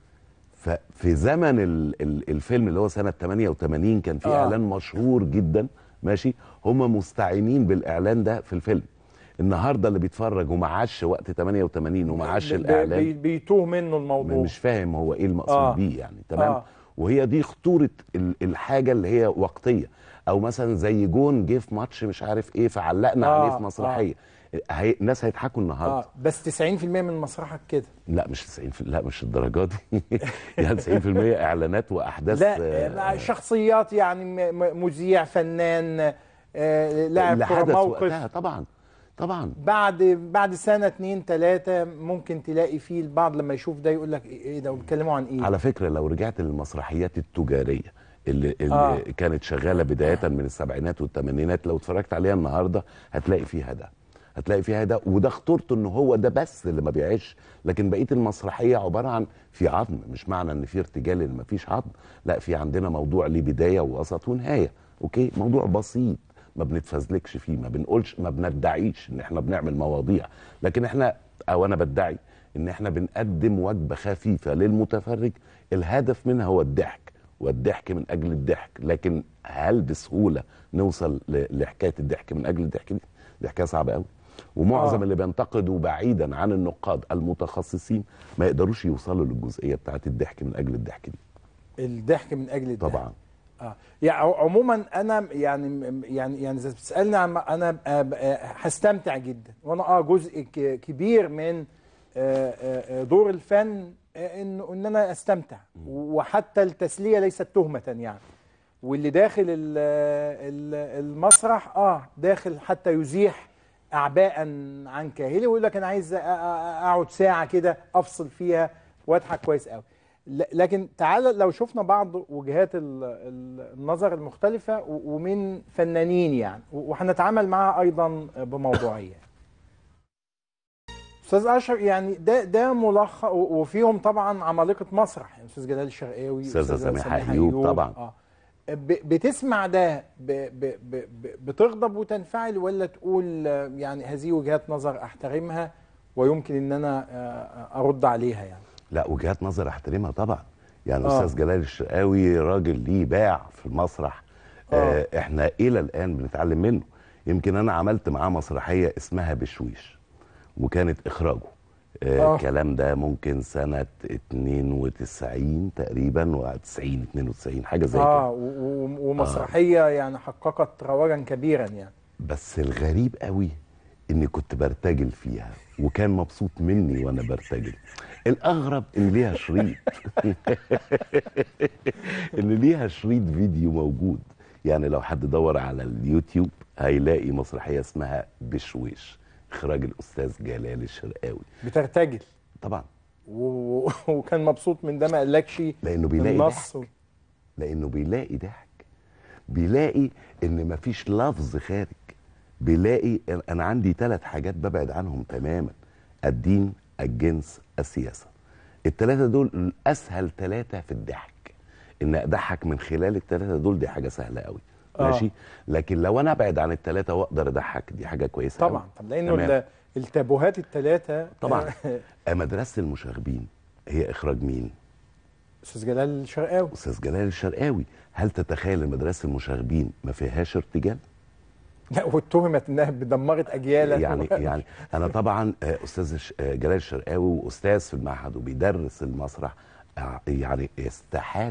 ففي زمن ال ال الفيلم اللي هو سنه 88 كان في آه. اعلان مشهور جدا ماشي هم مستعينين بالاعلان ده في الفيلم النهارده اللي بيتفرج ومعاش وقت 88 ومعاش بي- الاعلان بي- بيتوه منه الموضوع مش فاهم هو ايه المقصود آه. آه. بيه يعني تمام آه. آه. وهي دي خطوره ال- الحاجه اللي هي وقتيه او مثلا زي جون جه في ماتش مش عارف ايه فعلقنا آه، عليه في مسرحيه هي الناس هيضحكوا النهارده اه بس 90% من مسرحك كده لا مش 90 لا مش الدرجات دي يعني 90% اعلانات واحداث لا آه، آه، شخصيات يعني م- م- مذيع فنان آه، لاعب كرة لحدث موقف وقتها طبعا طبعا بعد بعد سنه اتنين تلاته ممكن تلاقي فيه البعض لما يشوف ده يقول لك ايه ده بيتكلموا عن ايه على فكره لو رجعت للمسرحيات التجاريه اللي, اللي آه. آه. كانت شغاله بدايه من السبعينات والثمانينات لو اتفرجت عليها النهارده هتلاقي فيها ده هتلاقي فيها ده وده خطورته ان هو ده بس اللي ما بيعيش لكن بقيه المسرحيه عباره عن في عظم مش معنى ان في ارتجال ان ما فيش عظم لا في عندنا موضوع ليه بدايه ووسط ونهايه اوكي موضوع بسيط ما بنتفزلكش فيه ما بنقولش ما بندعيش ان احنا بنعمل مواضيع لكن احنا او انا بدعي ان احنا بنقدم وجبه خفيفه للمتفرج الهدف منها هو الضحك والضحك من اجل الضحك لكن هل بسهوله نوصل ل- لحكايه الضحك من اجل الضحك دي دي حكايه صعبه قوي ومعظم آه. اللي بينتقدوا بعيدا عن النقاد المتخصصين ما يقدروش يوصلوا للجزئيه بتاعت الضحك من اجل الضحك دي الضحك من اجل الضحك طبعا اه يعني عو- عموما انا يعني يعني يعني اذا بتسالني عن انا آه، ب- آه، هستمتع جدا وانا اه جزء ك- كبير من آه، آه، آه، دور الفن آه، ان ان انا استمتع وحتى التسليه ليست تهمه يعني واللي داخل ال- ال- المسرح اه داخل حتى يزيح اعباء عن كاهلي ويقول لك انا عايز أ- أ- اقعد ساعه كده افصل فيها واضحك كويس قوي ل- لكن تعالى لو شفنا بعض وجهات ال- ال- النظر المختلفه و- ومن فنانين يعني و- وهنتعامل معاها ايضا بموضوعيه استاذ اشرف يعني ده ده ملخص و- وفيهم طبعا عمالقه مسرح يعني استاذ جلال الشرقاوي أستاذة سميحة أيوب طبعاً. اه ب- بتسمع ده ب ب ب ب بتغضب وتنفعل ولا تقول آه، يعني هذه وجهات نظر احترمها ويمكن ان انا آه، ارد عليها يعني لا وجهات نظر احترمها طبعا يعني آه. استاذ جلال الشرقاوي راجل ليه باع في المسرح آه. احنا الى الان بنتعلم منه يمكن انا عملت معاه مسرحيه اسمها بشويش وكانت اخراجه آه آه. الكلام ده ممكن سنه 92 تقريبا و 90 92 حاجه زي اه كده و- و- ومسرحيه يعني حققت رواجا كبيرا يعني بس الغريب قوي اني كنت برتجل فيها وكان مبسوط مني وانا برتجل الاغرب ان ليها شريط ان ليها شريط فيديو موجود يعني لو حد دور على اليوتيوب هيلاقي مسرحيه اسمها بشويش اخراج الاستاذ جلال الشرقاوي بترتجل طبعا و- وكان مبسوط من ده ما قالكش لانه بيلاقي النص ضحك لانه بيلاقي ضحك بيلاقي ان مفيش لفظ خارج بيلاقي انا عندي ثلاث حاجات ببعد عنهم تماما الدين الجنس السياسه الثلاثه دول اسهل ثلاثه في الضحك ان اضحك من خلال الثلاثه دول دي حاجه سهله قوي آه. ماشي لكن لو انا ابعد عن الثلاثه واقدر اضحك دي حاجه كويسه طبعا قوي. طب لانه تمام. ال- التابوهات الثلاثه طبعا مدرسه المشاغبين هي اخراج مين استاذ جلال الشرقاوي استاذ جلال الشرقاوي هل تتخيل ان مدرسه المشاغبين ما فيهاش ارتجال لا واتهمت انها دمرت اجيالا يعني يعني انا طبعا آه، استاذ الش- آه، جلال الشرقاوي واستاذ في المعهد وبيدرس المسرح آه، يعني استحاله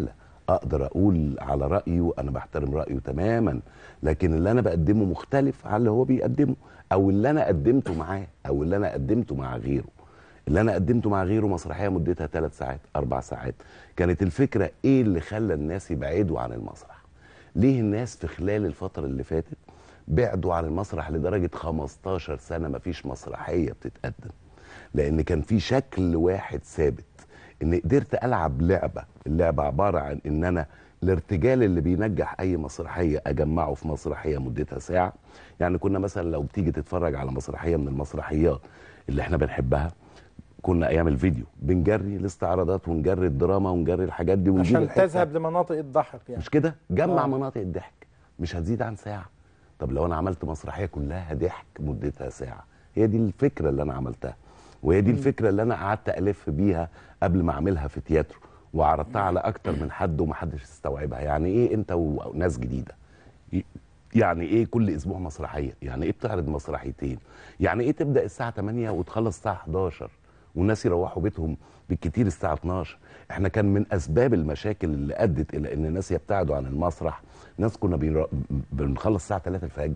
اقدر اقول على رايه انا بحترم رايه تماما لكن اللي انا بقدمه مختلف عن اللي هو بيقدمه او اللي انا قدمته معاه او اللي انا قدمته مع غيره اللي انا قدمته مع غيره مسرحيه مدتها ثلاث ساعات اربع ساعات كانت الفكره ايه اللي خلى الناس يبعدوا عن المسرح ليه الناس في خلال الفتره اللي فاتت بعدوا عن المسرح لدرجه 15 سنه ما فيش مسرحيه بتتقدم لان كان في شكل واحد ثابت ان قدرت العب لعبه اللعبه عباره عن ان انا الارتجال اللي بينجح اي مسرحيه اجمعه في مسرحيه مدتها ساعه يعني كنا مثلا لو بتيجي تتفرج على مسرحيه من المسرحيات اللي احنا بنحبها كنا ايام الفيديو بنجري الاستعراضات ونجري الدراما ونجري الحاجات دي ونجيب عشان الحتة- تذهب لمناطق الضحك يعني مش كده جمع آه. مناطق الضحك مش هتزيد عن ساعه طب لو انا عملت مسرحيه كلها ضحك مدتها ساعه هي دي الفكره اللي انا عملتها وهي دي مم. الفكره اللي انا قعدت الف بيها قبل ما اعملها في تياترو وعرضتها على اكتر من حد ومحدش استوعبها يعني ايه انت وناس جديده ي- يعني ايه كل اسبوع مسرحيه يعني ايه بتعرض مسرحيتين يعني ايه تبدا الساعه 8 وتخلص الساعه 11 والناس يروحوا بيتهم بالكتير الساعه 12 احنا كان من اسباب المشاكل اللي ادت الى ان الناس يبتعدوا عن المسرح ناس كنا بيرا- بنخلص الساعه 3 الفجر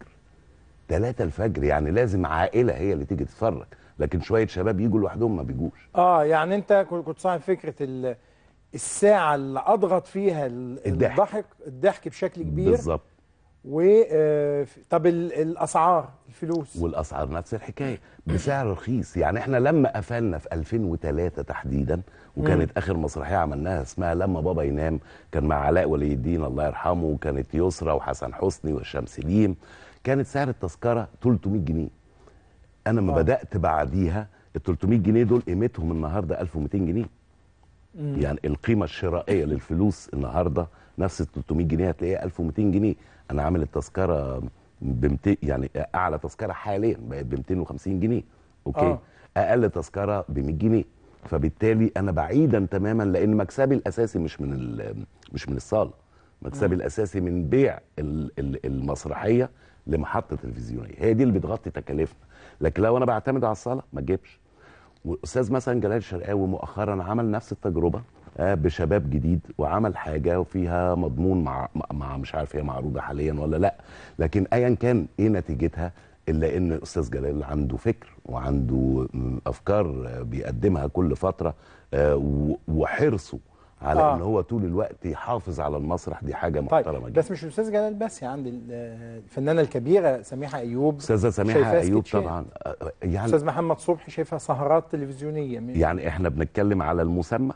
3 الفجر يعني لازم عائله هي اللي تيجي تتفرج لكن شويه شباب يجوا لوحدهم ما بيجوش اه يعني انت كنت كنت صاحب فكره ال- الساعه اللي اضغط فيها ال- الضحك. الضحك الضحك بشكل كبير بالظبط و آه، ف- طب ال- الاسعار الفلوس والاسعار نفس الحكايه بسعر رخيص يعني احنا لما قفلنا في 2003 تحديدا وكانت مم. اخر مسرحيه عملناها اسمها لما بابا ينام كان مع علاء ولي الدين الله يرحمه وكانت يسرى وحسن حسني والشام سليم كانت سعر التذكره 300 جنيه انا ما آه. بدات بعديها ال 300 جنيه دول قيمتهم النهارده 1200 جنيه مم. يعني القيمه الشرائيه للفلوس النهارده نفس ال 300 جنيه هتلاقيها 1200 جنيه انا عامل التذكره ب 200 يعني اعلى تذكره حاليا بقت ب 250 جنيه اوكي آه. آه. اقل تذكره ب 100 جنيه فبالتالي انا بعيدا تماما لان مكسبي الاساسي مش من ال- مش من الصاله مكسبي مم. الاساسي من بيع ال- ال- المسرحيه لمحطه تلفزيونيه هي دي اللي بتغطي تكاليفنا لكن لو انا بعتمد على الصاله ما تجيبش واستاذ مثلا جلال الشرقاوي مؤخرا عمل نفس التجربه آه، بشباب جديد وعمل حاجه وفيها مضمون مع مع مش عارف هي معروضه حاليا ولا لا لكن ايا كان ايه نتيجتها الا ان الاستاذ جلال عنده فكر وعنده م، افكار آه، بيقدمها كل فتره آه، و- وحرصه على آه. ان هو طول الوقت يحافظ على المسرح دي حاجه محترمه طيب جدا بس مش الاستاذ جلال بس يعني عندي ال- الفنانه الكبيره سميحه ايوب استاذه سميحه شايفاها ايوب سكتشات. طبعا آه، يعني استاذ محمد صبحي شايفها سهرات تلفزيونيه من- يعني احنا بنتكلم على المسمى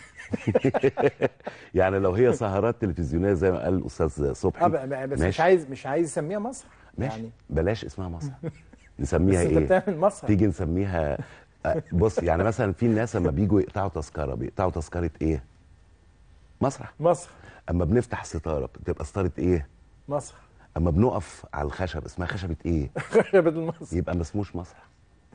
يعني لو هي سهرات تلفزيونيه زي ما قال الاستاذ صبحي اه ب- ب- بس مش ماشي. عايز مش عايز يسميها مسرح ماشي يعني بلاش اسمها مسرح نسميها بس انت ايه بتعمل مسرح. تيجي نسميها آه، بص يعني مثلا في الناس لما بيجوا يقطعوا تذكره بيقطعوا تذكره ايه مسرح مسرح اما بنفتح ستاره بتبقى ستاره ايه مسرح اما بنقف على الخشب اسمها خشبه ايه خشبة المسرح يبقى ما اسموش مسرح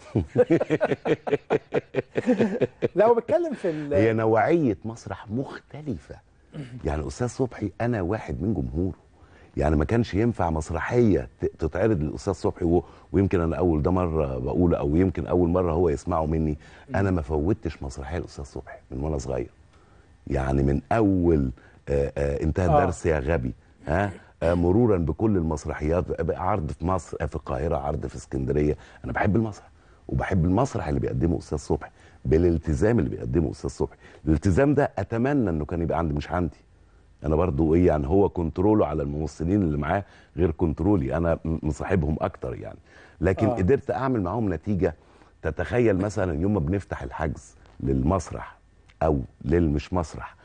لا هو بيتكلم في ال- هي نوعيه مسرح مختلفه يعني استاذ صبحي انا واحد من جمهوره يعني ما كانش ينفع مسرحيه ت- تتعرض للاستاذ صبحي و... ويمكن انا اول ده مره بقوله او يمكن اول مره هو يسمعه مني انا ما فوتش مسرحيه للاستاذ صبحي من وانا صغير يعني من اول آه آه انتهى آه. الدرس يا غبي ها آه مرورا بكل المسرحيات بقى عرض في مصر آه في القاهره عرض في اسكندريه انا بحب المسرح وبحب المسرح اللي بيقدمه استاذ صبحي بالالتزام اللي بيقدمه استاذ صبحي الالتزام ده اتمنى انه كان يبقى عندي مش عندي انا برضو ايه يعني هو كنتروله على الممثلين اللي معاه غير كنترولي انا م- مصاحبهم اكتر يعني لكن آه. آه. قدرت اعمل معاهم نتيجه تتخيل مثلا يوم ما بنفتح الحجز للمسرح او للمش مسرح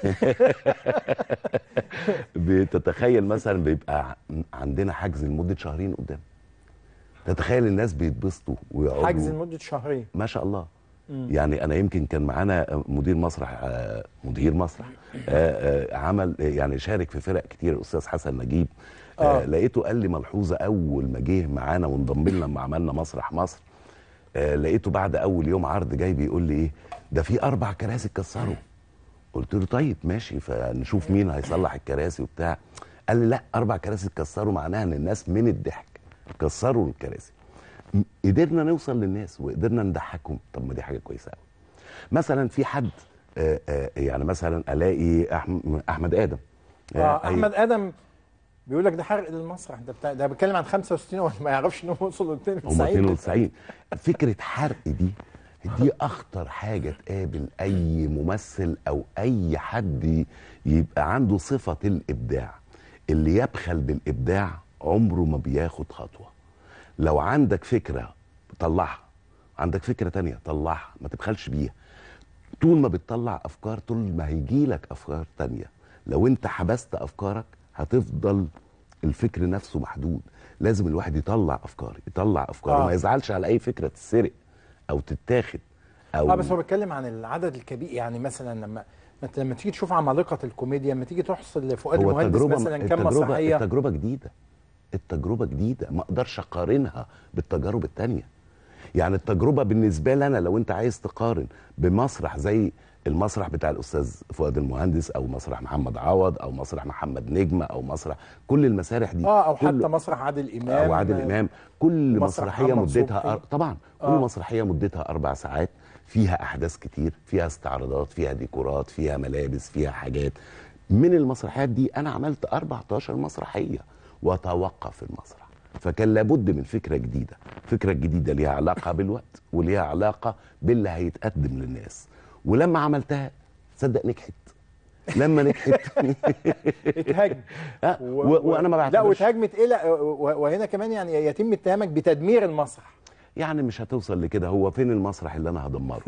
بتتخيل مثلا بيبقى ع- عندنا حجز لمده شهرين قدام تتخيل الناس بيتبسطوا ويقعدوا حجز لمده شهرين ما شاء الله مم. يعني انا يمكن كان معانا مدير مسرح آه، مدير مسرح آه، آه، عمل يعني شارك في فرق كتير الاستاذ حسن نجيب آه. آه. لقيته قال لي ملحوظه اول ما جه معانا وانضم لنا لما عملنا مسرح مصر آه لقيته بعد اول يوم عرض جاي بيقول لي ايه ده في اربع كراسي اتكسروا قلت له طيب ماشي فنشوف مين هيصلح الكراسي وبتاع قال لي لا اربع كراسي اتكسروا معناها ان الناس من الضحك كسروا الكراسي م- قدرنا نوصل للناس وقدرنا نضحكهم طب ما دي حاجه كويسه قوي مثلا في حد آه، آه، يعني مثلا الاقي أحم- احمد ادم اه أي- احمد ادم بيقول لك ده حرق للمسرح ده بتاع ده بيتكلم عن 65 هو ما يعرفش ان هو وصل ل هم 92 92 فكره حرق دي دي اخطر حاجه تقابل اي ممثل او اي حد ي- يبقى عنده صفه الابداع اللي يبخل بالابداع عمره ما بياخد خطوه لو عندك فكره طلعها عندك فكره تانية طلعها ما تبخلش بيها طول ما بتطلع افكار طول ما هيجي لك افكار تانية لو انت حبست افكارك هتفضل الفكر نفسه محدود لازم الواحد يطلع افكار يطلع افكار آه. وما يزعلش على اي فكره تتسرق او تتاخد او اه بس هو بيتكلم عن العدد الكبير يعني مثلا لما ما انت لما تيجي تشوف عمالقه الكوميديا لما تيجي تحصل لفؤاد هو المهندس التجربه مثلا كام التجربه مسرحيه التجربه جديده التجربه جديده ما اقدرش اقارنها بالتجارب التانية يعني التجربه بالنسبه لي انا لو انت عايز تقارن بمسرح زي المسرح بتاع الاستاذ فؤاد المهندس او مسرح محمد عوض او مسرح محمد نجم او مسرح كل المسارح دي اه او كل- حتى مسرح عادل امام او عادل امام كل مسرح مسرحيه محمد مدتها صبحي. أر... طبعا كل آه. مسرحيه مدتها اربع ساعات فيها احداث كتير فيها استعراضات فيها ديكورات فيها ملابس فيها حاجات من المسرحيات دي انا عملت 14 مسرحيه وتوقف المسرح فكان لابد من فكره جديده الفكره الجديده ليها علاقه بالوقت وليها علاقه باللي هيتقدم للناس ولما عملتها تصدق نجحت لما نجحت اتهاجم آه، و- وانا ما لا بعتبرش واتهاجمت الى و- وهنا كمان يعني يتم اتهامك بتدمير المسرح يعني مش هتوصل لكده هو فين المسرح اللي انا هدمره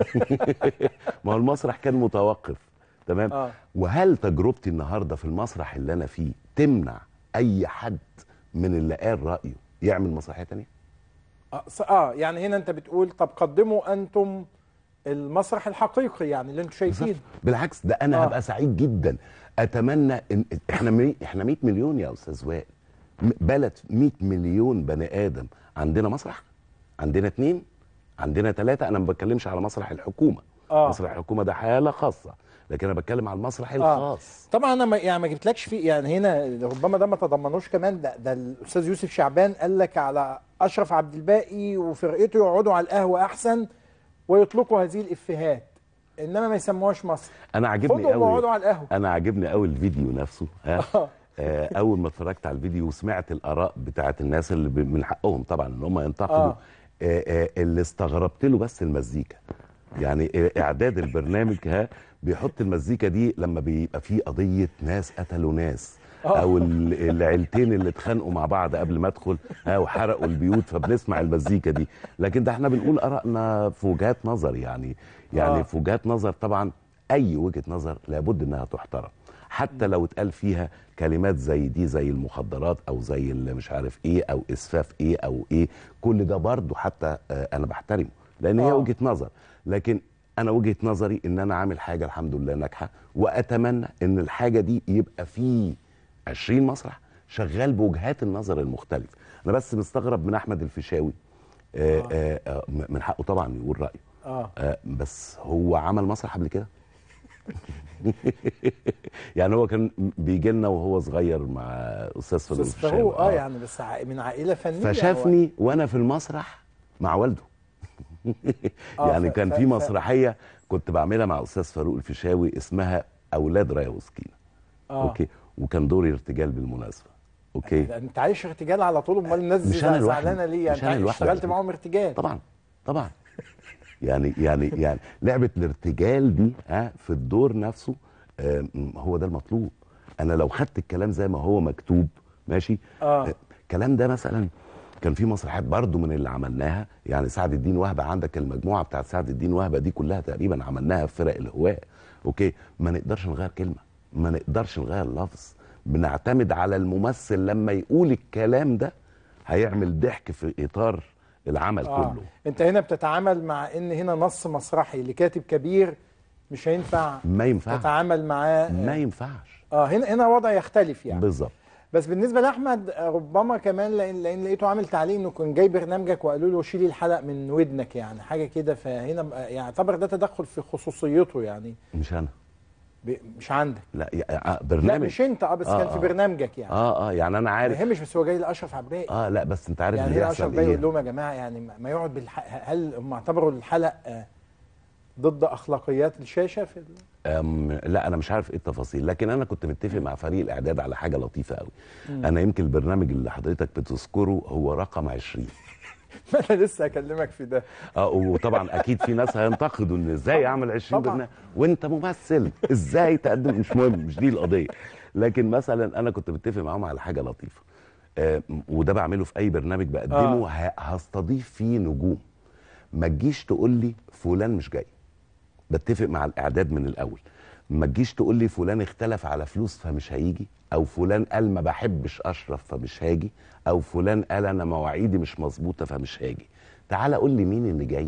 ما هو المسرح كان متوقف تمام آه. وهل تجربتي النهارده في المسرح اللي انا فيه تمنع اي حد من اللي قال رايه يعمل مسرحيه تانية اه, ص- آه يعني هنا انت بتقول طب قدموا انتم المسرح الحقيقي يعني اللي انتم شايفينه بالعكس ده انا آه. آه. هبقى سعيد جدا اتمنى ان احنا مي... احنا 100 مليون يا استاذ وائل م- بلد 100 مليون بني ادم عندنا مسرح عندنا اتنين عندنا ثلاثه انا ما بتكلمش على مسرح الحكومه آه. مسرح الحكومه ده حاله خاصه لكن انا بتكلم على المسرح آه. الخاص طبعا انا ما يعني ما جبتلكش في يعني هنا ربما ده ما تضمنوش كمان ده, ده الاستاذ يوسف شعبان قال لك على اشرف عبد الباقي وفرقته يقعدوا على القهوه احسن ويطلقوا هذه الافيهات انما ما يسموهاش مصر انا عاجبني خدوا واقعدوا قوي على القهوه انا عاجبني قوي الفيديو نفسه ها آه، اول ما اتفرجت على الفيديو وسمعت الاراء بتاعت الناس اللي ب- من حقهم طبعا ان هم ينتقدوا آه. آه. آه اللي استغربت له بس المزيكا يعني آه، اعداد البرنامج ها بيحط المزيكا دي لما بيبقى فيه قضيه ناس قتلوا ناس آه. او ال- العيلتين اللي اتخانقوا مع بعض قبل ما ادخل ها وحرقوا البيوت فبنسمع المزيكا دي لكن ده احنا بنقول ارائنا في وجهات نظر يعني يعني آه. في وجهات نظر طبعا اي وجهه نظر لابد انها تحترم حتى لو اتقال فيها كلمات زي دي زي المخدرات او زي اللي مش عارف ايه او اسفاف ايه او ايه كل ده برضه حتى آه، انا بحترمه لان هي آه. وجهه نظر لكن انا وجهه نظري ان انا عامل حاجه الحمد لله ناجحه واتمنى ان الحاجه دي يبقى في 20 مسرح شغال بوجهات النظر المختلفه انا بس مستغرب من احمد الفيشاوي آه آه آه من حقه طبعا يقول رايه اه آه بس هو عمل مسرح قبل كده يعني هو كان بيجي لنا وهو صغير مع استاذ فاروق استاذ الفيشاوي فاروق اه يعني بس ع- من عائله فنيه فشافني وانا في المسرح مع والده آه، يعني ف- كان ف- في ف- مسرحيه كنت بعملها مع استاذ فاروق الفيشاوي اسمها اولاد رايه وسكينه آه. اوكي وكان دوري ارتجال بالمناسبه اوكي ده انت عايش ارتجال على طول امال الناس مش أنا زع- لوحدي. زعلانه ليه يعني مش أنا انت لوحدي على اشتغلت فكرة. معاهم ارتجال طبعا طبعا يعني يعني يعني لعبه الارتجال دي ها في الدور نفسه آه، م- هو ده المطلوب انا لو خدت الكلام زي ما هو مكتوب ماشي اه الكلام ده مثلا كان في مسرحيات برضو من اللي عملناها يعني سعد الدين وهبه عندك المجموعه بتاعت سعد الدين وهبه دي كلها تقريبا عملناها في فرق الهواء اوكي ما نقدرش نغير كلمه ما نقدرش نغير لفظ بنعتمد على الممثل لما يقول الكلام ده هيعمل ضحك في اطار العمل آه. كله انت هنا بتتعامل مع ان هنا نص مسرحي لكاتب كبير مش هينفع ما ينفعش تتعامل معاه ما ينفعش اه هنا هنا وضع يختلف يعني بالظبط بس بالنسبه لاحمد آه، ربما كمان لان لان لقيته عامل تعليق انه كان جاي برنامجك وقالوا له شيلي الحلق من ودنك يعني حاجه كده فهنا بقى- يعني يعتبر ده تدخل في خصوصيته يعني مش انا ب- مش عندك لا يا- آه، لا برنامج مش انت اه بس آه، كان في آه. برنامجك يعني اه اه يعني انا ما عارف يهمش بس هو جاي لاشرف عباقي اه لا بس انت عارف يعني اللي هنا اشرف بيحصل عباقي ايه يقول لهم يا جماعه يعني ما ما يقعد بالح... هل هم اعتبروا الحلق آه، ضد اخلاقيات الشاشه في ال- أم لا انا مش عارف ايه التفاصيل لكن انا كنت متفق مع فريق الاعداد على حاجه لطيفه قوي مم. انا يمكن البرنامج اللي حضرتك بتذكره هو رقم 20 ما انا لسه هكلمك في ده اه وطبعا اكيد في ناس هينتقدوا ان ازاي اعمل 20 طبعاً. برنامج وانت ممثل ازاي تقدم مش مهم مش دي القضيه لكن مثلا انا كنت متفق معاهم على حاجه لطيفه آه وده بعمله في اي برنامج بقدمه آه. ه- هستضيف فيه نجوم ما تجيش تقول لي فلان مش جاي بتفق مع الاعداد من الاول ما تجيش تقول لي فلان اختلف على فلوس فمش هيجي او فلان قال ما بحبش اشرف فمش هاجي او فلان قال انا مواعيدي مش مظبوطه فمش هاجي تعال قول لي مين اللي جاي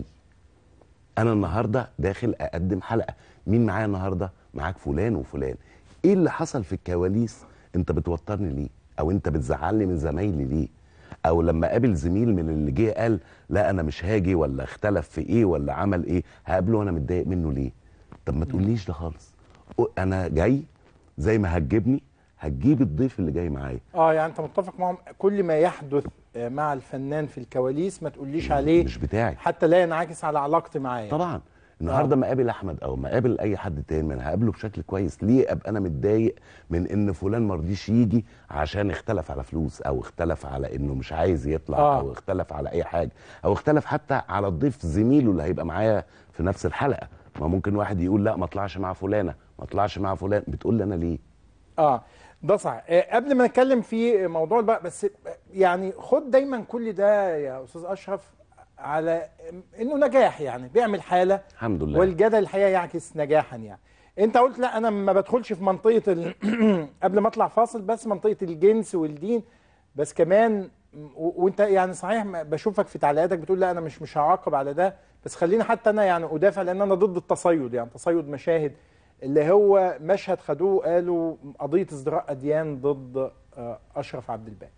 انا النهارده داخل اقدم حلقه مين معايا النهارده معاك فلان وفلان ايه اللي حصل في الكواليس انت بتوترني ليه او انت بتزعلني من زمايلي ليه او لما قابل زميل من اللي جه قال لا انا مش هاجي ولا اختلف في ايه ولا عمل ايه هقابله وانا متضايق منه ليه طب ما تقوليش ده خالص قو- انا جاي زي ما هتجيبني هتجيب الضيف اللي جاي معايا اه يعني انت متفق معهم كل ما يحدث آه، مع الفنان في الكواليس ما تقوليش عليه مش بتاعي حتى لا ينعكس على علاقتي معاه طبعا النهارده ما اقابل احمد او ما اقابل اي حد تاني ما انا هقابله بشكل كويس ليه ابقى انا متضايق من ان فلان ما رضيش يجي عشان اختلف على فلوس او اختلف على انه مش عايز يطلع آه. او اختلف على اي حاجه او اختلف حتى على الضيف زميله اللي هيبقى معايا في نفس الحلقه ما ممكن واحد يقول لا ما اطلعش مع فلانه ما اطلعش مع فلان بتقول لي انا ليه اه ده صح آه، قبل ما نتكلم في موضوع بقى بس آه، يعني خد دايما كل ده يا استاذ اشرف على انه نجاح يعني بيعمل حاله الحمد لله والجدل الحقيقه يعكس نجاحا يعني انت قلت لا انا ما بدخلش في منطقه ال... قبل ما اطلع فاصل بس منطقه الجنس والدين بس كمان و... وانت يعني صحيح ما- بشوفك في تعليقاتك بتقول لا انا مش مش هعاقب على ده بس خليني حتى انا يعني ادافع لان انا ضد التصيد يعني تصيد مشاهد اللي هو مشهد خدوه قالوا قضيه ازدراء اديان ضد آه، اشرف عبد الباقي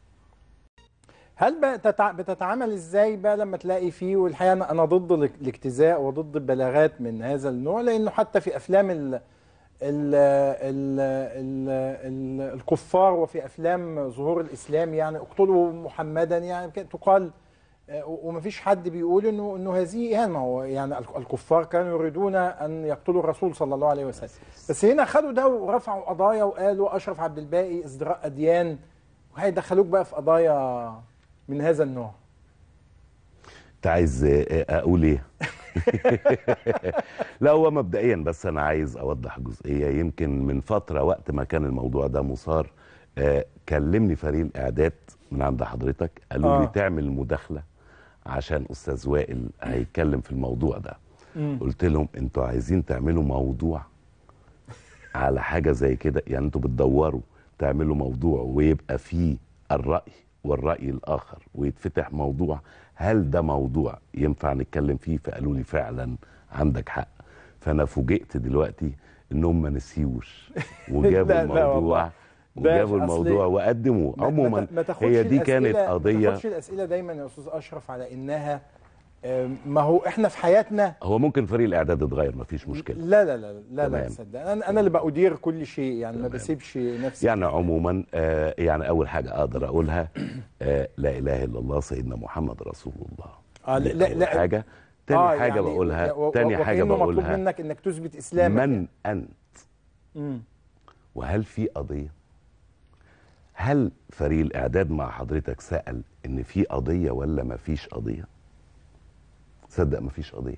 هل بقى تتع... بتتعامل ازاي بقى لما تلاقي فيه والحقيقه انا أنا ضد الاك- الاجتزاء وضد البلاغات من هذا النوع لانه حتى في افلام ال... ال... ال... ال... ال... الكفار وفي افلام ظهور الاسلام يعني اقتلوا محمدا يعني كان تقال آه، و- ومفيش حد بيقول انه انه هذه اهانه ما هو يعني الك- الكفار كانوا يريدون ان يقتلوا الرسول صلى الله عليه وسلم بس هنا خدوا ده ورفعوا قضايا وقالوا اشرف عبد الباقي ازدراء اديان وهيدخلوك بقى في قضايا من هذا النوع انت عايز آه، اقول ايه لا هو مبدئيا بس انا عايز اوضح جزئيه يمكن من فتره وقت ما كان الموضوع ده مثار آه، كلمني فريق الاعداد من عند حضرتك قالوا آه. لي تعمل مداخله عشان استاذ وائل هيتكلم في الموضوع ده مم. قلت لهم انتوا عايزين تعملوا موضوع على حاجه زي كده يعني انتوا بتدوروا تعملوا موضوع ويبقى فيه الراي والراي الاخر ويتفتح موضوع هل ده موضوع ينفع نتكلم فيه فقالوا لي فعلا عندك حق فانا فوجئت دلوقتي انهم ما نسيوش وجابوا لا، لا والله. الموضوع ده وجابوا أصل- الموضوع وقدموه ما- عموما ما- ما تاخدش هي دي كانت الأسئلة- ما قضيه تاخدش الاسئله دايما يا استاذ اشرف على انها آم، ما هو احنا في حياتنا هو ممكن فريق الاعداد يتغير مفيش مشكله لا لا لا لا لا تمام. تصدق انا انا اللي بأدير كل شيء يعني ما بسيبش نفسي يعني عموما آه يعني اول حاجه اقدر اقولها آه لا اله الا الله سيدنا محمد رسول الله آه دي لا أول لا حاجه تاني آه حاجه يعني بقولها و- و- تاني حاجه وكأنه مطلوب بقولها منك انك تثبت اسلامك من انت مم. وهل في قضيه هل فريق الاعداد مع حضرتك سال ان في قضيه ولا ما فيش قضيه صدق ما فيش قضيه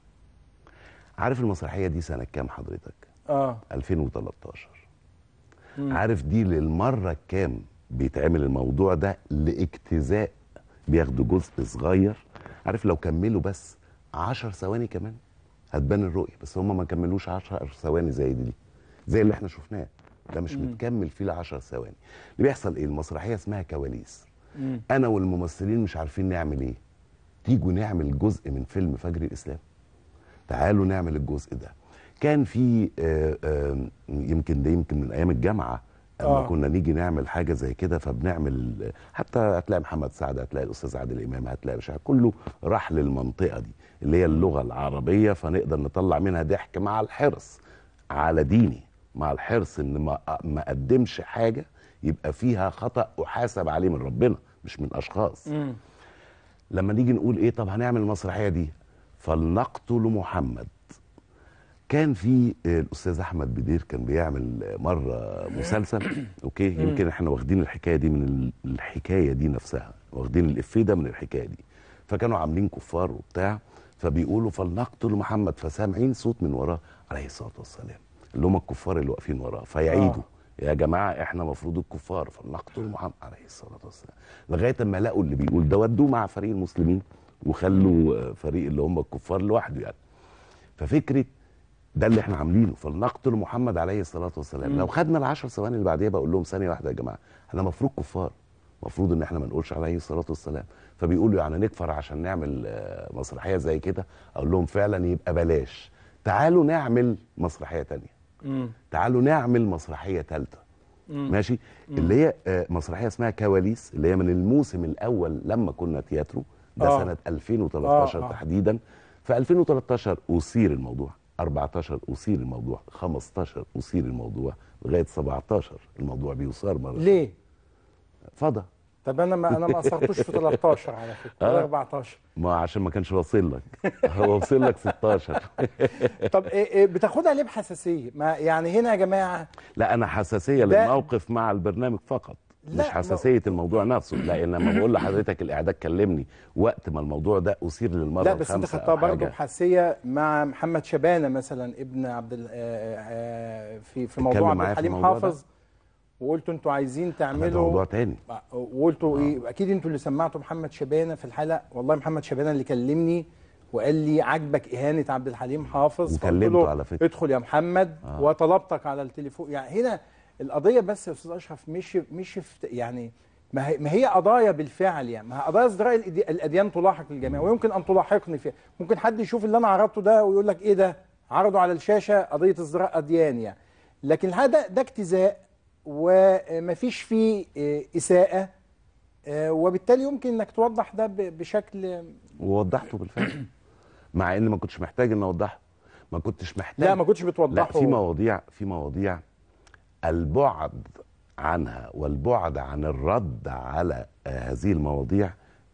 عارف المسرحيه دي سنه كام حضرتك اه 2013 مم. عارف دي للمره الكام بيتعمل الموضوع ده لاجتزاء بياخدوا جزء صغير عارف لو كملوا بس 10 ثواني كمان هتبان الرؤيه بس هم ما كملوش 10 ثواني زي دي زي اللي احنا شفناه ده مش مم. متكمل فيه ل 10 ثواني اللي بيحصل ايه المسرحيه اسمها كواليس مم. انا والممثلين مش عارفين نعمل ايه تيجوا نعمل جزء من فيلم فجر الاسلام تعالوا نعمل الجزء ده كان في آه، آه، يمكن ده يمكن من ايام الجامعه اما آه. كنا نيجي نعمل حاجه زي كده فبنعمل حتى هتلاقي محمد سعد هتلاقي الاستاذ عادل امام هتلاقي مش عارف كله راح للمنطقه دي اللي هي اللغه العربيه فنقدر نطلع منها ضحك مع الحرص على ديني مع الحرص ان ما ما اقدمش حاجه يبقى فيها خطا احاسب عليه من ربنا مش من اشخاص مم. لما نيجي نقول ايه طب هنعمل المسرحيه دي فلنقتل محمد كان في آه، الاستاذ احمد بدير كان بيعمل آه، مره مسلسل اوكي مم. يمكن احنا واخدين الحكايه دي من ال- الحكايه دي نفسها واخدين الافيه ده من الحكايه دي فكانوا عاملين كفار وبتاع فبيقولوا فلنقتل محمد فسامعين صوت من وراه عليه الصلاه والسلام اللي هم الكفار اللي واقفين وراه فيعيدوا يا جماعه احنا مفروض الكفار فلنقتل محمد عليه الصلاه والسلام لغايه اما لقوا اللي بيقول ده ودوه مع فريق المسلمين وخلوا آه، فريق اللي هم الكفار لوحده يعني ففكره ده اللي احنا عاملينه فلنقتل محمد عليه الصلاه والسلام مم. لو خدنا العشر ثواني اللي بعديها بقول لهم ثانيه واحده يا جماعه احنا المفروض كفار المفروض ان احنا ما نقولش عليه الصلاه والسلام فبيقولوا يعني نكفر عشان نعمل آه، مسرحيه زي كده اقول لهم فعلا يبقى بلاش تعالوا نعمل مسرحيه تانية مم. تعالوا نعمل مسرحيه ثالثه مم. ماشي مم. اللي هي آه، مسرحيه اسمها كواليس اللي هي من الموسم الاول لما كنا تياترو ده آه. سنه 2013 آه، آه. تحديدا في 2013 اثير الموضوع 14 اثير الموضوع 15 اثير الموضوع لغايه 17 الموضوع بيثار مره ليه؟ فضى طب انا ما انا ما اثرتوش في 13 على فكره ولا آه. 14 ما عشان ما كانش واصل لك هو وصل لك 16 طب إيه إيه بتاخدها ليه بحساسيه؟ ما يعني هنا يا جماعه لا انا حساسيه ده- للموقف مع البرنامج فقط لا، مش حساسيه الموضوع نفسه لان لما بقول لحضرتك الاعداد كلمني وقت ما الموضوع ده اثير للمره لا بس انت الخامسة خدتها أو برضه حاجة. بحساسيه مع محمد شبانه مثلا ابن عبد ال- آه، آه، في في موضوع اتكلم عبد معايا في الحليم الموضوع ده؟ حافظ وقلتوا انتوا عايزين ده تعملوا موضوع تاني وقلتوا ايه اكيد انتوا اللي سمعتوا محمد شبانه في الحلقه والله محمد شبانه اللي كلمني وقال لي عجبك اهانه عبد الحليم حافظ فقلت وكلمته له على فكرة. ادخل يا محمد آه. وطلبتك على التليفون يعني هنا القضيه بس يا استاذ اشرف مش مش في يعني ما هي, ما هي قضايا بالفعل يعني ما هي قضايا ازدراء الأدي- الاديان تلاحق الجميع ويمكن ان تلاحقني فيها ممكن حد يشوف اللي انا عرضته ده ويقول لك ايه ده عرضوا على الشاشه قضيه ازدراء اديان يعني لكن هذا ده اجتزاء ومفيش فيه آه، اساءه آه، وبالتالي يمكن انك توضح ده ب- بشكل ووضحته بالفعل مع ان ما كنتش محتاج ان اوضحه ما كنتش محتاج لا ما كنتش لا بتوضحه في مواضيع في مواضيع البعد عنها والبعد عن الرد على آه، هذه المواضيع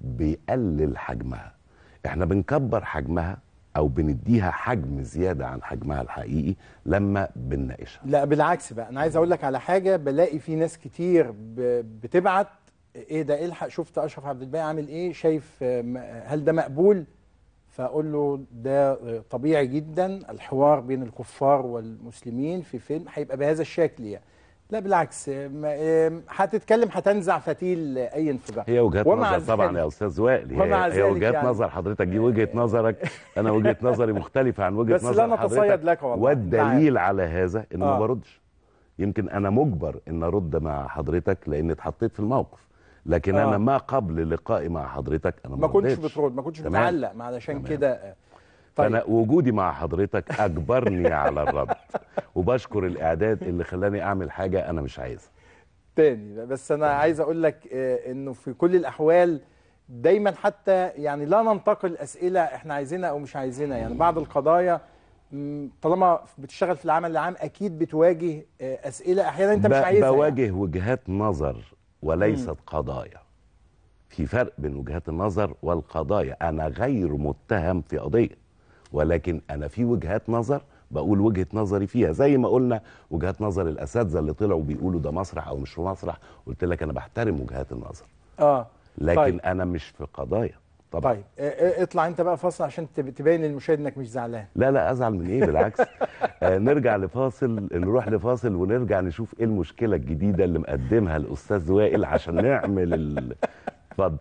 بيقلل حجمها احنا بنكبر حجمها او بنديها حجم زياده عن حجمها الحقيقي لما بنناقشها لا بالعكس بقى انا عايز اقول لك على حاجه بلاقي في ناس كتير ب- بتبعت ايه ده الحق شفت اشرف عبد الباقي عامل ايه شايف آه، م- هل ده مقبول فاقول له ده آه، طبيعي جدا الحوار بين الكفار والمسلمين في فيلم هيبقى بهذا الشكل يعني لا بالعكس آه، ما- آه، هتتكلم هتنزع فتيل آه، اي انفجار هي وجهات ومع نظر طبعا ذلك- يا استاذ وائل ومع هي, هي ذلك وجهات يعني- نظر حضرتك دي وجهه نظرك انا وجهه نظري مختلفه عن وجهه بس لا نظر نتصيد حضرتك لك والله، أنت والدليل على هذا ان آه. ما بردش يمكن انا مجبر ان ارد مع حضرتك لان اتحطيت في الموقف لكن آه. انا ما قبل لقائي مع حضرتك انا ما كنتش ردتش. بترد ما كنتش تمام؟ بتعلق ما علشان تمام. كده آه، فانا وجودي مع حضرتك اجبرني على الرد وبشكر الاعداد اللي خلاني اعمل حاجه انا مش عايزها تاني بس انا عايز اقول لك آه، انه في كل الاحوال دايما حتى يعني لا ننتقل اسئله احنا عايزينها او مش عايزينها يعني بعض القضايا مم، طالما بتشتغل في العمل العام اكيد بتواجه آه، اسئله احيانا انت مش ب- عايزها يعني. بواجه وجهات نظر وليست قضايا في فرق بين وجهات النظر والقضايا انا غير متهم في قضيه ولكن انا في وجهات نظر بقول وجهه نظري فيها زي ما قلنا وجهات نظر الاساتذه اللي طلعوا بيقولوا ده مسرح او مش مسرح قلت لك انا بحترم وجهات النظر اه لكن طيب. انا مش في قضايا طبعا طيب آه، آه، اطلع انت بقى فاصل عشان تب- تبين للمشاهد انك مش زعلان لا لا ازعل من ايه بالعكس آه نرجع لفاصل نروح لفاصل ونرجع نشوف ايه المشكله الجديده اللي مقدمها الاستاذ وائل عشان نعمل ال- اتفضل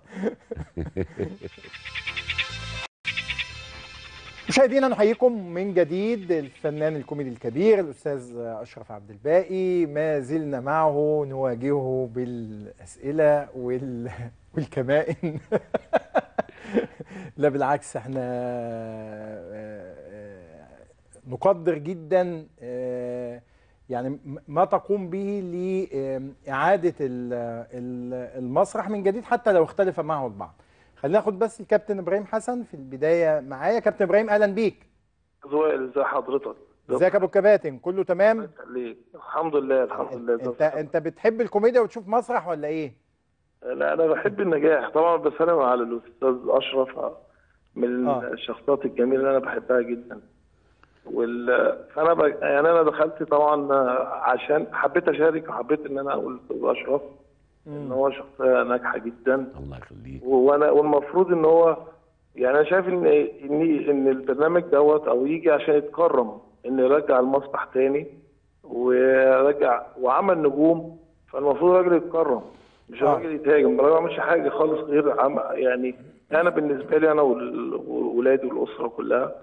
مشاهدينا نحييكم من جديد الفنان الكوميدي الكبير الاستاذ اشرف عبد الباقي ما زلنا معه نواجهه بالاسئله وال... والكمائن لا بالعكس احنا آه، آه، نقدر جدا آه، يعني م- ما تقوم به لإعادة ال- ال- المسرح من جديد حتى لو اختلف معه البعض خلينا ناخد بس الكابتن ابراهيم حسن في البدايه معايا كابتن ابراهيم اهلا بيك زوائل ازي حضرتك ازيك يا ابو الكباتن كله تمام ليك الحمد لله الحمد لله ازي انت انت بتحب الكوميديا وتشوف مسرح ولا ايه لا انا بحب النجاح طبعا بسلم على الاستاذ اشرف من آه. الشخصيات الجميله اللي انا بحبها جدا وال... فانا ب... يعني انا دخلت طبعا عشان حبيت اشارك وحبيت ان انا اقول لأستاذ اشرف ان هو شخصيه ناجحه جدا الله يخليك وانا والمفروض ان هو يعني انا شايف ان ان ان البرنامج دوت او يجي عشان يتكرم ان يرجع المسرح تاني ورجع وعمل نجوم فالمفروض الراجل يتكرم مش آه. الراجل يتهاجم الراجل ما عملش حاجه خالص غير عم يعني انا بالنسبه لي انا وال- وولادي والاسره كلها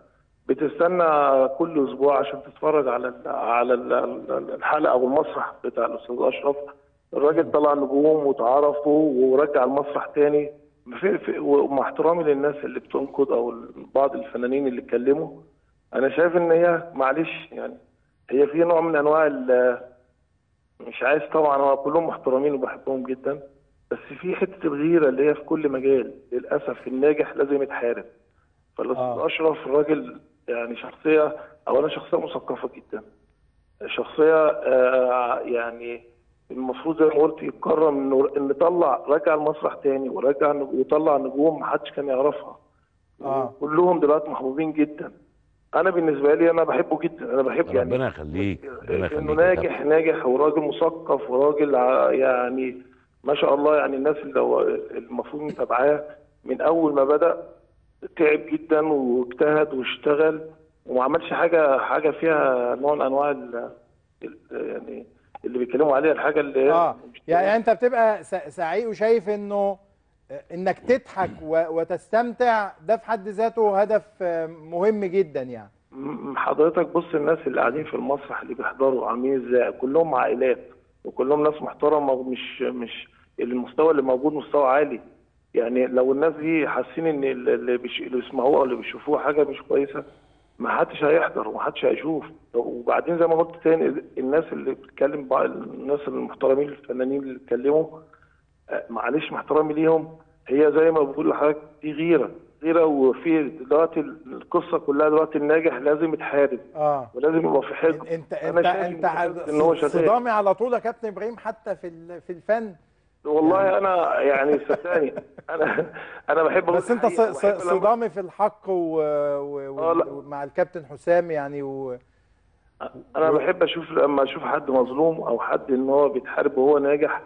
بتستنى كل اسبوع عشان تتفرج على ال على ال- الحلقه او المسرح بتاع الاستاذ اشرف الراجل طلع نجوم وتعرفوا ورجع المسرح تاني في في ومع احترامي للناس اللي بتنقد او بعض الفنانين اللي اتكلموا انا شايف ان هي معلش يعني هي في نوع من انواع ال- مش عايز طبعا هو كلهم محترمين وبحبهم جدا بس في حته الغيره اللي هي في كل مجال للاسف الناجح لازم يتحارب فالاستاذ آه. اشرف راجل يعني شخصيه اولا شخصيه مثقفه جدا شخصيه آه يعني المفروض زي ما قلت يتكرم انه ان طلع رجع المسرح تاني ورجع نج- وطلع نجوم محدش كان يعرفها اه كلهم دلوقتي محبوبين جدا انا بالنسبه لي انا بحبه جدا انا بحب يعني ربنا يخليك ربنا انه يخليك يا ناجح كابتن. ناجح وراجل مثقف وراجل ع- يعني ما شاء الله يعني الناس اللي هو المفروض متابعاه من اول ما بدا تعب جدا واجتهد واشتغل وما عملش حاجه حاجه فيها نوع من انواع ال- ال- يعني اللي بيتكلموا عليها الحاجه اللي اه يعني انت بتبقى س- سعيد وشايف انه انك تضحك و- وتستمتع ده في حد ذاته هدف آه، مهم جدا يعني م- حضرتك بص الناس اللي قاعدين في المسرح اللي بيحضروا عاملين ازاي كلهم عائلات وكلهم ناس محترمه ومش مش المستوى اللي موجود مستوى عالي يعني لو الناس دي حاسين ان ال- اللي, بيش... اللي بيسمعوه او اللي بيشوفوه حاجه مش كويسه ما حدش هيحضر وما حدش هيشوف وبعدين زي ما قلت تاني الناس اللي بتتكلم بقى الناس المحترمين الفنانين اللي بيتكلموا آه، معلش مع احترامي ليهم هي زي ما بقول لحضرتك دي غيره غيره وفي دلوقتي القصه كلها دلوقتي الناجح لازم يتحارب اه ولازم يبقى في حقد انت أنا انت شايف انت إن- إن هو شغال. صدامي على طول يا كابتن ابراهيم حتى في ال- في الفن والله انا يعني صدقني انا انا بحب أقول بس انت ص- الحقيقة ص- وبحب لما- صدامي في الحق و... و... و... ومع الكابتن حسام يعني و... انا بحب اشوف لما اشوف حد مظلوم او حد ان هو بيتحارب وهو ناجح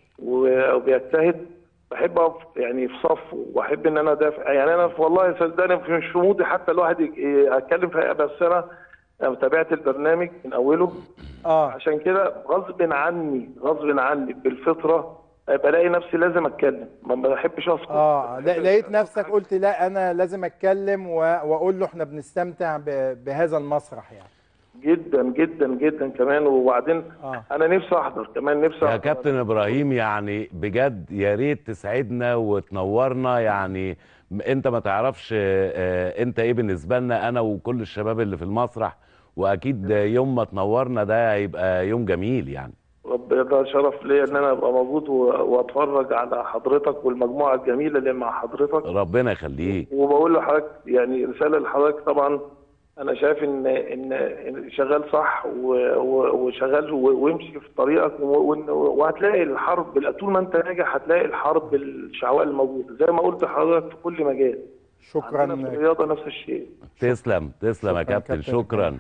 و- وبيجتهد بحب اقف يعني في صفه واحب ان انا ادافع يعني انا في- والله صدقني في- مش في مودي حتى الواحد يك- يتكلم في بس انا أنا تابعت البرنامج من اوله اه عشان كده غصب عني غصب عني بالفطره بلاقي نفسي لازم اتكلم ما ما بحبش اسكت اه لا- لقيت نفسك قلت لا انا لازم اتكلم و... واقول له احنا بنستمتع ب... بهذا المسرح يعني جدا جدا جدا كمان وبعدين آه. انا نفسي احضر كمان نفسي يا احضر كابتن ابراهيم يعني بجد يا ريت تسعدنا وتنورنا يعني م- انت ما تعرفش آه، آه، انت ايه بالنسبه لنا انا وكل الشباب اللي في المسرح واكيد يوم ما تنورنا ده هيبقى يوم جميل يعني ربنا ده شرف ليا ان انا ابقى موجود و- واتفرج على حضرتك والمجموعه الجميله اللي مع حضرتك ربنا يخليك وبقول لحضرتك يعني رساله لحضرتك طبعا انا شايف ان ان إن شغال صح و- و- وشغال و- وامشي في طريقك و- وإن- وهتلاقي الحرب طول ما انت ناجح هتلاقي الحرب الشعواء الموجوده زي ما قلت لحضرتك في كل مجال شكرا عندنا في الرياضه نفس الشيء تسلم تسلم يا كابتن شكرا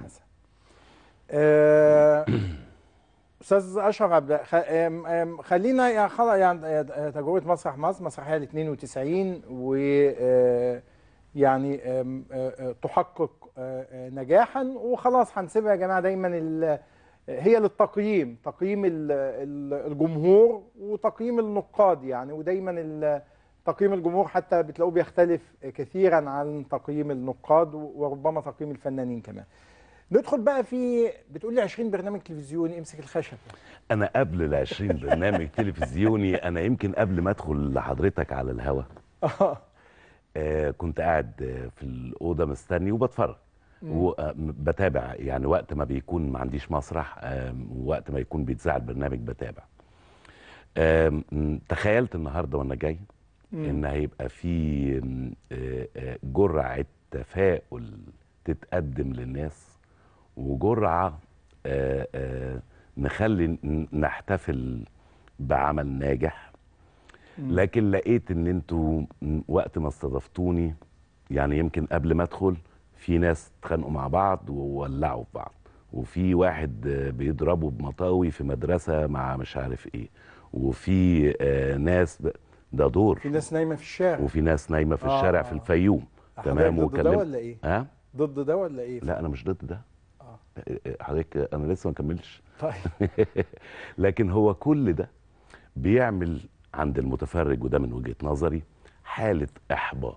آه، استاذ اشرف عبد خ... آم، آم، خلينا يعني خلاص يعني آه، تجربه مسرح مصر مسرحيه ال 92 و آه، يعني آم، آه، آه، تحقق آه، آه، نجاحا وخلاص هنسيبها يا جماعه دايما ال... هي للتقييم تقييم ال- ال- الجمهور وتقييم النقاد يعني ودايما ال- تقييم الجمهور حتى بتلاقوه بيختلف كثيرا عن تقييم النقاد وربما تقييم الفنانين كمان ندخل بقى في بتقول لي 20 برنامج تلفزيوني امسك الخشب انا قبل ال 20 برنامج تلفزيوني انا يمكن قبل ما ادخل لحضرتك على الهوا آه كنت قاعد آه، في الاوضه مستني وبتفرج مم. وبتابع يعني وقت ما بيكون ما عنديش مسرح آم، ووقت ما يكون بيتذاع البرنامج بتابع آم، م، تخيلت النهارده وانا جاي مم. ان هيبقى في آم، آه، آه، جرعه تفاؤل تتقدم للناس وجرعه آه، آه، نخلي ن- نحتفل بعمل ناجح مم. لكن لقيت ان انتوا م- وقت ما استضفتوني يعني يمكن قبل ما ادخل في ناس اتخانقوا مع بعض وولعوا في بعض وفي واحد آه، بيضربوا بمطاوي في مدرسه مع مش عارف ايه وفي آه، ناس ب... ده دور في ناس نايمه في الشارع وفي ناس نايمه في آه، الشارع آه. في الفيوم حضرتك تمام ضد ده وكلم- ولا ايه؟ ها ضد ده ولا ايه؟ لا انا مش ضد ده حضرتك انا لسه ما كملتش طيب لكن هو كل ده بيعمل عند المتفرج وده من وجهة نظري حالة إحباط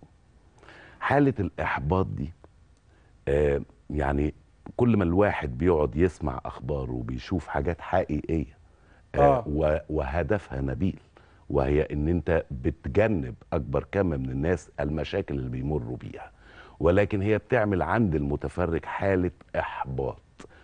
حالة الإحباط دي آه يعني كل ما الواحد بيقعد يسمع أخبار وبيشوف حاجات حقيقية آه آه. و- وهدفها نبيل وهي ان انت بتجنب اكبر كم من الناس المشاكل اللي بيمروا بيها ولكن هي بتعمل عند المتفرج حالة احباط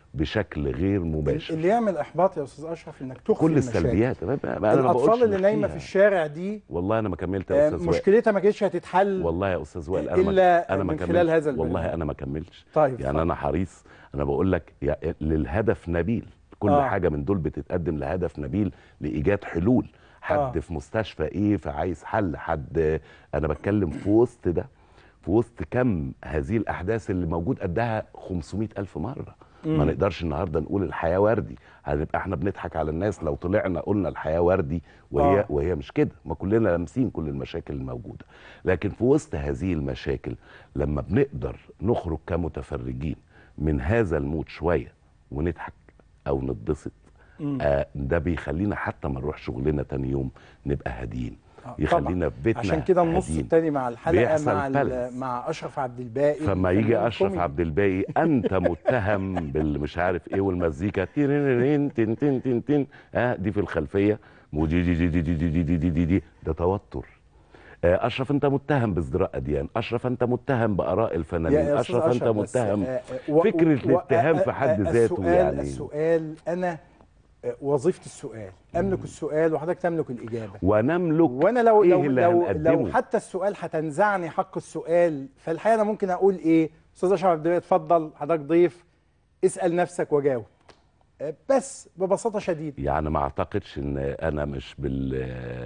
بشكل غير مباشر اللي يعمل احباط يا استاذ اشرف انك تخفي كل المشاكل. السلبيات أنا- أنا ما بقولش الاطفال اللي نايمه نخفيها. في الشارع دي والله انا ما كملت يا آه، استاذ وائل مشكلتها ما كانتش هتتحل والله يا استاذ وائل انا ما إلا انا ما من كملتش. خلال هذا البرنامج. والله انا ما كملتش طيب يعني انا حريص انا بقول لك يا- للهدف نبيل كل آه. آه. حاجه من دول بتتقدم لهدف نبيل لايجاد حلول حد آه. آه. في مستشفى ايه فعايز حل حد انا بتكلم في وسط ده في وسط كم هذه الاحداث اللي موجود قدها 500 الف مره مم. ما نقدرش النهارده نقول الحياه وردي هنبقى احنا بنضحك على الناس لو طلعنا قلنا الحياه وردي وهي آه. آه. وهي مش كده ما كلنا لامسين كل المشاكل الموجوده لكن في وسط هذه المشاكل لما بنقدر نخرج كمتفرجين من هذا المود شويه ونضحك او نتبسط مم. آه ده بيخلينا حتى ما نروح شغلنا تاني يوم نبقى هاديين آه، يخلينا في بيتنا عشان كده النص هاديين. التاني مع الحلقه بيحصل مع ال- بالانس. مع اشرف عبد الباقي فما يجي الفنان اشرف الكوميدي. عبد الباقي انت متهم بالمش عارف ايه والمزيكا تيريرين تن تن تن تن اه دي في الخلفيه ودي دي دي دي دي دي دي دي دي, دي, دي ده توتر آه، اشرف انت متهم بازدراء اديان اشرف انت متهم باراء الفنانين يا أستاذ اشرف انت أشرف، بس، متهم آه، آه، و- فكره و- الاتهام آه، في حد آه، ذاته السؤال يعني السؤال انا آه، وظيفتي السؤال املك السؤال وحضرتك تملك الاجابه ونملك وانا لو إيه لو اللي لو, هنقدمه؟ لو حتى السؤال هتنزعني حق السؤال فالحقيقه انا ممكن اقول ايه استاذ اشرف عبد الباقي اتفضل حضرتك ضيف اسال نفسك وجاوب آه، بس ببساطه شديده يعني ما اعتقدش ان انا مش بال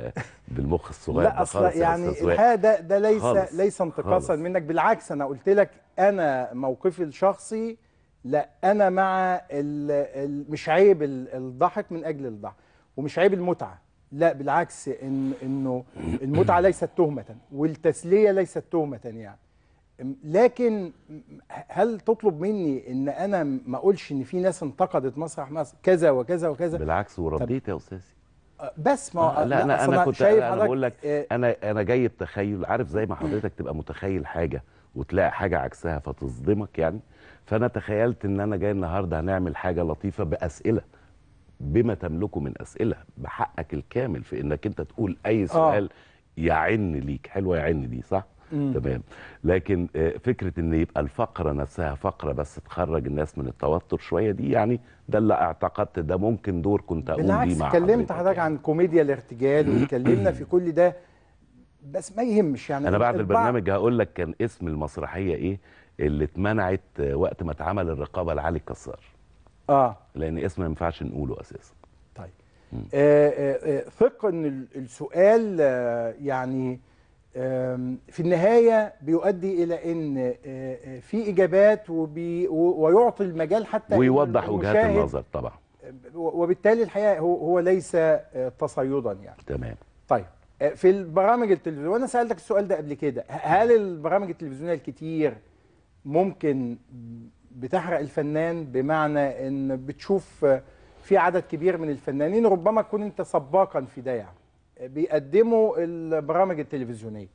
بالمخ الصغير لا ده اصل خالص يا يعني أستاذ وائل. الحقيقه ده ده ليس خالص، ليس انتقاصا خالص. منك بالعكس انا قلت لك انا موقفي الشخصي لا انا مع ال ال مش عيب ال- الضحك من اجل الضحك ومش عيب المتعه لا بالعكس إن انه المتعه ليست تهمه والتسليه ليست تهمه يعني لكن هل تطلب مني ان انا ما اقولش ان في ناس انتقدت مسرح مصر كذا وكذا وكذا بالعكس ورديت يا استاذي بس ما آه، لا انا أصل انا كنت شايف انا حضرتك بقول لك انا انا جاي بتخيل عارف زي ما حضرتك تبقى متخيل حاجه وتلاقي حاجه عكسها فتصدمك يعني فانا تخيلت ان انا جاي النهارده هنعمل حاجه لطيفه باسئله بما تملكه من اسئله بحقك الكامل في انك انت تقول اي سؤال يعن ليك حلوه يعن دي صح مم. تمام لكن آه، فكره ان يبقى الفقره نفسها فقره بس تخرج الناس من التوتر شويه دي يعني ده اللي اعتقدت ده ممكن دور كنت اقوم بالعكس بيه مع اتكلمت حضرتك عن كوميديا الارتجال واتكلمنا في كل ده بس ما يهمش يعني انا بعد البعض- البرنامج هقول لك كان اسم المسرحيه ايه اللي اتمنعت آه، وقت ما اتعمل الرقابه لعلي الكسار اه لان اسم ما ينفعش نقوله اساسا طيب آه، آه، آه، ثق ان ال- السؤال آه، يعني آم، في النهايه بيؤدي الى ان آه، آه، في اجابات وبي و- ويعطي المجال حتى إن ويوضح وجهات المشاهد- النظر طبعا وبالتالي الحقيقه هو هو ليس آه، تصيدا يعني تمام طيب آه، في البرامج التلفزيونيه وانا سالتك السؤال ده قبل كده ه- هل البرامج التلفزيونيه الكتير ممكن بتحرق الفنان بمعنى ان بتشوف آه، في عدد كبير من الفنانين ربما تكون انت سباقا في ده يعني آه، بيقدموا البرامج التلفزيونيه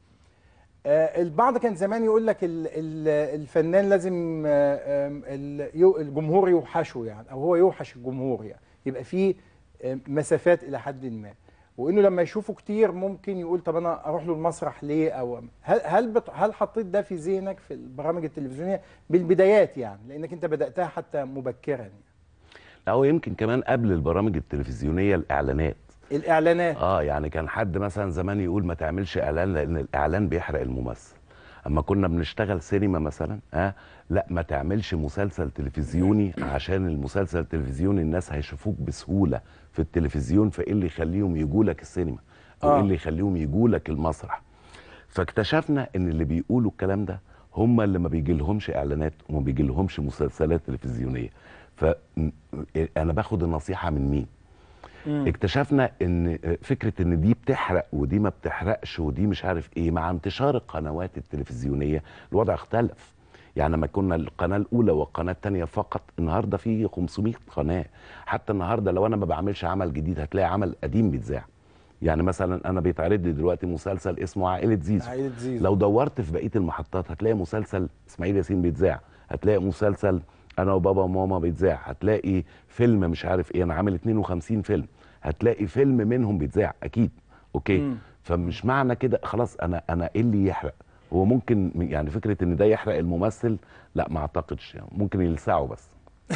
آه، البعض كان زمان يقول لك ال- ال- الفنان لازم آه، آم، ال- يو- الجمهور يوحشه يعني او هو يوحش الجمهور يعني يبقى في آه، مسافات الى حد ما وانه لما يشوفه كتير ممكن يقول طب انا اروح له المسرح ليه او هل هل بت- هل حطيت ده في ذهنك في البرامج التلفزيونيه بالبدايات يعني لانك انت بداتها حتى مبكرا يعني. لا هو يمكن كمان قبل البرامج التلفزيونيه الاعلانات الاعلانات اه يعني كان حد مثلا زمان يقول ما تعملش اعلان لان الاعلان بيحرق الممثل اما كنا بنشتغل سينما مثلا اه لا ما تعملش مسلسل تلفزيوني عشان المسلسل التلفزيوني الناس هيشوفوك بسهوله في التلفزيون فايه اللي يخليهم يجوا لك السينما او آه. ايه اللي يخليهم يجوا لك المسرح فاكتشفنا ان اللي بيقولوا الكلام ده هم اللي ما بيجي لهمش اعلانات وما بيجي لهمش مسلسلات تلفزيونيه فانا باخد النصيحه من مين مم. اكتشفنا ان فكره ان دي بتحرق ودي ما بتحرقش ودي مش عارف ايه مع انتشار القنوات التلفزيونيه الوضع اختلف يعني لما كنا القناه الاولى والقناه الثانيه فقط النهارده في 500 قناه حتى النهارده لو انا ما بعملش عمل جديد هتلاقي عمل قديم بيتذاع يعني مثلا انا بيتعرض لي دلوقتي مسلسل اسمه عائله زيزو عائلة زيزو. لو دورت في بقيه المحطات هتلاقي مسلسل اسماعيل ياسين بيتذاع هتلاقي مسلسل انا وبابا وماما بيتذاع هتلاقي فيلم مش عارف ايه انا عامل 52 فيلم هتلاقي فيلم منهم بيتذاع اكيد اوكي مم. فمش معنى كده خلاص انا انا ايه اللي يحرق هو ممكن يعني فكره ان ده يحرق الممثل لا ما اعتقدش يعني ممكن يلسعه بس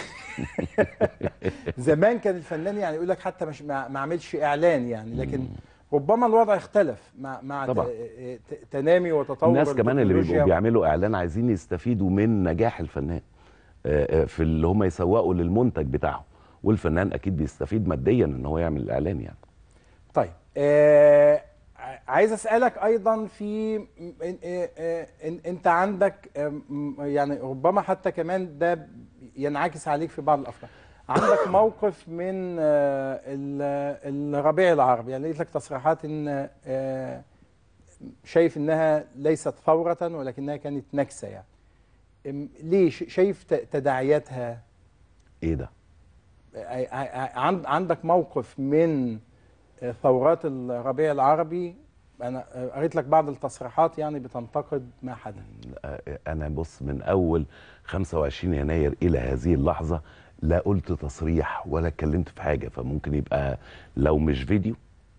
زمان كان الفنان يعني يقول لك حتى مش ما ما عملش اعلان يعني لكن ربما الوضع اختلف مع مع طبعا. ت- ت- تنامي وتطور الناس كمان اللي بيبقوا التكنولوجيا. بيعملوا اعلان عايزين يستفيدوا من نجاح الفنان آه، آه، في اللي هم يسوقوا للمنتج بتاعه والفنان اكيد بيستفيد ماديا ان هو يعمل الاعلان يعني طيب آه ع- عايز اسالك ايضا في م- إن- آه، آه، إن- انت عندك آم، يعني ربما حتى كمان ده ينعكس عليك في بعض الافكار عندك موقف من آه، ال- الربيع العربي يعني لقيت لك تصريحات ان آه، شايف انها ليست ثوره ولكنها كانت نكسه يعني أم، ليه ش- شايف ت- تداعياتها ايه ده ع- ع- عند- عندك موقف من ثورات الربيع العربي انا قريت لك بعض التصريحات يعني بتنتقد ما حدث آه، انا بص من اول 25 يناير الى هذه اللحظه لا قلت تصريح ولا اتكلمت في حاجه فممكن يبقى لو مش فيديو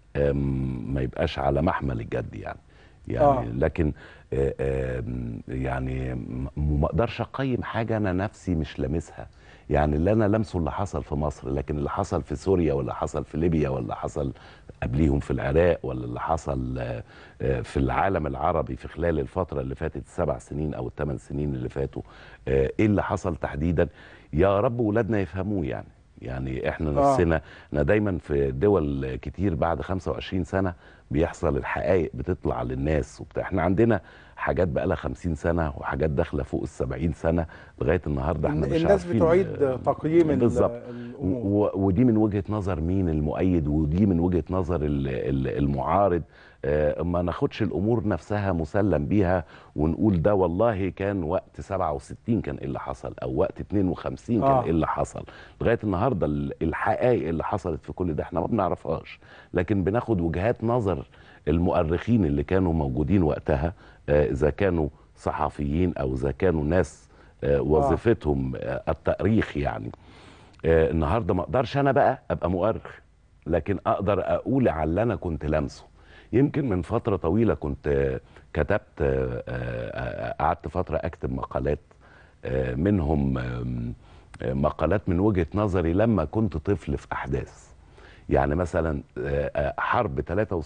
آم، ما يبقاش على محمل الجد يعني يعني آه. آه. لكن آه، آم، يعني م- ما اقدرش اقيم حاجه انا نفسي مش لامسها يعني اللي انا لمسه اللي حصل في مصر لكن اللي حصل في سوريا ولا حصل في ليبيا ولا حصل قبليهم في العراق ولا اللي حصل آه، آه، في العالم العربي في خلال الفتره اللي فاتت السبع سنين او الثمان سنين اللي فاتوا آه، ايه اللي حصل تحديدا يا رب ولادنا يفهموه يعني يعني احنا آه. نفسنا احنا دايما في دول كتير بعد 25 سنه بيحصل الحقائق بتطلع للناس وبتاع احنا عندنا حاجات بقى لها 50 سنه وحاجات داخله فوق ال 70 سنه لغايه النهارده احنا مش الناس عارفين بتعيد تقييم ال- بالظبط الامور و- ودي من وجهه نظر مين المؤيد ودي من وجهه نظر ال- ال- المعارض آه، ما ناخدش الامور نفسها مسلم بيها ونقول ده والله كان وقت 67 كان ايه اللي حصل او وقت 52 كان آه. ايه اللي حصل لغايه النهارده ال- الحقائق اللي حصلت في كل ده احنا ما بنعرفهاش لكن بناخد وجهات نظر المؤرخين اللي كانوا موجودين وقتها آه، اذا كانوا صحفيين او اذا كانوا ناس آه، وظيفتهم آه، التاريخ يعني آه، النهارده ما اقدرش انا بقى ابقى مؤرخ لكن اقدر اقول على اللي انا كنت لامسه يمكن من فتره طويله كنت آه، كتبت آه، آه، قعدت فتره اكتب مقالات آه، منهم آم، آه، مقالات من وجهه نظري لما كنت طفل في احداث يعني مثلا آه، آه، حرب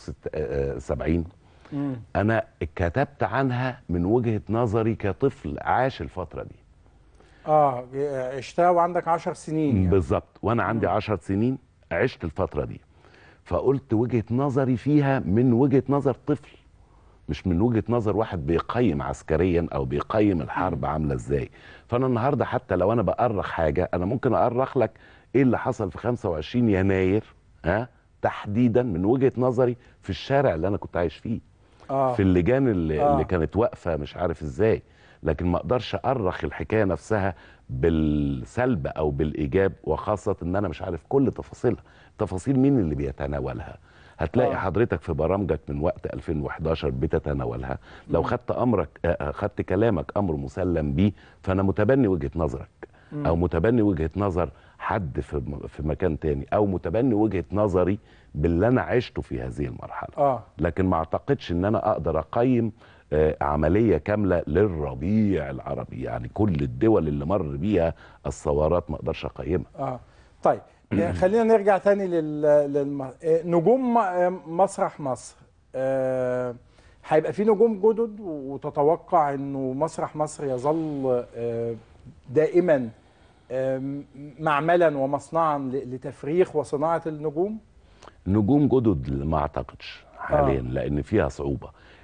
73 مم. انا كتبت عنها من وجهه نظري كطفل عاش الفتره دي اه عشتها وعندك 10 سنين يعني. بالظبط وانا عندي 10 سنين عشت الفتره دي فقلت وجهه نظري فيها من وجهه نظر طفل مش من وجهه نظر واحد بيقيم عسكريا او بيقيم الحرب عامله ازاي فانا النهارده حتى لو انا بأرخ حاجه انا ممكن أأرخ لك ايه اللي حصل في 25 يناير ها تحديدا من وجهه نظري في الشارع اللي انا كنت عايش فيه آه. في اللجان اللي, آه. اللي كانت واقفه مش عارف ازاي لكن ما اقدرش ارخ الحكايه نفسها بالسلب او بالايجاب وخاصه ان انا مش عارف كل تفاصيلها تفاصيل مين اللي بيتناولها هتلاقي آه. آه. حضرتك في برامجك من وقت 2011 بتتناولها لو مم. خدت امرك آه، آه، خدت كلامك امر مسلم بيه فانا متبني وجهه نظرك مم. او متبني وجهه نظر حد في م- في مكان تاني او متبني وجهه نظري باللي انا عشته في هذه المرحله اه لكن ما اعتقدش ان انا اقدر اقيم آه، عمليه كامله للربيع العربي يعني كل الدول اللي مر بيها الثورات ما اقدرش اقيمها اه طيب آه، خلينا نرجع تاني لل... للم... آه، نجوم م- آه، مسرح مصر آه، هيبقى في نجوم جدد وتتوقع انه مسرح مصر يظل آه، دائما آه، معملا ومصنعا ل- لتفريخ وصناعه النجوم نجوم جدد ما اعتقدش حاليا آه. لان فيها صعوبه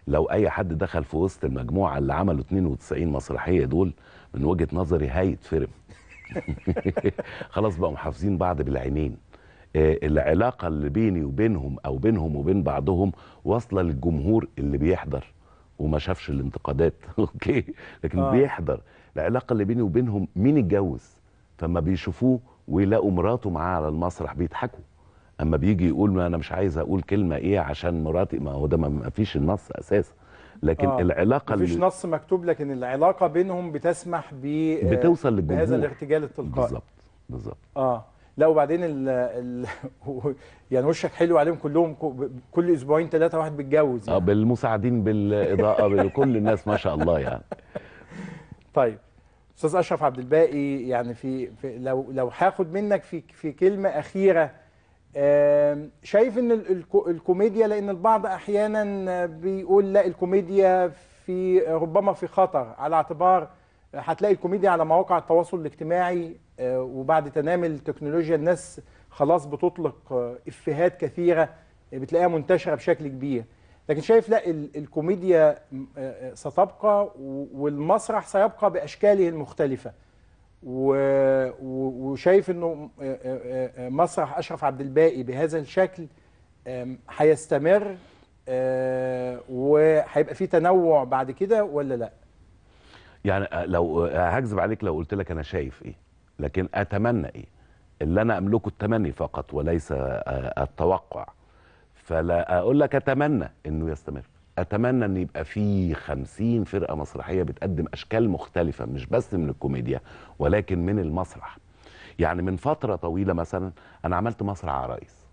لو اي حد دخل في وسط المجموعه اللي عملوا 92 مسرحيه دول من وجهه نظري هيتفرم خلاص بقوا محافظين بعض بالعينين آه، العلاقه اللي بيني وبينهم او بينهم وبين بعضهم واصله للجمهور اللي بيحضر وما شافش الانتقادات اوكي لكن آه. آه. بيحضر العلاقه اللي بيني وبينهم مين اتجوز فما بيشوفوه ويلاقوا مراته معاه على المسرح بيضحكوا اما بيجي يقول ما انا مش عايز اقول كلمه ايه عشان مراتي ما هو ده ما- ما فيش النص اساسا لكن آه. آه. العلاقه مفيش اللي نص مكتوب لكن العلاقه بينهم بتسمح ب بتوصل للجمهور بهذا الارتجال التلقائي بالظبط بالظبط اه لا وبعدين ال ال يعني وشك حلو عليهم كلهم ك- كل اسبوعين ثلاثه واحد بيتجوز اه بالمساعدين بالاضاءه بكل الناس ما شاء الله يعني طيب استاذ اشرف عبد الباقي يعني في, في لو لو هاخد منك في في كلمه اخيره آم، شايف ان ال- الكو- الكوميديا لان البعض احيانا بيقول لا الكوميديا في ربما في خطر على اعتبار هتلاقي الكوميديا على مواقع التواصل الاجتماعي آه، وبعد تنامي التكنولوجيا الناس خلاص بتطلق آه، افيهات كثيره بتلاقيها منتشره بشكل كبير لكن شايف لا ال- الكوميديا م- آه، آه، ستبقى و- والمسرح سيبقى باشكاله المختلفه و- و- وشايف انه آه، آه، آه، مسرح اشرف عبد الباقي بهذا الشكل آم، هيستمر آه، وهيبقى فيه تنوع بعد كده ولا لا؟ يعني آه، لو آه، هكذب عليك لو قلت لك انا شايف ايه لكن اتمنى ايه اللي انا املكه التمني فقط وليس آه، التوقع فلا اقول لك اتمنى انه يستمر اتمنى ان يبقى في خمسين فرقه مسرحيه بتقدم اشكال مختلفه مش بس من الكوميديا ولكن من المسرح يعني من فتره طويله مثلا انا عملت مسرح عرايس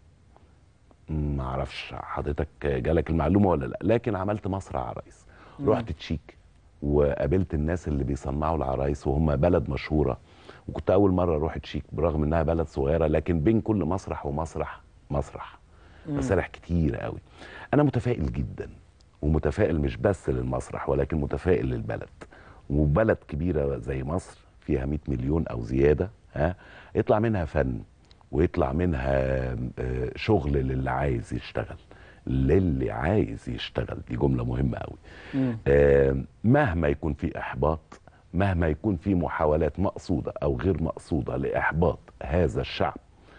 ما اعرفش حضرتك جالك المعلومه ولا لا لكن عملت مسرح عرايس مم. رحت تشيك وقابلت الناس اللي بيصنعوا العرايس وهم بلد مشهوره وكنت اول مره اروح تشيك برغم انها بلد صغيره لكن بين كل مسرح ومسرح مسرح مم. مسارح كتير قوي انا متفائل جدا ومتفائل مش بس للمسرح ولكن متفائل للبلد وبلد كبيره زي مصر فيها 100 مليون او زياده ها يطلع منها فن ويطلع منها آه، شغل للي عايز يشتغل للي عايز يشتغل دي جمله مهمه قوي آه، مهما يكون في احباط مهما يكون في محاولات مقصوده او غير مقصوده لاحباط هذا الشعب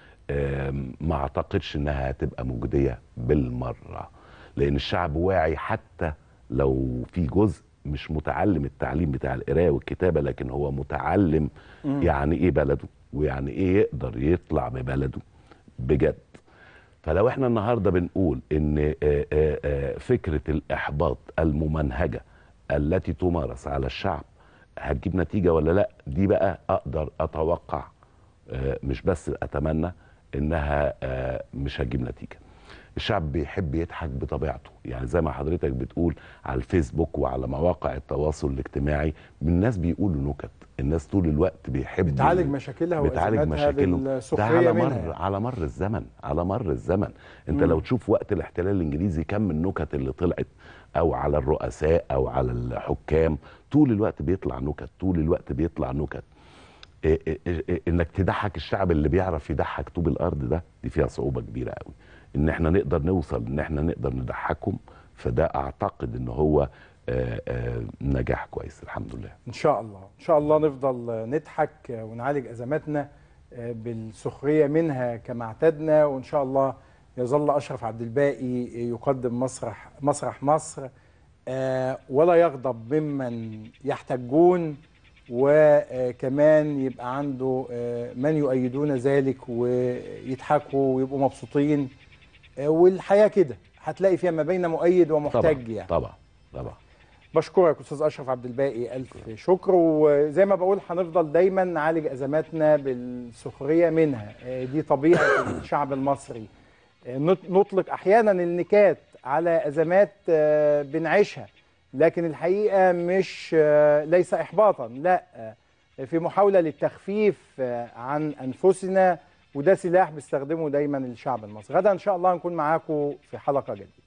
آم، ما اعتقدش انها هتبقى مجديه بالمره لان الشعب واعي حتى لو في جزء مش متعلم التعليم بتاع القرايه والكتابه لكن هو متعلم مم. يعني ايه بلده ويعني ايه يقدر يطلع ببلده بجد فلو احنا النهارده بنقول ان آه، آه، آه، فكره الاحباط الممنهجه التي تمارس على الشعب هتجيب نتيجه ولا لا دي بقى اقدر اتوقع آه، مش بس اتمنى انها آه، مش هتجيب نتيجه الشعب بيحب يضحك بطبيعته يعني زي ما حضرتك بتقول على الفيسبوك وعلى مواقع التواصل الاجتماعي الناس بيقولوا نكت الناس طول الوقت بيحبوا بتعالج مشاكلها بتعالج وأزماتها مشاكلهم ده بالسخرية على منها مر يعني. على مر الزمن على مر الزمن انت مم. لو تشوف وقت الاحتلال الانجليزي كم النكت اللي طلعت او على الرؤساء او على الحكام طول الوقت بيطلع نكت طول الوقت بيطلع نكت إيه إيه إيه انك تضحك الشعب اللي بيعرف يضحك طوب الارض ده دي فيها صعوبه كبيره قوي ان احنا نقدر نوصل ان احنا نقدر نضحكهم فده اعتقد ان هو آه، آه، نجاح كويس الحمد لله ان شاء الله ان شاء الله نفضل نضحك ونعالج ازماتنا بالسخريه منها كما اعتدنا وان شاء الله يظل اشرف عبد الباقي يقدم مسرح مسرح مصر آه، ولا يغضب ممن يحتجون وكمان يبقى عنده آه، من يؤيدون ذلك ويضحكوا ويبقوا مبسوطين آه، والحياه كده هتلاقي فيها ما بين مؤيد ومحتج يعني طبعا طبعا بشكرك استاذ اشرف عبد الباقي الف شكر وزي ما بقول هنفضل دايما نعالج ازماتنا بالسخريه منها آه، دي طبيعه الشعب المصري آه، نط- نطلق احيانا النكات على ازمات آه، بنعيشها لكن الحقيقه مش آه، ليس احباطا لا آه، في محاوله للتخفيف آه، عن انفسنا وده سلاح بيستخدمه دايما الشعب المصري غدا ان شاء الله هنكون معاكم في حلقه جديده